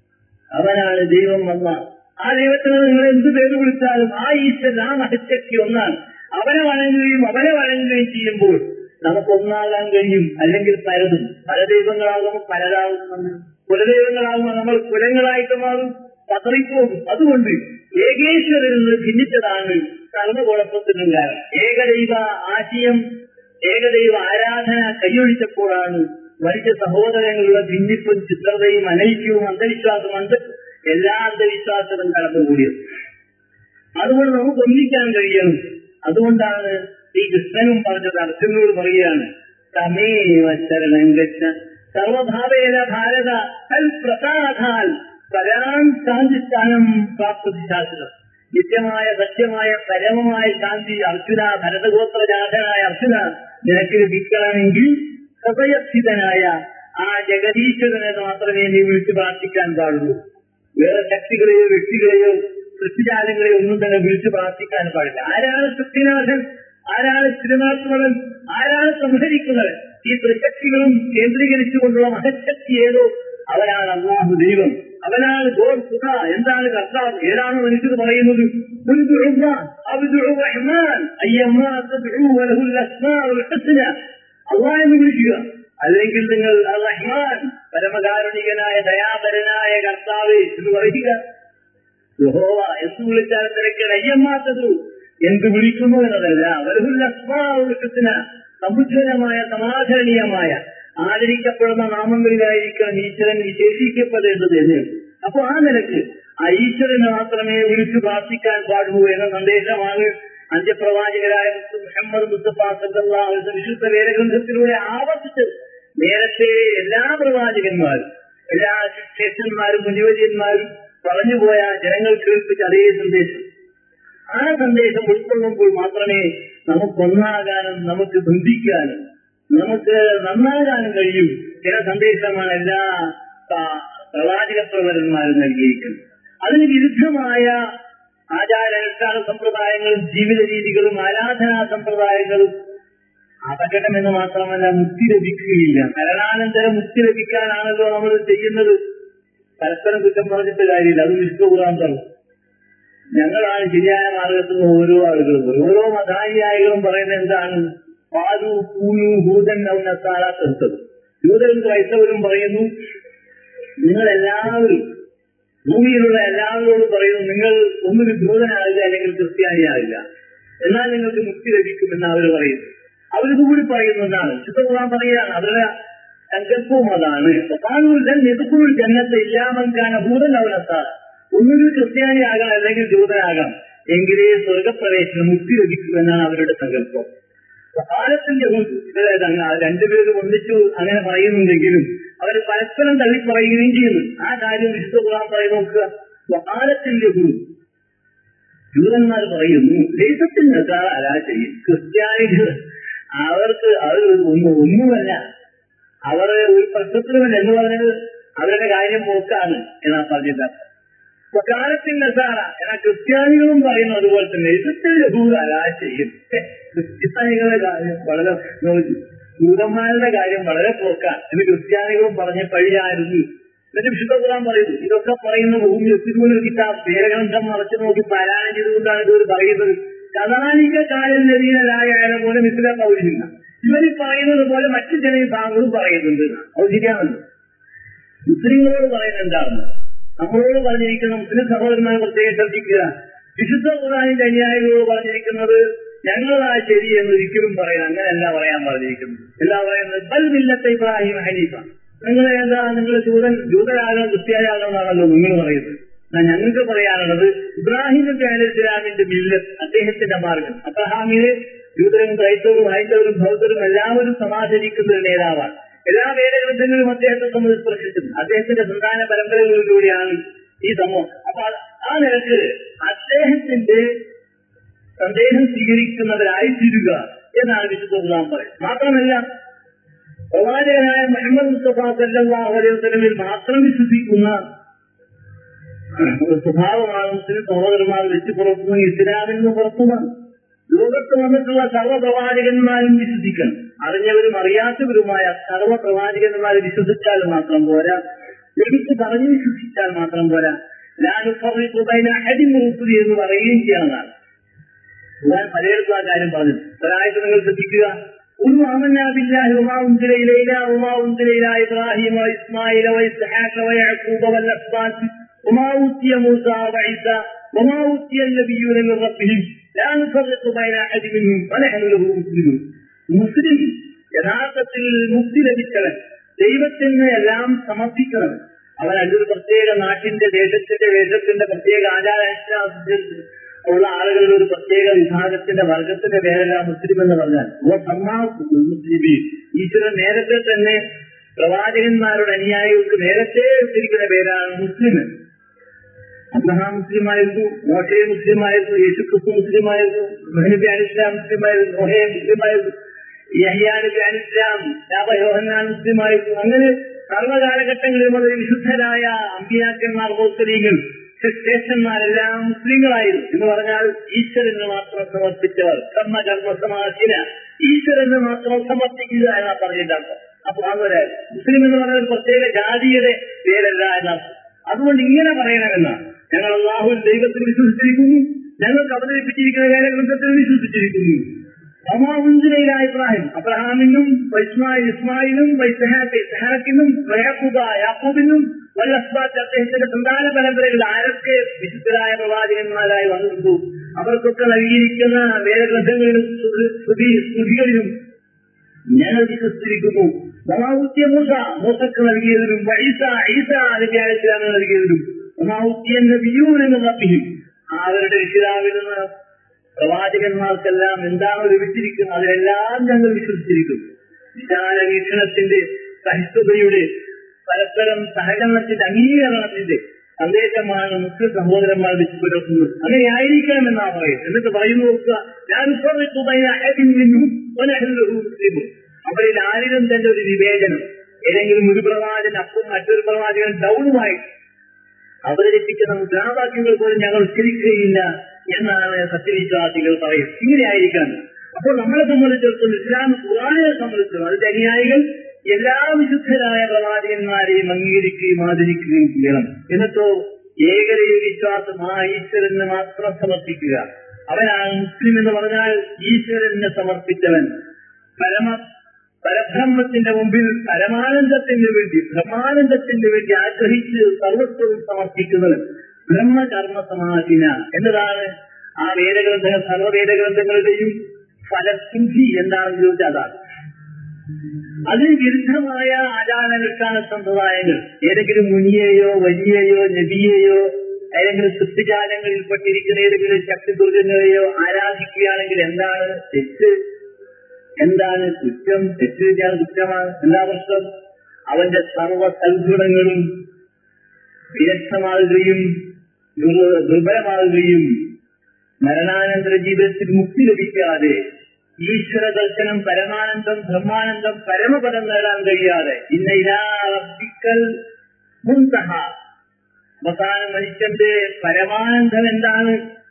B: അവനാണ് ദൈവം വന്ന ആ ദൈവത്തിന് നിങ്ങൾ എന്ത് പേര് വിളിച്ചാലും ആ ഈശ്വരൻ ആ മഹത്യക്ക് ഒന്നാണ് അവനെ വണങ്ങുകയും അവനെ വണങ്ങുകയും ചെയ്യുമ്പോൾ നമുക്ക് ഒന്നാകാൻ കഴിയും അല്ലെങ്കിൽ പലതും പല ദൈവങ്ങളാകുമ്പോൾ പലതാകും നമ്മൾ കുലദൈവങ്ങളാകുമ്പോൾ നമ്മൾ കുലങ്ങളായിട്ട് മാറും പതറിപ്പോകും അതുകൊണ്ട് ഏകേശ്വരിൽ നിന്ന് ഭിന്നിച്ചതാണ് സർവകുഴപ്പത്തിനും കാരണം ഏകദൈവ ആശയം ഏകദൈവ ആരാധന കൈയൊഴിച്ചപ്പോഴാണ് വലിയ സഹോദരങ്ങളുടെ ഭിന്നിപ്പും ചിത്രതയും അനൈക്യവും അന്ധവിശ്വാസവും അന്ധ എല്ലാ അന്ധവിശ്വാസവും കടന്നുകൂടിയത് അതുകൊണ്ട് നമുക്ക് ഒന്നിക്കാൻ കഴിയണം അതുകൊണ്ടാണ് ഈ കൃഷ്ണനും പറഞ്ഞത് അർജുനോട് പറയുകയാണ് തമേവ ശരണം ഗച്ഛ സർവഭാവേന ഭാരത കൽ പ്രസാദാൽ പരാം ശാന്തിസ്ഥാനം പ്രാപ്തിശാസ്ത്രം നിത്യമായ സത്യമായ പരമമായ ശാന്തി അർജുന ഭരതഗോത്രജാതനായ അർജുന നിനക്ക് ലഭിക്കണമെങ്കിൽ ഹൃദയസ്ഥിതനായ ആ ജഗദീശ്വരനെ മാത്രമേ നീ വിളിച്ച് പ്രാർത്ഥിക്കാൻ പാടുള്ളൂ വേറെ ശക്തികളെയോ വ്യക്തികളെയോ സൃഷ്ടിജാലങ്ങളെയോ ഒന്നും തന്നെ വിളിച്ച് പ്രാർത്ഥിക്കാൻ പാടില്ല ആരാണ് സൃഷ്ടിനാഥൻ ആരാണ് തിരുനാത്മകൻ ആരാണ് സംഹരിക്കുന്നത് ഈ ത്രിശക്തികളും കേന്ദ്രീകരിച്ചുകൊണ്ടുള്ള മഹശക്തി ഏതോ അവനാണ് അള്ളാഹു ദൈവം അവനാണ് ഗോഡ് സുഖ എന്താണ് കർത്താവ് ഏതാണ് മനുഷ്യർ പറയുന്നത് അള്ളാഹ് എന്ന് വിളിക്കുക അല്ലെങ്കിൽ നിങ്ങൾ റഹ്മാൻ പരമകാരുണികനായ ദയാപരനായ കർത്താവ് എന്ന് പറയുക യഹോവ എന്ന് വിളിച്ചാൽ തിരക്ക് അയ്യമ്മാത്തതു എന്ത് വിളിക്കുന്നു എന്നതല്ല വലഹുല്ലസ്മാവൃഷത്തിന് സമുജ്വലമായ സമാചരണീയമായ ആദരിക്കപ്പെടുന്ന നാമങ്ങളിലായിരിക്കണം ഈശ്വരൻ വിശേഷിക്കപ്പെടേണ്ടത് എന്ന് അപ്പൊ ആ നിലയ്ക്ക് ആ ഈശ്വരനെ മാത്രമേ വിളിച്ചു പ്രാർത്ഥിക്കാൻ പാടൂ എന്ന സന്ദേശമാണ് അന്ത്യപ്രവാചകരായ മുഹമ്മദ് മുസ്തഫ സല്ലല്ലാഹു അലൈഹി വസല്ലം വിശുദ്ധ വേദഗ്രന്ഥത്തിലൂടെ ആവർത്തിച്ച് നേരത്തെ എല്ലാ പ്രവാചകന്മാരും എല്ലാ ശിഷ്യന്മാരും മുനിവര്യന്മാരും പറഞ്ഞുപോയ ജനങ്ങൾ കേൾപ്പിച്ച അതേ സന്ദേശം ആ സന്ദേശം ഉൾക്കൊള്ളുമ്പോൾ മാത്രമേ നമുക്കൊന്നാകാനും നമുക്ക് ബന്ധിക്കാനും നമുക്ക് നന്നാകാനും കഴിയും ചില സന്ദേശമാണ് എല്ലാ പ്രവാചക പ്രവരന്മാരും നൽകിയിരിക്കുന്നത് അതിന് വിരുദ്ധമായ ആചാരാനുഷ്ഠാന സമ്പ്രദായങ്ങളും ജീവിത രീതികളും ആരാധനാ സമ്പ്രദായങ്ങളും അപകടമെന്ന് മാത്രമല്ല മുക്തി ലഭിക്കുകയില്ല മരണാനന്തരം മുക്തി ലഭിക്കാനാണല്ലോ നമ്മൾ ചെയ്യുന്നത് പരസ്പരം കുറ്റം പറഞ്ഞിട്ട് കാര്യമില്ല അത് വിശുദ്ധ ഖുർആൻ പറഞ്ഞു ഞങ്ങളാണ് ശരിയായ മാർഗത്തിൽ നിന്ന് ഓരോ ആളുകളും ഓരോ മതാനുയായികളും പറയുന്നത് എന്താണ് പാലു കൂലു ഭൂതൻ നൗനസാല തീർത്തത് ജൂതരും ക്രൈസ്തവരും പറയുന്നു നിങ്ങൾ എല്ലാവരും ഭൂമിയിലുള്ള എല്ലാവരോടും പറയുന്നു നിങ്ങൾ ഒന്നിന് ഭൂതനാകില്ല അല്ലെങ്കിൽ ക്രിസ്ത്യാനിയാകില്ല എന്നാൽ നിങ്ങൾക്ക് മുക്തി ലഭിക്കുമെന്ന് അവർ പറയുന്നു അവരിത് കൂടി പറയുന്നതാണ് വിശുദ്ധ ഖുർആൻ പറയുകയാണ് അവരുടെ സങ്കല്പവും അതാണ് പാനൂരിൽ നെതുക്കുൾ ജന്നത്തെ ഇല്ലാമൻകാന ഭൂതൻ അവനത്താൽ ഒന്നൊരു ക്രിസ്ത്യാനിയാകാം അല്ലെങ്കിൽ ജൂതനാകാം എങ്കിലേ സ്വർഗപ്രവേശനം മുക്തി ലഭിക്കുമെന്നാണ് അവരുടെ സങ്കല്പം കാലത്തിന്റെ രണ്ടുപേരും ഒന്നിച്ചു അങ്ങനെ പറയുന്നുണ്ടെങ്കിലും അവർ പരസ്പരം തള്ളി പറയുകയും ചെയ്യുന്നു ആ കാര്യം വിശുദ്ധ ഖുർആൻ പറയും നോക്കുക കാലത്തിന്റെ ഗുരു ജൂതന്മാർ പറയുന്നു ദേശത്തിന്റെ അല്ല ചെയ്യും ക്രിസ്ത്യാനികൾ അവർക്ക് അവർ ഒന്നും ഒന്നുമല്ല അവർ ഒരു പ്രശ്നത്തിലുമല്ല എന്ന് പറഞ്ഞത് അവരുടെ കാര്യം പോക്കാണ് എന്നാ പറഞ്ഞില്ല സ്വകാലത്തിൽ നസാറ എന്നാൽ ക്രിസ്ത്യാനികളും പറയുന്നു അതുപോലെ തന്നെ യുദ്ധത്തിന്റെ ഭൂതല ചെയ്യും ക്രിസ്ത്യാനികളുടെ കാര്യം വളരെ ജൂതന്മാരുടെ കാര്യം വളരെ പോക്കാണ് എന്ന് ക്രിസ്ത്യാനികളും പറഞ്ഞ പഴിയായിരുന്നു എന്നിട്ട് വിശുദ്ധ ഖുർആൻ പറയുന്നു ഇതൊക്കെ പറയുന്ന ഭൂമി എത്തിരുമൊരു കിതാബ് വേദഗ്രന്ഥം മറച്ചു നോക്കി പാരായണം ചെയ്തുകൊണ്ടാണ് ഇതൊരു പറയുന്നത് കഥാനിക കാലനീയനായാലും പോലെ മിശ്ര പൗരില്ല ഇവര് പറയുന്നത് പോലെ മറ്റു ചില വിഭാഗങ്ങളും പറയുന്നുണ്ട് അത് ശരിയാണല്ലോ മുസ്ലിങ്ങളോട് പറയുന്നത് എന്താണ് നമ്മളോട് പറഞ്ഞിരിക്കുന്ന മുസ്ലിം സഹോദരന്മാരെ പ്രത്യേകം ശ്രദ്ധിക്കുക വിശുദ്ധ ഖുർആാനിന്റെ അനുയായികളോട് പറഞ്ഞിരിക്കുന്നത് ഞങ്ങളാ ശരി എന്ന് ഒരിക്കലും പറയാൻ അങ്ങനെയല്ല പറയാൻ പറഞ്ഞിരിക്കുന്നത് എല്ലാ പറയുന്നത് ബൽ മില്ലത്തെ ഇബ്രാഹിം ഹനീഫ നിങ്ങൾ എന്താ നിങ്ങൾ ജൂതൻ ജൂതരാകണം ക്രിസ്ത്യാനിയാകണം എന്നാണല്ലോ നിങ്ങൾ പറയുന്നത് എന്നാ ഞങ്ങൾക്ക് പറയാനുള്ളത് ഇബ്രാഹിം നബി അലി ഇസ്ലാമിന്റെ മില്ലത്ത് അദ്ദേഹത്തിന്റെ മാർഗം അബ്രഹാമിന് ജൂതരും ക്രൈസ്തവരും ഹൈന്ദവരും ബൗദ്ധരും എല്ലാവരും സമാചരിക്കുന്ന ഒരു നേതാവാണ് എല്ലാ വേദഗ്രന്ഥങ്ങളും അദ്ദേഹത്തെ സംബന്ധിച്ച് സ്പർശിച്ചിട്ടുണ്ട് അദ്ദേഹത്തിന്റെ സന്താന പരമ്പരകളിലൂടെയാണ് ഈ സമൂഹം അപ്പൊ ആ നിലക്ക് അദ്ദേഹത്തിന്റെ സന്ദേശം സ്വീകരിക്കുന്നവരായി തീരുക എന്നാണ് വിശുദ്ധ ഖുർആൻ പറയുന്നത് മാത്രമല്ല പ്രവാചകനായ മുഹമ്മദ് മുസ്തഫ സല്ലല്ലാഹു അലൈഹി വസല്ലമിൽ മാത്രം വിശ്വസിക്കുന്ന ഒരു സ്വഭാവമാണ് മുസ്ലിം സഹോദരന്മാർ വെച്ച് പുറത്തുനിന്ന് ഇസ്ലാമിൽ നിന്ന് പുറത്തുമാണ് ലോകത്ത് വന്നിട്ടുള്ള സർവ്വപ്രവാചകന്മാരും വിശ്വസിക്കണം അറിഞ്ഞവരും അറിയാത്തവരുമായ സർവ്വപ്രവാചകന്മാരെ വിശ്വസിച്ചാൽ മാത്രം പോരാ എടുത്തു പറഞ്ഞു വിശ്വസിച്ചാൽ മാത്രം പോരാ ഞാനുപറഞ്ഞ അടിമുറുപ്പതി എന്ന് പറയുകയും ചെയ്യണമെന്നാണ് ഞാൻ പലയിടത്തും ആ കാര്യം പറഞ്ഞു ഒരാഴ്ച നിങ്ങൾ ശ്രദ്ധിക്കുക ഒരു ആമന്നാബില്ലാഹി വമാ ഉൻസില ഇലൈന വമാ ഉൻസില ഇലാ ഇബ്രാഹിമ വഇസ്മായില വഇസ്ഹാഖ വയഅഖൂബ വൽഅസ്ബാത്ത് വമാ ഊതിയ മൂസ വഈസ വമാ ഊതിയ النبيون من ربهم لا نفرق بين أحد منهم ونحن له مسلمون മുസ്ലിം യഥാർത്ഥത്തിൽ മുക്തി ലഭിച്ചവൻ ദൈവത്തിന് എല്ലാം സമർപ്പിക്കണം അവൻ അതിലൊരു പ്രത്യേക നാട്ടിന്റെ ദേശത്തിന്റെ ദേശത്തിന്റെ പ്രത്യേക ആചാരാനുഷ്ഠാനത്തിൽ ഉള്ള ആളുകളിൽ ഒരു പ്രത്യേക വിഭാഗത്തിന്റെ വർഗത്തിന്റെ പേരല്ല മുസ്ലിം എന്ന് പറഞ്ഞാൽ ഓ മുസ്ലിം ഈശ്വരൻ നേരത്തെ തന്നെ പ്രവാചകന്മാരുടെ അനുയായികൾക്ക് നേരത്തെ ഉദ്ധരിക്കുന്ന പേരാണ് മുസ്ലിം അബ്രഹാം മുസ്ലിമായിരുന്നു മോശയെ മുസ്ലിമായിരുന്നു യേശു ക്രിസ്തു മുസ്ലിമായിരുന്നു മെഹനബി അലിസ്ലാം മുസ്ലിമായിരുന്നു മോഹയെ മുസ്ലിമായിരുന്നു യഹിയാനബി അലിസ്ലാം യാബയോഹന്നാൻ മുസ്ലിമായിരുന്നു അങ്ങനെ സർവ്വകാലഘട്ടങ്ങളിൽ മുതൽ വിശുദ്ധരായ അമ്പിയാക്കന്മാർ മുസ്ലിങ്ങൾ ശ്രേഷ്ഠന്മാരെല്ലാം മുസ്ലിങ്ങളായിരുന്നു എന്ന് പറഞ്ഞാൽ ഈശ്വരന് മാത്രം സമർപ്പിച്ചവർ കർമ്മ കർമ്മ സമാധിന ഈശ്വരന് മാത്രം സമർപ്പിക്കുക എന്നാ പറഞ്ഞിട്ടാണ് അപ്പൊ അതുപോലെ മുസ്ലിം എന്ന് പറഞ്ഞ ഒരു പ്രത്യേക ജാതിയുടെ പേരല്ല എന്നർത്ഥം അതുകൊണ്ട് ഇങ്ങനെ പറയണമെന്നാണ് ഞങ്ങൾ അള്ളാഹുൽ ദൈവത്തിൽ വിശ്വസിച്ചിരിക്കുന്നു ഞങ്ങൾക്ക് അവതരിപ്പിച്ചിരിക്കുന്ന വേദഗ്രന്ഥത്തിൽ വിശ്വസിച്ചിരിക്കുന്നു അമാവുഞ്ചിലയില ഇബ്രാഹിം അബ്രഹാമിനും ഇസ്മായിൽ ഇസ്മായിലും ഇസ്ഹാക്കിനും യാക്കൂബ യാക്കൂബിനും വല്ലസ്ബാത്ത് അദ്ദേഹത്തിന്റെ സന്താന പരമ്പരയിൽ ആരൊക്കെ വിശുദ്ധരായ പ്രവാചകന്മാരായി വന്നിട്ടു അവർക്കൊക്കെ നൽകിയിരിക്കുന്ന വേദഗ്രന്ഥങ്ങളിലും സ്തുതികളിലും ഞങ്ങൾ വിശ്വസിച്ചിരിക്കുന്നു ഒമാവുത്തിയ മൂസ മൂസക്ക് നൽകിയതിലും ഈസ ഈസ അലബിയാലിസ്ലാമിന് നൽകിയതിലും ഒമാവുത്തിയ നബിയൂനെന്ന് റബ്ബിയും അവരുടെ രക്ഷിതാവിൽ നിന്ന് പ്രവാചകന്മാർക്കെല്ലാം എന്താണ് ലഭിച്ചിരിക്കുന്നത് അതിലെല്ലാം ഞങ്ങൾ വിശ്വസിച്ചിരിക്കുന്നു വിശാല വീക്ഷണത്തിന്റെ സഹിഷ്ണുതയുടെ പരസ്പരം സഹകരണത്തിന്റെ അംഗീകരണത്തിന്റെ സന്ദേശമാണ് മുസ്ലിം സഹോദരന്മാർ വെച്ച് പുലർത്തുന്നത് അങ്ങനെ ആയിരിക്കണം എന്നാ പറയുന്നത് എന്നിട്ട് പറയുന്നു നോക്കുക ഞാൻ മുസ്ലിമും അവരിൽ ആരിലും തന്നെ ഒരു വിവേചനം ഏതെങ്കിലും ഒരു പ്രവാചകൻ അപ്പും മറ്റൊരു പ്രവാചകൻ ഡൗണുമായി അവതരിപ്പിക്കുന്ന മുദ്രാവാക്യങ്ങൾ പോലും ഞങ്ങൾ ഉച്ചരിക്കുകയില്ല എന്നാണ് സത്യവിശ്വാസികൾ പറയുന്നത് ഇങ്ങനെയായിരിക്കണം അപ്പോൾ നമ്മളെ സംബന്ധിച്ചിടത്തോളം ഇസ്ലാം ഖുറാനെ സംബന്ധിച്ചിടത്തോളം അതിന്റെ അനുയായികൾ എല്ലാ വിശുദ്ധരായ പ്രവാചകന്മാരെയും അംഗീകരിക്കുകയും ആദരിക്കുകയും ചെയ്യണം എന്നിട്ടോ ഏകദൈവ വിശ്വാസം ആ ഈശ്വരന് മാത്രം സമർപ്പിക്കുക അവനാണ് മുസ്ലിം എന്ന് പറഞ്ഞാൽ ഈശ്വരന് സമർപ്പിച്ചവൻ പരമ പരബ്രഹ്മത്തിന്റെ മുമ്പിൽ പരമാനന്ദത്തിന് വേണ്ടി ബ്രഹ്മാനന്ദത്തിന് വേണ്ടി ആഗ്രഹിച്ച് സർവസ്വവും സമർപ്പിക്കുന്നവൻ ബ്രഹ്മകർമ്മ സമാധിന എന്നതാണ് ആ വേദഗ്രന്ഥങ്ങൾ സർവ്വവേദഗ്രന്ഥങ്ങളുടെയും ഫലസിദ്ധി എന്താണെന്ന് ചോദിച്ചാൽ അതാണ് അതിന് വിരുദ്ധമായ ആചാരാനുഷ്ഠാന സമ്പ്രദായങ്ങൾ ഏതെങ്കിലും മുനിയെയോ വലിയെയോ നബിയെയോ ഏതെങ്കിലും സൃഷ്ടിജാലങ്ങളിൽ പെട്ടിരിക്കുന്ന ഏതെങ്കിലും ശക്തി ദുർഗങ്ങളെയോ ആരാധിക്കുകയാണെങ്കിൽ എന്താണ് തെറ്റ് എന്താണ് കുറ്റം തെറ്റ് ചെയ്താൽ കുറ്റമാണ് എന്താ പ്രശ്നം അവന്റെ സർവ സൽഗുണങ്ങളും വിരക്തമാകുകയും ദുർബലമാകുകയും മരണാനന്തര ജീവിതത്തിൽ മുക്തി ലഭിക്കാതെ ഈശ്വര ദർശനം പരമാനന്ദം ബ്രഹ്മാനന്ദം പരമപദം നേടാൻ കഴിയാതെ ഇന്നയിലാർപ്പിക്കൽ മുൻതഹ അവസാന മനുഷ്യന്റെ പരമാനന്ദം എന്താണ്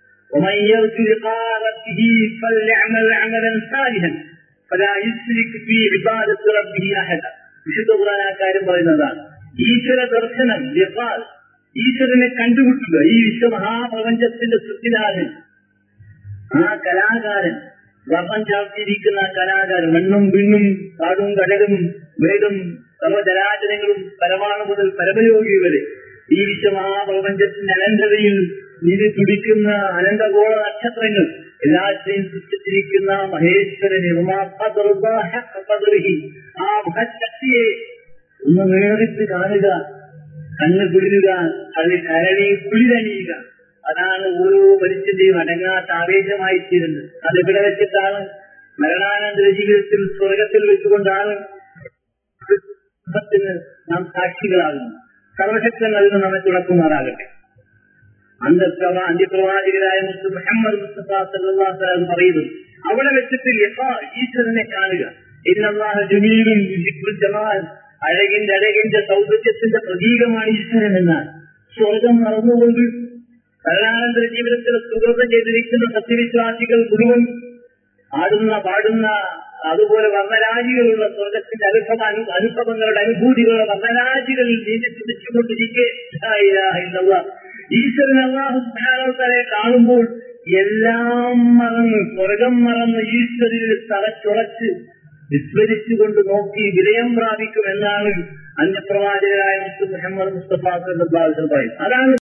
B: വിശുദ്ധ ഖുറാനാക്കാരും പറയുന്നതാണ് ഈശ്വര ദർശനം ഈശ്വരനെ കണ്ടുമുട്ടുക ഈ വിശ്വമഹാപ്രപഞ്ചത്തിന്റെ സൃഷ്ടിനാഥൻ ആ കലാകാരൻ വർണ്ണം ചാർത്തിയിരിക്കുന്ന കലാകാരൻ മണ്ണും വിണ്ണും കാടും കടലും വേദം സർവ്വജലാചരങ്ങളും പരമാണു മുതൽ പരമയോഗി വരെ ഈ വിശ്വമഹാപ്രപഞ്ചത്തിന്റെ അനന്തതയിൽ നിധി തുടിക്കുന്ന അനന്തഗോള നക്ഷത്രങ്ങൾ എല്ലാറ്റിനെയും സൃഷ്ടിച്ചിരിക്കുന്ന മഹേശ്വരനെ ആ മഹശക്തിയെ ഒന്ന് നേരിട്ട് കാണുക കണ്ണ് കുളിരുക അതിൽ കരളി കുളിരണിയുക അതാണ് ഓരോ മനുഷ്യന്റെയും അടങ്ങാത്ത ആവേശമായി തീരുന്നത് അത് ഇവിടെ വെച്ചിട്ടാണ് മരണാനന്തര ജീവിതത്തിൽ സ്വർഗത്തിൽ വെച്ചുകൊണ്ടാണ് നാം സാക്ഷികളാകുന്നത് സർവശക്തൻ അതിന് നമ്മെ തുറക്കുമാറാകട്ടെ അന്തപ്രവാ അന്ത്യപ്രവാചകരായ മുസ്ലിം മുഹമ്മദ് മുസ്തഫ സല്ലാസ് അത് പറയുന്നു അവിടെ വെച്ചിട്ട് യഥാ ഈശ്വരനെ കാണുക ഇന്നല്ലാഹ ജമീലും ജമാൽ അഴകിന്റെ അഴകിന്റെ സൗന്ദര്യത്തിന്റെ പ്രതീകമാണ് ഈശ്വരൻ എന്നാൽ സ്വർഗം മറന്നുകൊണ്ട് മരണാനന്തര ജീവിതത്തിൽ സുഹൃതം ചെയ്തിരിക്കുന്ന സത്യവിശ്വാസികൾ മുഴുവൻ ആടുന്ന പാടുന്ന അതുപോലെ വർണ്ണരാജികളുള്ള സ്വർഗത്തിന്റെ അനുഭവ അനുഭവങ്ങളുടെ അനുഭൂതികളുടെ വർണ്ണരാജികളിൽ നീതി ചിന്തിച്ചുകൊണ്ടിരിക്കെ ഈശ്വരൻ അള്ളാഹുലെ കാണുമ്പോൾ എല്ലാം മറന്ന് സ്വർഗം മറന്ന് ഈശ്വരിൽ തലച്ചുറച്ച് വിസ്മരിച്ചുകൊണ്ട് നോക്കി വിലയം പ്രാപിക്കും എന്നാണ് അന്യപ്രവാചകരായ മുസ്ലിം മുഹമ്മദ് മുസ്തഫ പറയുന്നത് അതാണ്